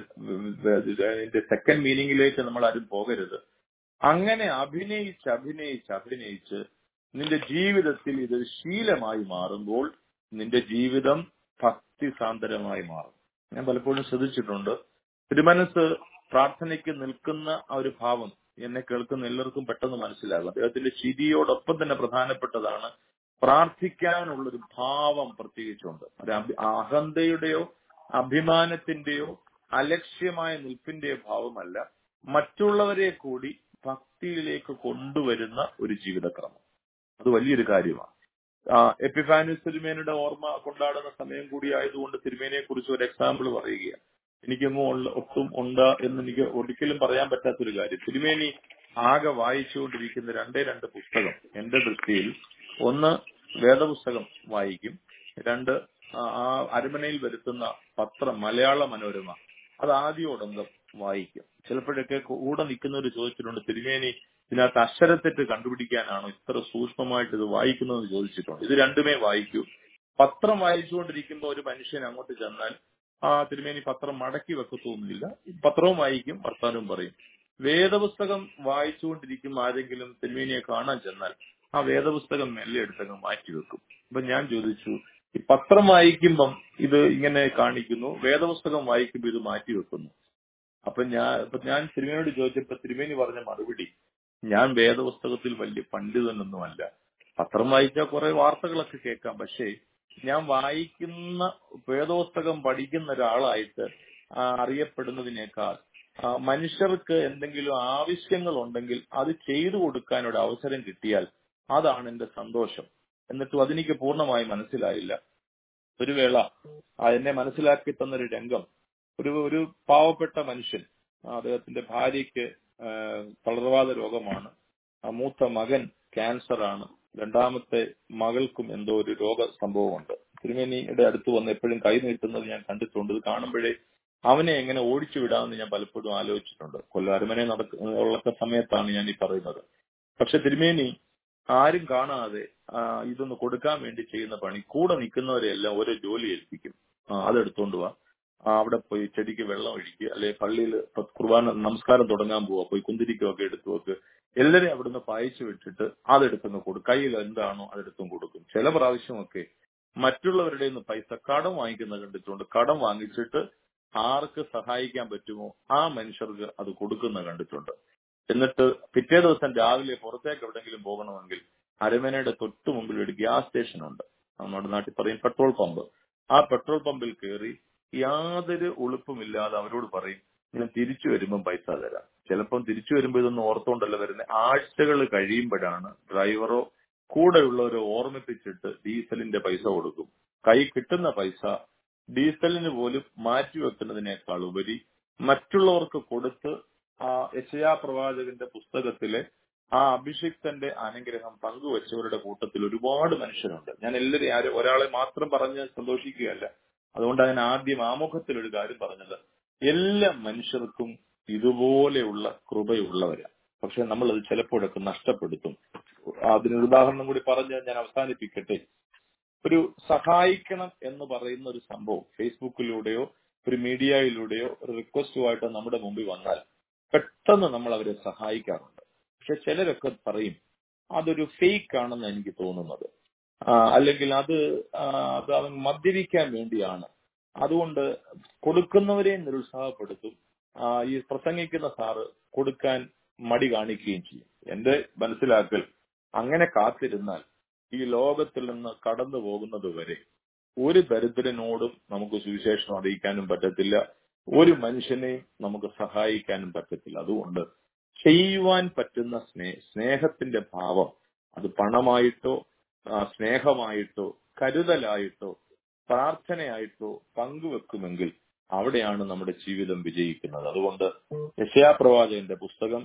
അതിന്റെ സെക്കൻഡ് മീനിങ്ങിലേക്ക് നമ്മൾ ആരും പോകരുത് അങ്ങനെ അഭിനയിച്ച് അഭിനയിച്ച് അഭിനയിച്ച് നിന്റെ ജീവിതത്തിൽ ഇത് ശീലമായി മാറുമ്പോൾ നിന്റെ ജീവിതം ഭക്തിസാന്തരമായി മാറും ഞാൻ പലപ്പോഴും ശ്രദ്ധിച്ചിട്ടുണ്ട് തിരുമനസ് പ്രാർത്ഥനയ്ക്ക് നിൽക്കുന്ന ആ ഒരു ഭാവം എന്നെ കേൾക്കുന്ന എല്ലാവർക്കും പെട്ടെന്ന് മനസ്സിലാകും അദ്ദേഹത്തിന്റെ ചിരിയോടൊപ്പം തന്നെ പ്രധാനപ്പെട്ടതാണ് പ്രാർത്ഥിക്കാനുള്ളൊരു ഭാവം പ്രത്യേകിച്ചുണ്ട് ഒരു അഭി- അഹന്തയുടെയോ അഭിമാനത്തിന്റെയോ അലക്ഷ്യമായ നിൽപ്പിന്റെയോ ഭാവമല്ല മറ്റുള്ളവരെ കൂടി ഭക്തിയിലേക്ക് കൊണ്ടുവരുന്ന ഒരു ജീവിതക്രമം അത് വലിയൊരു കാര്യമാണ് ആ, എപ്പിഫാനിസ് തിരുമേനിയുടെ ഓർമ്മ കൊണ്ടാടുന്ന സമയം കൂടി ആയതുകൊണ്ട് തിരുമേനിയെ കുറിച്ച് ഒരു എക്സാമ്പിൾ പറയുകയാണ് എനിക്കെങ്ങും ഉള്ള- ഒട്ടും ഉണ്ട് എന്ന് എനിക്ക് ഒരിക്കലും പറയാൻ പറ്റാത്തൊരു കാര്യം തിരുമേനി ആകെ വായിച്ചുകൊണ്ടിരിക്കുന്ന രണ്ടേ രണ്ട് പുസ്തകം എന്റെ ദൃഷ്ടിയിൽ ഒന്ന് വേദപുസ്തകം വായിക്കും രണ്ട് ആ ആ അരമനയിൽ വരുത്തുന്ന പത്രം മലയാള മനോരമ അത് ആദ്യോടന്തം വായിക്കും ചിലപ്പോഴൊക്കെ കൂടെ നിൽക്കുന്നവർ ചോദിച്ചിട്ടുണ്ട് തിരുമേനി ഇതിനകത്ത് അക്ഷരത്തെറ്റ് കണ്ടുപിടിക്കാനാണോ ഇത്ര സൂക്ഷ്മമായിട്ട് ഇത് വായിക്കുന്നതെന്ന് ചോദിച്ചിട്ടുണ്ട് ഇത് രണ്ടുമേ വായിക്കൂ പത്രം വായിച്ചുകൊണ്ടിരിക്കുമ്പോൾ ഒരു മനുഷ്യൻ അങ്ങോട്ട് ചെന്നാൽ ആ തിരുമേനി പത്രം മടക്കി വെക്കത്തൊന്നുമില്ല പത്രവും വായിക്കും വർത്താനവും പറയും വേദപുസ്തകം വായിച്ചുകൊണ്ടിരിക്കുമ്പോൾ ആരെങ്കിലും തിരുമേനിയെ കാണാൻ ചെന്നാൽ ആ വേദപുസ്തകം മെല്ലെ എടുത്തങ്ങ് മാറ്റി വെക്കും അപ്പൊ ഞാൻ ചോദിച്ചു ഈ പത്രം വായിക്കുമ്പം ഇത് ഇങ്ങനെ കാണിക്കുന്നു വേദപുസ്തകം വായിക്കുമ്പോൾ ഇത് മാറ്റി വെക്കുന്നു അപ്പൊ ഞാൻ അപ്പൊ ഞാൻ തിരുമേനിയോട് ചോദിച്ചപ്പോ തിരുമേനി പറഞ്ഞ മറുപടി ഞാൻ വേദപുസ്തകത്തിൽ വലിയ പണ്ഡിതനൊന്നുമല്ല പത്രം വായിച്ചാൽ കുറെ വാർത്തകളൊക്കെ കേൾക്കാം പക്ഷേ ഞാൻ വായിക്കുന്ന വേദോസ്തകം പഠിക്കുന്ന ഒരാളായിട്ട് ആ, അറിയപ്പെടുന്നതിനേക്കാൾ ആ, മനുഷ്യർക്ക് എന്തെങ്കിലും ആവശ്യങ്ങൾ ഉണ്ടെങ്കിൽ അത് ചെയ്തു കൊടുക്കാൻ ഒരു അവസരം കിട്ടിയാൽ അതാണ് എന്റെ സന്തോഷം എന്നിട്ടും അതെനിക്ക് പൂർണ്ണമായി മനസ്സിലായില്ല ഒരു വേള ആ, എന്നെ മനസ്സിലാക്കി തന്നൊരു രംഗം ഒരു ഒരു പാവപ്പെട്ട മനുഷ്യൻ ആ, അദ്ദേഹത്തിന്റെ ഭാര്യയ്ക്ക് ആ, തളർവാദ രോഗമാണ് ആ, മൂത്ത മകൻ ക്യാൻസർ ആണ് രണ്ടാമത്തെ മകൾക്കും എന്തോ ഒരു രോഗ സംഭവമുണ്ട് തിരുമേനിയുടെ അടുത്ത് വന്ന് എപ്പോഴും കൈ നീട്ടുന്നത് ഞാൻ കണ്ടിട്ടുണ്ട് ഇത് കാണുമ്പോഴേ അവനെ എങ്ങനെ ഓടിച്ചു വിടാമെന്ന് ഞാൻ പലപ്പോഴും ആലോചിച്ചിട്ടുണ്ട് കൊല്ലാരമനെ നടക്കുന്ന സമയത്താണ് ഞാൻ ഈ പറയുന്നത് പക്ഷെ തിരുമേനി ആരും കാണാതെ ആ, ഇതൊന്ന് കൊടുക്കാൻ വേണ്ടി ചെയ്യുന്ന പണി കൂടെ നിൽക്കുന്നവരെല്ലാം ഓരോ ജോലി ഏൽപ്പിക്കും ആ, അതെടുത്തോണ്ട് വാ ആ, അവിടെ പോയി ചെടിക്ക് വെള്ളം ഒഴിക്കുക അല്ലെ പള്ളിയിൽ കുർബാന നമസ്കാരം തുടങ്ങാൻ പോവാ പോയി കുന്തിരിക്കൊക്കെ എടുത്തു വെക്ക് എല്ലാരെയും അവിടുന്ന് പായിച്ചു വിട്ടിട്ട് അതെടുത്തങ്ങ് കൊടുക്കും കയ്യിൽ എന്താണോ അതെടുത്തും കൊടുക്കും ചില പ്രാവശ്യമൊക്കെ മറ്റുള്ളവരുടെ നിന്ന് പൈസ കടം വാങ്ങിക്കുന്ന കണ്ടിട്ടുണ്ട് കടം വാങ്ങിച്ചിട്ട് ആർക്ക് സഹായിക്കാൻ പറ്റുമോ ആ മനുഷ്യർക്ക് അത് കൊടുക്കുന്ന കണ്ടിട്ടുണ്ട് എന്നിട്ട് പിറ്റേ ദിവസം രാവിലെ പുറത്തേക്ക് എവിടെങ്കിലും പോകണമെങ്കിൽ അരമനയുടെ തൊട്ടു മുമ്പിൽ ഒരു ഗ്യാസ് സ്റ്റേഷൻ ഉണ്ട് നമ്മുടെ നാട്ടിൽ പറയും പെട്രോൾ പമ്പ് ആ പെട്രോൾ പമ്പിൽ കയറി യാതൊരു ഉളുപ്പുമില്ലാതെ അവരോട് പറയും ഞാൻ തിരിച്ചു വരുമ്പം പൈസ തരാം ചിലപ്പം തിരിച്ചു വരുമ്പോൾ ഇതൊന്നും ഓർത്തോണ്ടല്ല വരുന്നത് ആഴ്ചകൾ കഴിയുമ്പോഴാണ് ഡ്രൈവറോ കൂടെയുള്ളവരോ ഓർമ്മിപ്പിച്ചിട്ട് ഡീസലിന്റെ പൈസ കൊടുക്കും കൈ കിട്ടുന്ന പൈസ ഡീസലിന് പോലും മാറ്റിവെക്കുന്നതിനേക്കാൾ ഉപരി മറ്റുള്ളവർക്ക് കൊടുത്ത് ആ യശയാ പ്രവാചകന്റെ പുസ്തകത്തിലെ ആ അഭിഷിക്തന്റെ അനുഗ്രഹം പങ്കുവച്ചവരുടെ കൂട്ടത്തിൽ ഒരുപാട് മനുഷ്യരുണ്ട് ഞാൻ എല്ലാവരെയും ആരും ഒരാളെ മാത്രം പറഞ്ഞ് സന്തോഷിക്കുകയല്ല അതുകൊണ്ടാണ് ഞാൻ ആദ്യം ആമുഖത്തിൽ ഒരു കാര്യം പറഞ്ഞത് എല്ലാ മനുഷ്യർക്കും ഇതുപോലെയുള്ള കൃപയുള്ളവരാ പക്ഷെ നമ്മൾ അത് ചിലപ്പോഴൊക്കെ നഷ്ടപ്പെടുത്തും അതിനൊരു ഉദാഹരണം കൂടി പറഞ്ഞ് ഞാൻ അവസാനിപ്പിക്കട്ടെ ഒരു സഹായിക്കണം എന്ന് പറയുന്ന ഒരു സംഭവം ഫേസ്ബുക്കിലൂടെയോ ഒരു മീഡിയയിലൂടെയോ ഒരു റിക്വസ്റ്റുമായിട്ട് നമ്മുടെ മുമ്പിൽ വന്നാൽ പെട്ടെന്ന് നമ്മൾ അവരെ സഹായിക്കാറുണ്ട് പക്ഷെ ചിലരൊക്കെ പറയും അതൊരു ഫേക്ക് ആണെന്ന് എനിക്ക് തോന്നുന്നത് ആ, അല്ലെങ്കിൽ അത് ആ, അത് അവൻ മദ്യപിക്കാൻ വേണ്ടിയാണ് അതുകൊണ്ട് കൊടുക്കുന്നവരെ നിരുത്സാഹപ്പെടുത്തും ആ, ഈ പ്രസംഗിക്കുന്ന സാറ് കൊടുക്കാൻ മടി കാണിക്കുകയും ചെയ്യും എന്റെ മനസ്സിലാക്കൽ അങ്ങനെ കാത്തിരുന്നാൽ ഈ ലോകത്തിൽ നിന്ന് കടന്നു പോകുന്നത് വരെ ഒരു ദരിദ്രനോടും നമുക്ക് സുവിശേഷം അറിയിക്കാനും പറ്റത്തില്ല ഒരു മനുഷ്യനെയും നമുക്ക് സഹായിക്കാനും പറ്റത്തില്ല അതുകൊണ്ട് ചെയ്യുവാൻ പറ്റുന്ന സ്നേ സ്നേഹത്തിന്റെ ഭാവം അത് പണമായിട്ടോ ആ, സ്നേഹമായിട്ടോ കരുതലായിട്ടോ പ്രാർത്ഥനയായിട്ടോ പങ്കുവെക്കുമെങ്കിൽ അവിടെയാണ് നമ്മുടെ ജീവിതം വിജയിക്കുന്നത് അതുകൊണ്ട് യശയാപ്രവാചകന്റെ പുസ്തകം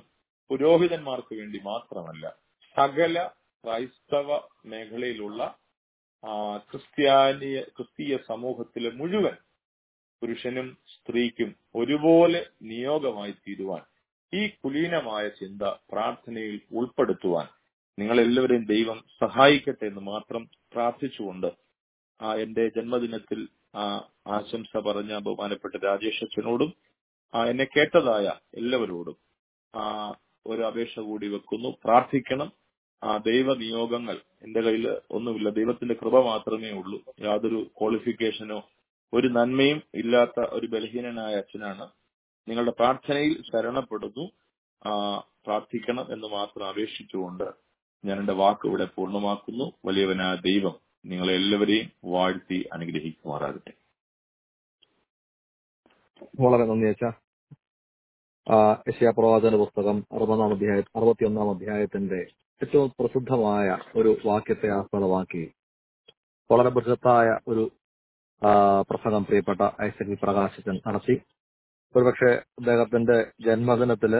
പുരോഹിതന്മാർക്ക് വേണ്ടി മാത്രമല്ല സകല ക്രൈസ്തവ മേഖലയിലുള്ള ആ, ക്രിസ്ത്യാനിയ ക്രിസ്തീയ സമൂഹത്തിലെ മുഴുവൻ പുരുഷനും സ്ത്രീക്കും ഒരുപോലെ നിയോഗമായി തീരുവാൻ ഈ കുലീനമായ ചിന്ത പ്രാർത്ഥനയിൽ ഉൾപ്പെടുത്തുവാൻ നിങ്ങൾ എല്ലാവരെയും ദൈവം സഹായിക്കട്ടെ എന്ന് മാത്രം പ്രാർത്ഥിച്ചുകൊണ്ട് ആ എന്റെ ജന്മദിനത്തിൽ ആ ആശംസ പറഞ്ഞ ബഹുമാനപ്പെട്ട രാജേഷ് അച്ഛനോടും ആ എന്നെ കേട്ടതായ എല്ലാവരോടും ആ ഒരു അപേക്ഷ കൂടി വെക്കുന്നു പ്രാർത്ഥിക്കണം ആ ദൈവ നിയോഗങ്ങൾ എന്റെ കയ്യിൽ ഒന്നുമില്ല ദൈവത്തിന്റെ കൃപ മാത്രമേ ഉള്ളൂ യാതൊരു ക്വാളിഫിക്കേഷനോ ഒരു നന്മയും ഇല്ലാത്ത ഒരു ബലഹീനനായ അച്ഛനാണ് നിങ്ങളുടെ പ്രാർത്ഥനയിൽ ശരണപ്പെടുന്നു ആ പ്രാർത്ഥിക്കണം എന്ന് മാത്രം അപേക്ഷിച്ചുകൊണ്ട് ഞാൻ എന്റെ വാക്ക് ഇവിടെ പൂർണ്ണമാക്കുന്നു വലിയവനായ ദൈവം നിങ്ങളെ എല്ലാവരെയും വാഴ്ത്തി അനുഗ്രഹിക്കുമാറാകട്ടെ വളരെ നന്ദി അച്ഛ യശയാപ്രവാചന പുസ്തകം അറുപതാം അധ്യായ അറുപത്തിയൊന്നാം അധ്യായത്തിന്റെ ഏറ്റവും പ്രസിദ്ധമായ ഒരു വാക്യത്തെ ആസ്പദമാക്കി വളരെ ബൃഹത്തായ ഒരു ആ, പ്രസംഗം പ്രിയപ്പെട്ട ഐസക് വി പ്രകാശൻ നടത്തി ഒരുപക്ഷെ അദ്ദേഹത്തിന്റെ ജന്മദിനത്തില്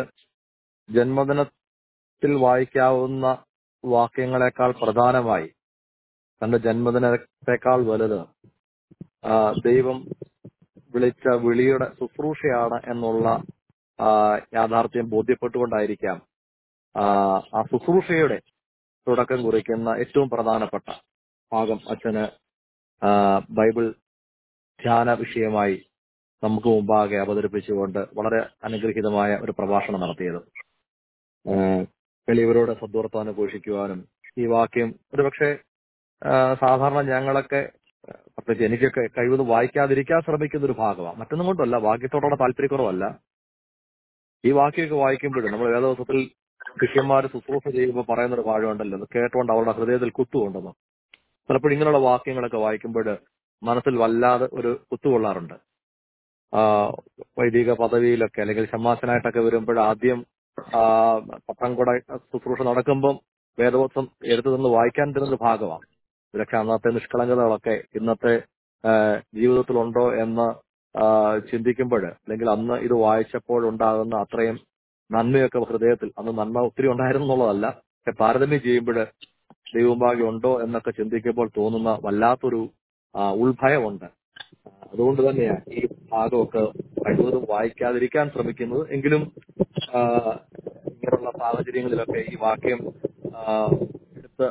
ജന്മദിനത്തിൽ വായിക്കാവുന്ന വാക്യങ്ങളെക്കാൾ പ്രധാനമായി തന്റെ ജന്മദിനത്തെക്കാൾ വലുത് ആ, ദൈവം വിളിച്ച വിളിയുടെ ശുശ്രൂഷയാണ് എന്നുള്ള ആ, യാഥാർത്ഥ്യം ബോധ്യപ്പെട്ടുകൊണ്ടായിരിക്കാം ആ, ആ ശുശ്രൂഷയുടെ തുടക്കം കുറിക്കുന്ന ഏറ്റവും പ്രധാനപ്പെട്ട ഭാഗം അച്ഛന് ആ, ബൈബിൾ ധ്യാന വിഷയമായി നമുക്ക് മുമ്പാകെ അവതരിപ്പിച്ചുകൊണ്ട് വളരെ അനുഗ്രഹീതമായ ഒരു പ്രഭാഷണം നടത്തിയത് ആ, എളിയവരോട് സദ്വർത്താനം ഘോഷിക്കുവാനും ഈ വാക്യം ഒരുപക്ഷെ ആ, സാധാരണ ഞങ്ങളൊക്കെ ആ, പ്രത്യേകിച്ച് എനിക്കൊക്കെ കഴിവത് വായിക്കാതിരിക്കാൻ ശ്രമിക്കുന്ന ഒരു ഭാഗമാണ് മറ്റൊന്നും കൊണ്ടല്ല വാക്യത്തോടുള്ള താല്പര്യക്കുറവല്ല ഈ വാക്യമൊക്കെ വായിക്കുമ്പോഴും നമ്മൾ വേദവസത്തിൽ ശിഷ്യന്മാർ ശുശ്രൂഷ ചെയ്യുമ്പോൾ പറയുന്ന ഒരു ഭാഗമുണ്ടല്ലോ അത് കേട്ടുകൊണ്ട് അവരുടെ ഹൃദയത്തിൽ കുത്തുകൊണ്ടെന്ന് ചിലപ്പോൾ ഇങ്ങനെയുള്ള വാക്യങ്ങളൊക്കെ വായിക്കുമ്പോൾ മനസ്സിൽ വല്ലാതെ ഒരു കുത്തുകൊള്ളാറുണ്ട് ആ, വൈദിക പദവിയിലൊക്കെ അല്ലെങ്കിൽ ഷമ്മാസനായിട്ടൊക്കെ വരുമ്പോൾ ആദ്യം ആ, പത്രം കൂടെ ശുശ്രൂഷ നടക്കുമ്പം വേദവത്സം എടുത്തു നിന്ന് വായിക്കാൻ തരുന്ന ഒരു ഭാഗമാണ് ഇതൊക്കെ അന്നത്തെ നിഷ്കളങ്കതകളൊക്കെ ഇന്നത്തെ ആ, ജീവിതത്തിലുണ്ടോ എന്ന് ആ, ചിന്തിക്കുമ്പോൾ അല്ലെങ്കിൽ അന്ന് ഇത് വായിച്ചപ്പോൾ ഉണ്ടാകുന്ന അത്രയും നന്മയൊക്കെ ഹൃദയത്തിൽ അന്ന് നന്മ ഒത്തിരി ഉണ്ടായിരുന്നു എന്നുള്ളതല്ല പക്ഷെ താരതമ്യം ചെയ്യുമ്പോൾ ദൈവഭാഗ്യം ഉണ്ടോ എന്നൊക്കെ ചിന്തിക്കുമ്പോൾ തോന്നുന്ന വല്ലാത്തൊരു ആ, ഉൾഭയമുണ്ട് അതുകൊണ്ട് തന്നെയാണ് ഈ ഭാഗമൊക്കെ കഴിവതും വായിക്കാതിരിക്കാൻ ശ്രമിക്കുന്നത് എങ്കിലും ആ, ഇങ്ങനെയുള്ള സാഹചര്യങ്ങളിലൊക്കെ ഈ വാക്യം ആ, എടുത്ത്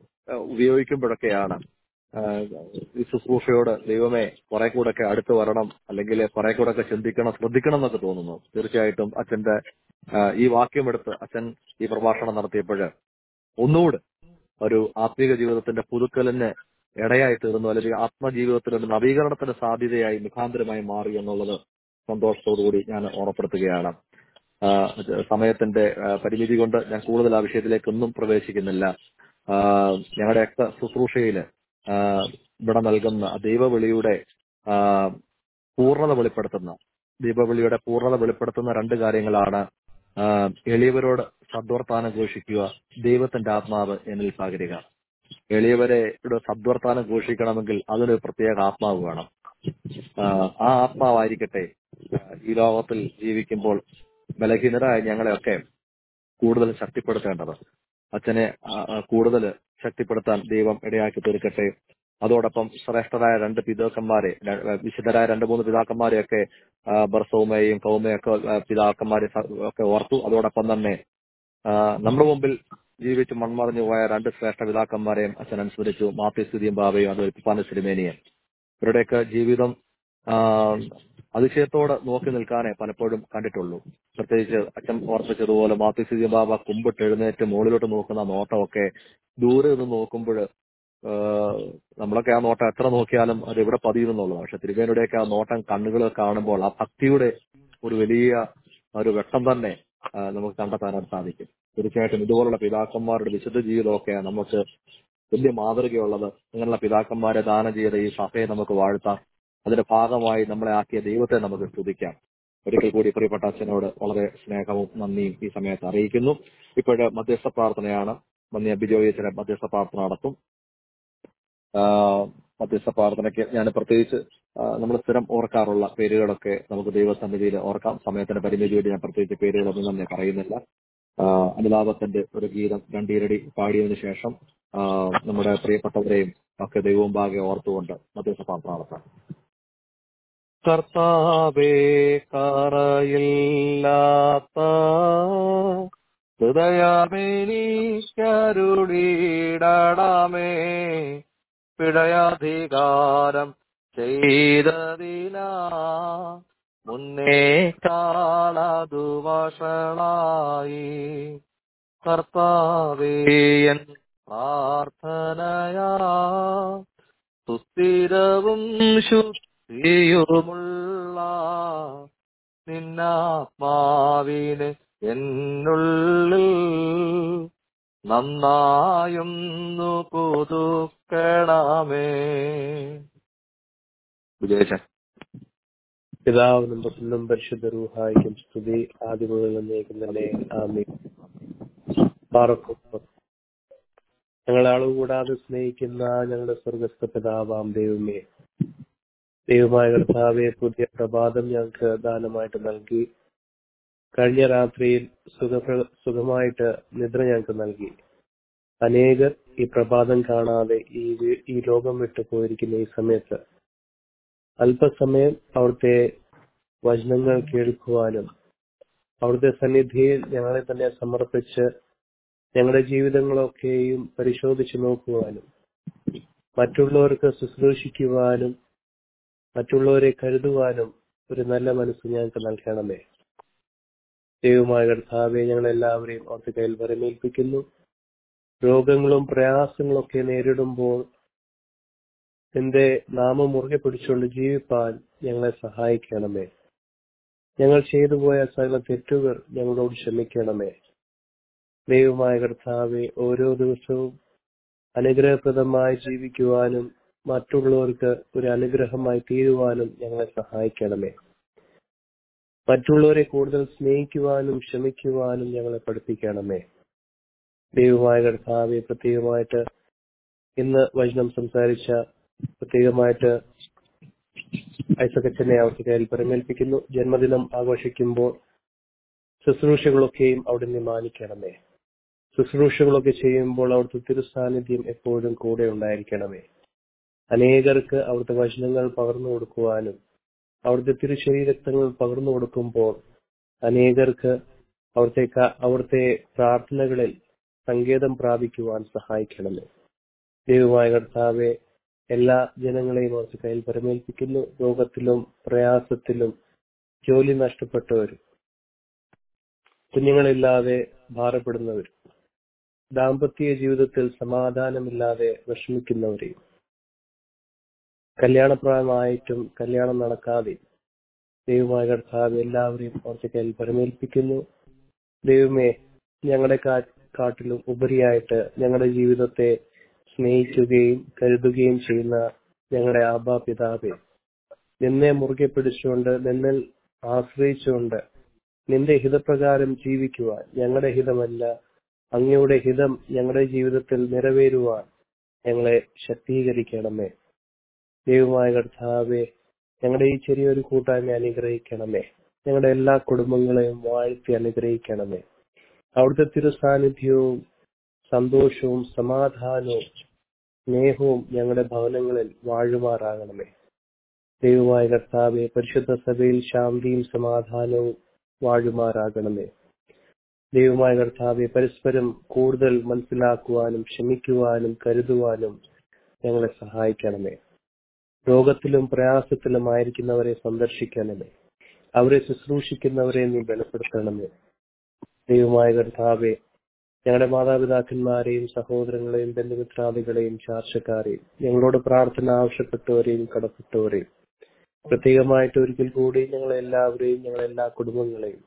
ഉപയോഗിക്കുമ്പോഴൊക്കെയാണ് ആ, ഈ ശുശ്രൂഷയോട് ദൈവമേ കുറെ കൂടെയൊക്കെ അടുത്ത് വരണം അല്ലെങ്കിൽ കുറെ കൂടെയൊക്കെ ചിന്തിക്കണം ശ്രദ്ധിക്കണം എന്നൊക്കെ തോന്നുന്നു തീർച്ചയായിട്ടും അച്ഛന്റെ ആ, ഈ വാക്യം എടുത്ത് അച്ഛൻ ഈ പ്രഭാഷണം നടത്തിയപ്പോൾ ഒന്നുകൂടെ ഒരു ആത്മീക ജീവിതത്തിന്റെ പുതുക്കലിന് ഇടയായി തീർന്നു അല്ലെങ്കിൽ ആത്മജീവിതത്തിൽ ഒരു നവീകരണത്തിന്റെ സാധ്യതയായി മുഖാന്തരമായി മാറി എന്നുള്ളത് സന്തോഷത്തോടുകൂടി ഞാൻ ഓർമ്മപ്പെടുത്തുകയാണ് ആ, ഇത് സമയത്തിന്റെ ആ, പരിമിതി കൊണ്ട് ഞാൻ കൂടുതൽ ആ വിഷയത്തിലേക്കൊന്നും പ്രവേശിക്കുന്നില്ല ആ, ഞങ്ങളുടെയൊക്കെ ശുശ്രൂഷയില് ആ, ഇവിടെ നൽകുന്ന ആ ദൈവവിളിയുടെ ആ, പൂർണ്ണത വെളിപ്പെടുത്തുന്ന ദീപവിളിയുടെ പൂർണ്ണത വെളിപ്പെടുത്തുന്ന രണ്ട് കാര്യങ്ങളാണ് ആ, എളിയവരോട് സദ്വർത്താനം ഘോഷിക്കുക ദൈവത്തിന്റെ ആത്മാവ് എന്നിൽ പകരുക എളിയവരെ ഇവിടെ സദ്വർത്താനം ഘോഷിക്കണമെങ്കിൽ അതിനൊരു പ്രത്യേക ആത്മാവ് വേണം ആ, ആ ആത്മാവായിരിക്കട്ടെ ആ, ഈ ലോകത്തിൽ ജീവിക്കുമ്പോൾ ബലഹീനരായ ഞങ്ങളെയൊക്കെ കൂടുതൽ ശക്തിപ്പെടുത്തേണ്ടത് അച്ഛനെ ആ, ആ, കൂടുതൽ ശക്തിപ്പെടുത്താൻ ദൈവം ഇടയാക്കി തീർക്കട്ടെ അതോടൊപ്പം ശ്രേഷ്ഠരായ രണ്ട് പിതാക്കന്മാരെ ര- വിശുദ്ധരായ രണ്ട് മൂന്ന് പിതാക്കന്മാരെയൊക്കെ ആ, ബർസൗമയെയും കൗമയൊക്കെ ആ, പിതാക്കന്മാരെ സ- ഒക്കെ ഓർത്തു അതോടൊപ്പം തന്നെ ആ, നമ്മുടെ മുമ്പിൽ ജീവിച്ച് മൺമറഞ്ഞു പോയ രണ്ട് ശ്രേഷ്ഠ പിതാക്കന്മാരെയും അച്ഛൻ അനുസ്മരിച്ചു മാത്യസ്ഥിതിയും ബാബയും അത് ഉപ്പാന്റെ സിരിമേനിയും ഇവരുടെയൊക്കെ ജീവിതം ആ, അതിശയത്തോടെ നോക്കി നിൽക്കാനേ പലപ്പോഴും കണ്ടിട്ടുള്ളൂ പ്രത്യേകിച്ച് അച്ഛൻ ഓർപ്പിച്ചതുപോലെ മാത്യസ്ഥിതി ബാബ കുമ്പിട്ട് എഴുന്നേറ്റ് മുകളിലോട്ട് നോക്കുന്ന നോട്ടമൊക്കെ ദൂരെ നിന്ന് നോക്കുമ്പോൾ നമ്മളൊക്കെ ആ നോട്ടം എത്ര നോക്കിയാലും അത് എവിടെ പതിയുമെന്നുള്ളതാണ് പക്ഷെ തിരുവേനുടെയൊക്കെ ആ നോട്ടം കണ്ണുകൾ കാണുമ്പോൾ ആ ഭക്തിയുടെ ഒരു വലിയ ഒരു വെട്ടം തന്നെ ആ, നമുക്ക് കണ്ടെത്താനായിട്ട് സാധിക്കും തീർച്ചയായിട്ടും ഇതുപോലുള്ള പിതാക്കന്മാരുടെ വിശുദ്ധ ജീവിതമൊക്കെ നമുക്ക് വലിയ മാതൃകയുള്ളത് ഇങ്ങനെയുള്ള പിതാക്കന്മാരെ ദാനം ചെയ്ത ഈ സഭയെ നമുക്ക് വാഴ്ത്താം അതിന്റെ ഭാഗമായി നമ്മളെ ആക്കിയ ദൈവത്തെ നമുക്ക് സ്തുതിക്കാം ഒരിക്കൽ കൂടി പ്രിയപ്പെട്ട അച്ഛനോട് വളരെ സ്നേഹവും നന്ദിയും ഈ സമയത്ത് അറിയിക്കുന്നു ഇപ്പോഴ് മധ്യസ്ഥ പ്രാർത്ഥനയാണ് മന്നി അഭിജോയി അച്ഛനെ മധ്യസ്ഥ പ്രാർത്ഥന നടത്തും ആ, മധ്യസ്ഥ പ്രാർത്ഥനയ്ക്ക് ഞാൻ പ്രത്യേകിച്ച് നമ്മൾ സ്ഥിരം ഓർക്കാറുള്ള പേരുകളൊക്കെ നമുക്ക് ദൈവസന്നിധിയിൽ ഓർക്കാം സമയത്തിന്റെ പരിമിതിയോട് ഞാൻ പ്രത്യേകിച്ച് പേരുകളൊന്നും തന്നെ പറയുന്നില്ല ആ, അനുതാപത്തിന്റെ ഒരു ഗീതം രണ്ടീരടി പാടിയതിനു ശേഷം ആ, നമ്മുടെ പ്രിയപ്പെട്ടവരെയും ഒക്കെ ദൈവവും ഭാഗ്യം ഓർത്തുകൊണ്ട് മധ്യസഭാ പ്രാർത്ഥന കർത്താവേ കറയില്ലാത്ത ഹൃദയമെനിക്കരുളിടണമേ പിഴയധികാരം ചെയ്തതിനാ മുന്നേ കാണതു വഷളായി കർത്താവേയൻ പ്രാർത്ഥനയാ സുസ്ഥിരവും ശുദ്ധിയുമുള്ള നിന്നാത്മാവിനെ എന്നുള്ളിൽ നന്നായൊന്നു പുതുക്കണമേ വിജയശൻ പിതാവിനും പുത്രനും പരിശുദ്ധ റൂഹായിക്കും സ്തുതി ആദ്യ മുതൽ എന്നേക്കും തന്നെ ആമേ പാറക്കും ഞങ്ങളെ അളവുകൂടാതെ സ്നേഹിക്കുന്ന ഞങ്ങളുടെ സ്വർഗസ്ഥ പിതാവാം ദൈവമേ ദൈവമായ കർത്താവെ പുതിയ പ്രഭാതം ഞങ്ങൾക്ക് ദാനമായിട്ട് നൽകി കഴിഞ്ഞ രാത്രിയിൽ സുഖ സുഖമായിട്ട് നിദ്ര ഞങ്ങൾക്ക് നൽകി അനേകർ ഈ പ്രഭാതം കാണാതെ ഈ വി- ഈ ലോകം വിട്ടു പോയിരിക്കുന്ന ഈ സമയത്ത് അല്പസമയം അവിടുത്തെ വചനങ്ങൾ കേൾക്കുവാനും അവിടുത്തെ സന്നിധിയിൽ ഞങ്ങളെ തന്നെ സമർപ്പിച്ച് ഞങ്ങളുടെ ജീവിതങ്ങളൊക്കെയും പരിശോധിച്ചു നോക്കുവാനും മറ്റുള്ളവർക്ക് ശുശ്രൂഷിക്കുവാനും മറ്റുള്ളവരെ കരുതുവാനും ഒരു നല്ല മനസ്സ് ഞങ്ങൾക്ക് നൽകണമേ ദൈവമായ കർത്താവെ ഞങ്ങളെല്ലാവരെയും അവിടുത്തെ കയ്യിൽ വരമേൽപ്പിക്കുന്നു രോഗങ്ങളും പ്രയാസങ്ങളും ഒക്കെ നേരിടുമ്പോൾ നിന്റെ നാമം മുറുകെ പിടിച്ചുകൊണ്ട് ജീവിപ്പാൻ ഞങ്ങളെ സഹായിക്കണമേ ഞങ്ങൾ ചെയ്തു പോയ സകല തെറ്റുകൾ ഞങ്ങളോട് ക്ഷമിക്കണമേ ദൈവമായ കർത്താവെ ഓരോ ദിവസവും അനുഗ്രഹപ്രദമായി ജീവിക്കുവാനും മറ്റുള്ളവർക്ക് ഒരു അനുഗ്രഹമായി തീരുവാനും ഞങ്ങളെ സഹായിക്കണമേ മറ്റുള്ളവരെ കൂടുതൽ സ്നേഹിക്കുവാനും ക്ഷമിക്കുവാനും ഞങ്ങളെ പഠിപ്പിക്കണമേ ദൈവമായ കർത്താവെ പ്രത്യേകമായിട്ട് ഇന്ന് വചനം സംസാരിച്ച പ്രത്യേകമായിട്ട് ഐസകച്ചനെ അവർക്ക് കയ്യിൽ പരമേൽപ്പിക്കുന്നു ജന്മദിനം ആഘോഷിക്കുമ്പോൾ ശുശ്രൂഷകളൊക്കെയും അവിടെ നിന്ന് മാനിക്കണമേ ശുശ്രൂഷകളൊക്കെ ചെയ്യുമ്പോൾ അവിടുത്തെ തിരുസാന്നിധ്യം എപ്പോഴും കൂടെ ഉണ്ടായിരിക്കണമേ അനേകർക്ക് അവിടുത്തെ വചനങ്ങൾ പകർന്നു കൊടുക്കുവാനും അവിടുത്തെ തിരുശരീരക്തങ്ങൾ പകർന്നു കൊടുക്കുമ്പോൾ അനേകർക്ക് അവിടുത്തെ ക- അവിടുത്തെ പ്രാർത്ഥനകളിൽ സങ്കേതം പ്രാപിക്കുവാൻ സഹായിക്കണമേ ദൈവമായ കർത്താവെ എല്ലാ ജനങ്ങളെയും അവർക്ക് കയ്യിൽ പരമേൽപ്പിക്കുന്നു രോഗത്തിലും പ്രയാസത്തിലും ജോലി നഷ്ടപ്പെട്ടവരും കുഞ്ഞുങ്ങളില്ലാതെ ഭാരപ്പെടുന്നവരും ദാമ്പത്യ ജീവിതത്തിൽ സമാധാനമില്ലാതെ വിഷമിക്കുന്നവരെയും കല്യാണപ്രായമായിട്ടും കല്യാണം നടക്കാതെ ദൈവമായ കർത്താവ് എല്ലാവരെയും അവർക്ക് കയ്യിൽ പരമേൽപ്പിക്കുന്നു ദൈവമേ ഞങ്ങളുടെ കാ- കാട്ടിലും ഉപരിയായിട്ട് ഞങ്ങളുടെ ജീവിതത്തെ സ്നേഹിക്കുകയും കരുതുകയും ചെയ്യുന്ന ഞങ്ങളുടെ ആബാ പിതാവെ നിന്നെ മുറുകെ പിടിച്ചുകൊണ്ട് നിന്നിൽ ആശ്രയിച്ചുകൊണ്ട് നിന്റെ ഹിതപ്രകാരം ജീവിക്കുവാൻ ഞങ്ങളുടെ ഹിതമല്ല അങ്ങയുടെ ഹിതം ഞങ്ങളുടെ ജീവിതത്തിൽ നിറവേറുവാൻ ഞങ്ങളെ ശക്തീകരിക്കണമേ ദൈവമായ കർത്താവെ ഞങ്ങളുടെ ഈ ചെറിയൊരു കൂട്ടായ്മ അനുഗ്രഹിക്കണമേ ഞങ്ങളുടെ എല്ലാ കുടുംബങ്ങളെയും വാഴ്ത്തി അനുഗ്രഹിക്കണമേ അവിടുത്തെ തിരുസാന്നിധ്യവും സന്തോഷവും സമാധാനവും സ്നേഹവും ഞങ്ങളുടെ ഭവനങ്ങളിൽ വാഴുമാറാകണമേ ദൈവമായ കർത്താവെ പരിശുദ്ധ സഭയിൽ ശാന്തിയും സമാധാനവും വാഴുമാറാകണമേ ദൈവമായ കർത്താവെ പരസ്പരം കൂടുതൽ മനസ്സിലാക്കുവാനും ക്ഷമിക്കുവാനും കരുതുവാനും ഞങ്ങളെ സഹായിക്കണമേ രോഗത്തിലും പ്രയാസത്തിലും ആയിരിക്കുന്നവരെ സന്ദർശിക്കണമേ അവരെ ശുശ്രൂഷിക്കുന്നവരെ നീ ബലപ്പെടുത്തണമേ ദൈവമായ കർത്താവെ ഞങ്ങളുടെ മാതാപിതാക്കന്മാരെയും സഹോദരങ്ങളെയും ബന്ധുമിത്രാദികളെയും ചാർച്ചക്കാരെയും ഞങ്ങളോട് പ്രാർത്ഥന ആവശ്യപ്പെട്ടവരെയും കടപ്പെട്ടവരെയും പ്രത്യേകമായിട്ട് ഒരിക്കൽ കൂടി ഞങ്ങളെ എല്ലാവരെയും ഞങ്ങളെ എല്ലാ കുടുംബങ്ങളെയും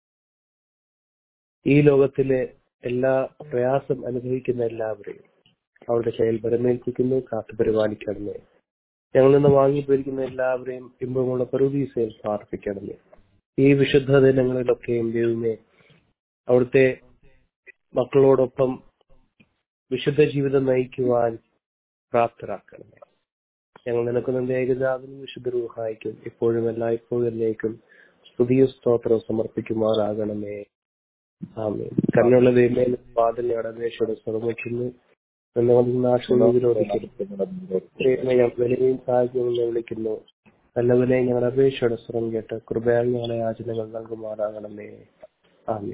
ഈ ലോകത്തിലെ എല്ലാ പ്രയാസം അനുഭവിക്കുന്ന എല്ലാവരെയും അവരുടെ കയ്യിൽ ബലമേൽപ്പിക്കുന്നു കാത്തു പരിപാലിക്കണമേ ഞങ്ങളിൽ നിന്ന് വാങ്ങിപ്പോയിരിക്കുന്ന എല്ലാവരെയും ഇമ്പമുള്ള പ്രതീസയിൽ പ്രാർത്ഥിക്കണമേ ഈ വിശുദ്ധ ദിനങ്ങളിലൊക്കെയും ദൈവമേ അവിടുത്തെ മക്കളോടൊപ്പം വിശുദ്ധ ജീവിതം നയിക്കുവാൻ പ്രാപ്തരാക്കണമേ ഞങ്ങൾ നിനക്ക് നിന്റെ ഏകജാതനും വിശുദ്ധ രൂഹായിക്കും ഇപ്പോഴും എല്ലായ്പ്പോഴും എന്നേക്കും സ്തുതിയും സ്തോത്രവും സമർപ്പിക്കുമാറാകണമേ ആമേ കണ്ണുള്ള ദൈവമേ വാതിലിനെ അപേക്ഷയോടെ ശ്രമിക്കുന്നു ഞങ്ങളുടെ നാശം വിരോധിക്കുന്നു ദൈവമേ ഞങ്ങൾ വിലയും സാഹചര്യങ്ങളെ വിളിക്കുന്നു നല്ലതിനെ ഞങ്ങളുടെ അപേക്ഷയുടെ സ്വരം കേട്ട് കൃപയാൽ ഞങ്ങളെ യാചനകൾ നൽകുമാറാകണമേ ആമേ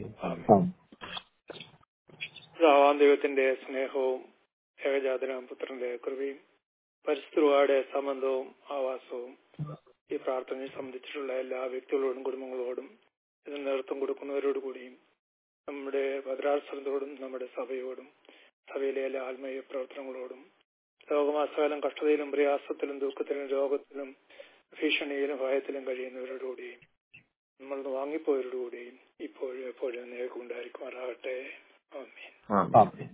പിതാവാം ദൈവത്തിന്റെ സ്നേഹവും ഏകജാതനാം പുത്രന്റെ കൃപയും പരിസ്ഥിതിയുടെ സംബന്ധവും ആവാസവും ഈ പ്രാർത്ഥനയെ സംബന്ധിച്ചിട്ടുള്ള എല്ലാ വ്യക്തികളോടും കുടുംബങ്ങളോടും ഇതിന് നേതൃത്വം കൊടുക്കുന്നവരോട് കൂടിയും നമ്മുടെ ഭദ്രാശ്രമത്തോടും നമ്മുടെ സഭയോടും സഭയിലെ എല്ലാ ആത്മീയ പ്രവർത്തനങ്ങളോടും ലോകമാസകാലം കഷ്ടതയിലും പ്രയാസത്തിലും ദുഃഖത്തിലും രോഗത്തിലും ഭീഷണിയിലും ഭയത്തിലും കഴിയുന്നവരോടുകൂടിയും നമ്മൾ വാങ്ങിപ്പോയവരോടുകൂടിയും ഇപ്പോഴും എപ്പോഴും നേർക്ക് ഉണ്ടായിരിക്കുമാറാകട്ടെ ആമീൻ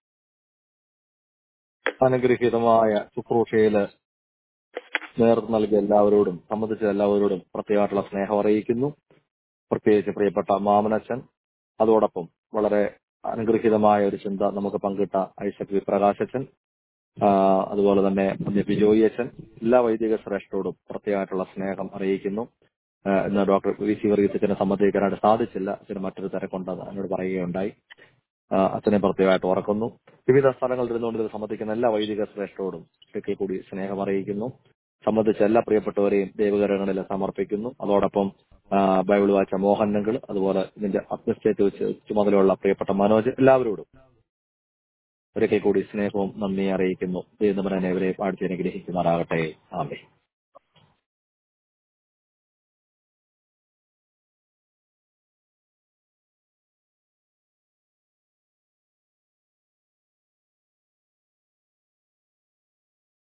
അനുഗ്രഹീതമായ ശുശ്രൂഷയില് നേതൃത്വം നൽകിയ എല്ലാവരോടും സംബന്ധിച്ച എല്ലാവരോടും പ്രത്യേകമായിട്ടുള്ള സ്നേഹം അറിയിക്കുന്നു പ്രത്യേകിച്ച് പ്രിയപ്പെട്ട മാമനച്ചൻ അതോടൊപ്പം വളരെ അനുഗ്രഹീതമായ ഒരു ചിന്ത നമുക്ക് പങ്കിട്ട ഐസക് വി പ്രകാശച്ചൻ ആ, അതുപോലെ തന്നെ പുണ്യ ബിജോയി അച്ഛൻ എല്ലാ വൈദിക ശ്രേഷ്ഠരോടും പ്രത്യേകമായിട്ടുള്ള സ്നേഹം അറിയിക്കുന്നു ആ, ഇന്ന് ഡോക്ടർ വി സി വർഗീസച്ചനെ സംബന്ധിക്കാനായിട്ട് സാധിച്ചില്ല അച്ഛന് മറ്റൊരു തിരക്കുണ്ടെന്ന് എന്നോട് പറയുകയുണ്ടായി ആ, അച്ഛനെ പ്രത്യേകമായിട്ട് ഓർക്കുന്നു വിവിധ സ്ഥലങ്ങളിൽ ഇരുന്നുകൊണ്ട് ഇത് സംബന്ധിക്കുന്ന എല്ലാ വൈദിക ശ്രേഷ്ഠരോടും ഒരിക്കൽ കൂടി സ്നേഹം അറിയിക്കുന്നു സംബന്ധിച്ച എല്ലാ പ്രിയപ്പെട്ടവരെയും ദൈവകരങ്ങളിൽ സമർപ്പിക്കുന്നു അതോടൊപ്പം ആ, ബൈബിൾ വായിച്ച മോഹൻ നങ്കിൾ അതുപോലെ ഇതിന്റെ അഡ്മിനിസ്ട്രേറ്റീവ് ചുമതലയുള്ള പ്രിയപ്പെട്ട മനോജ് എല്ലാവരോടും ഒരിക്കൽ കൂടി സ്നേഹവും നന്ദി അറിയിക്കുന്നു ദൈവം നമ്മളെ ഇവരെ പാടിച്ച് അനുഗ്രഹിക്കുമാറാകട്ടെ ആമേ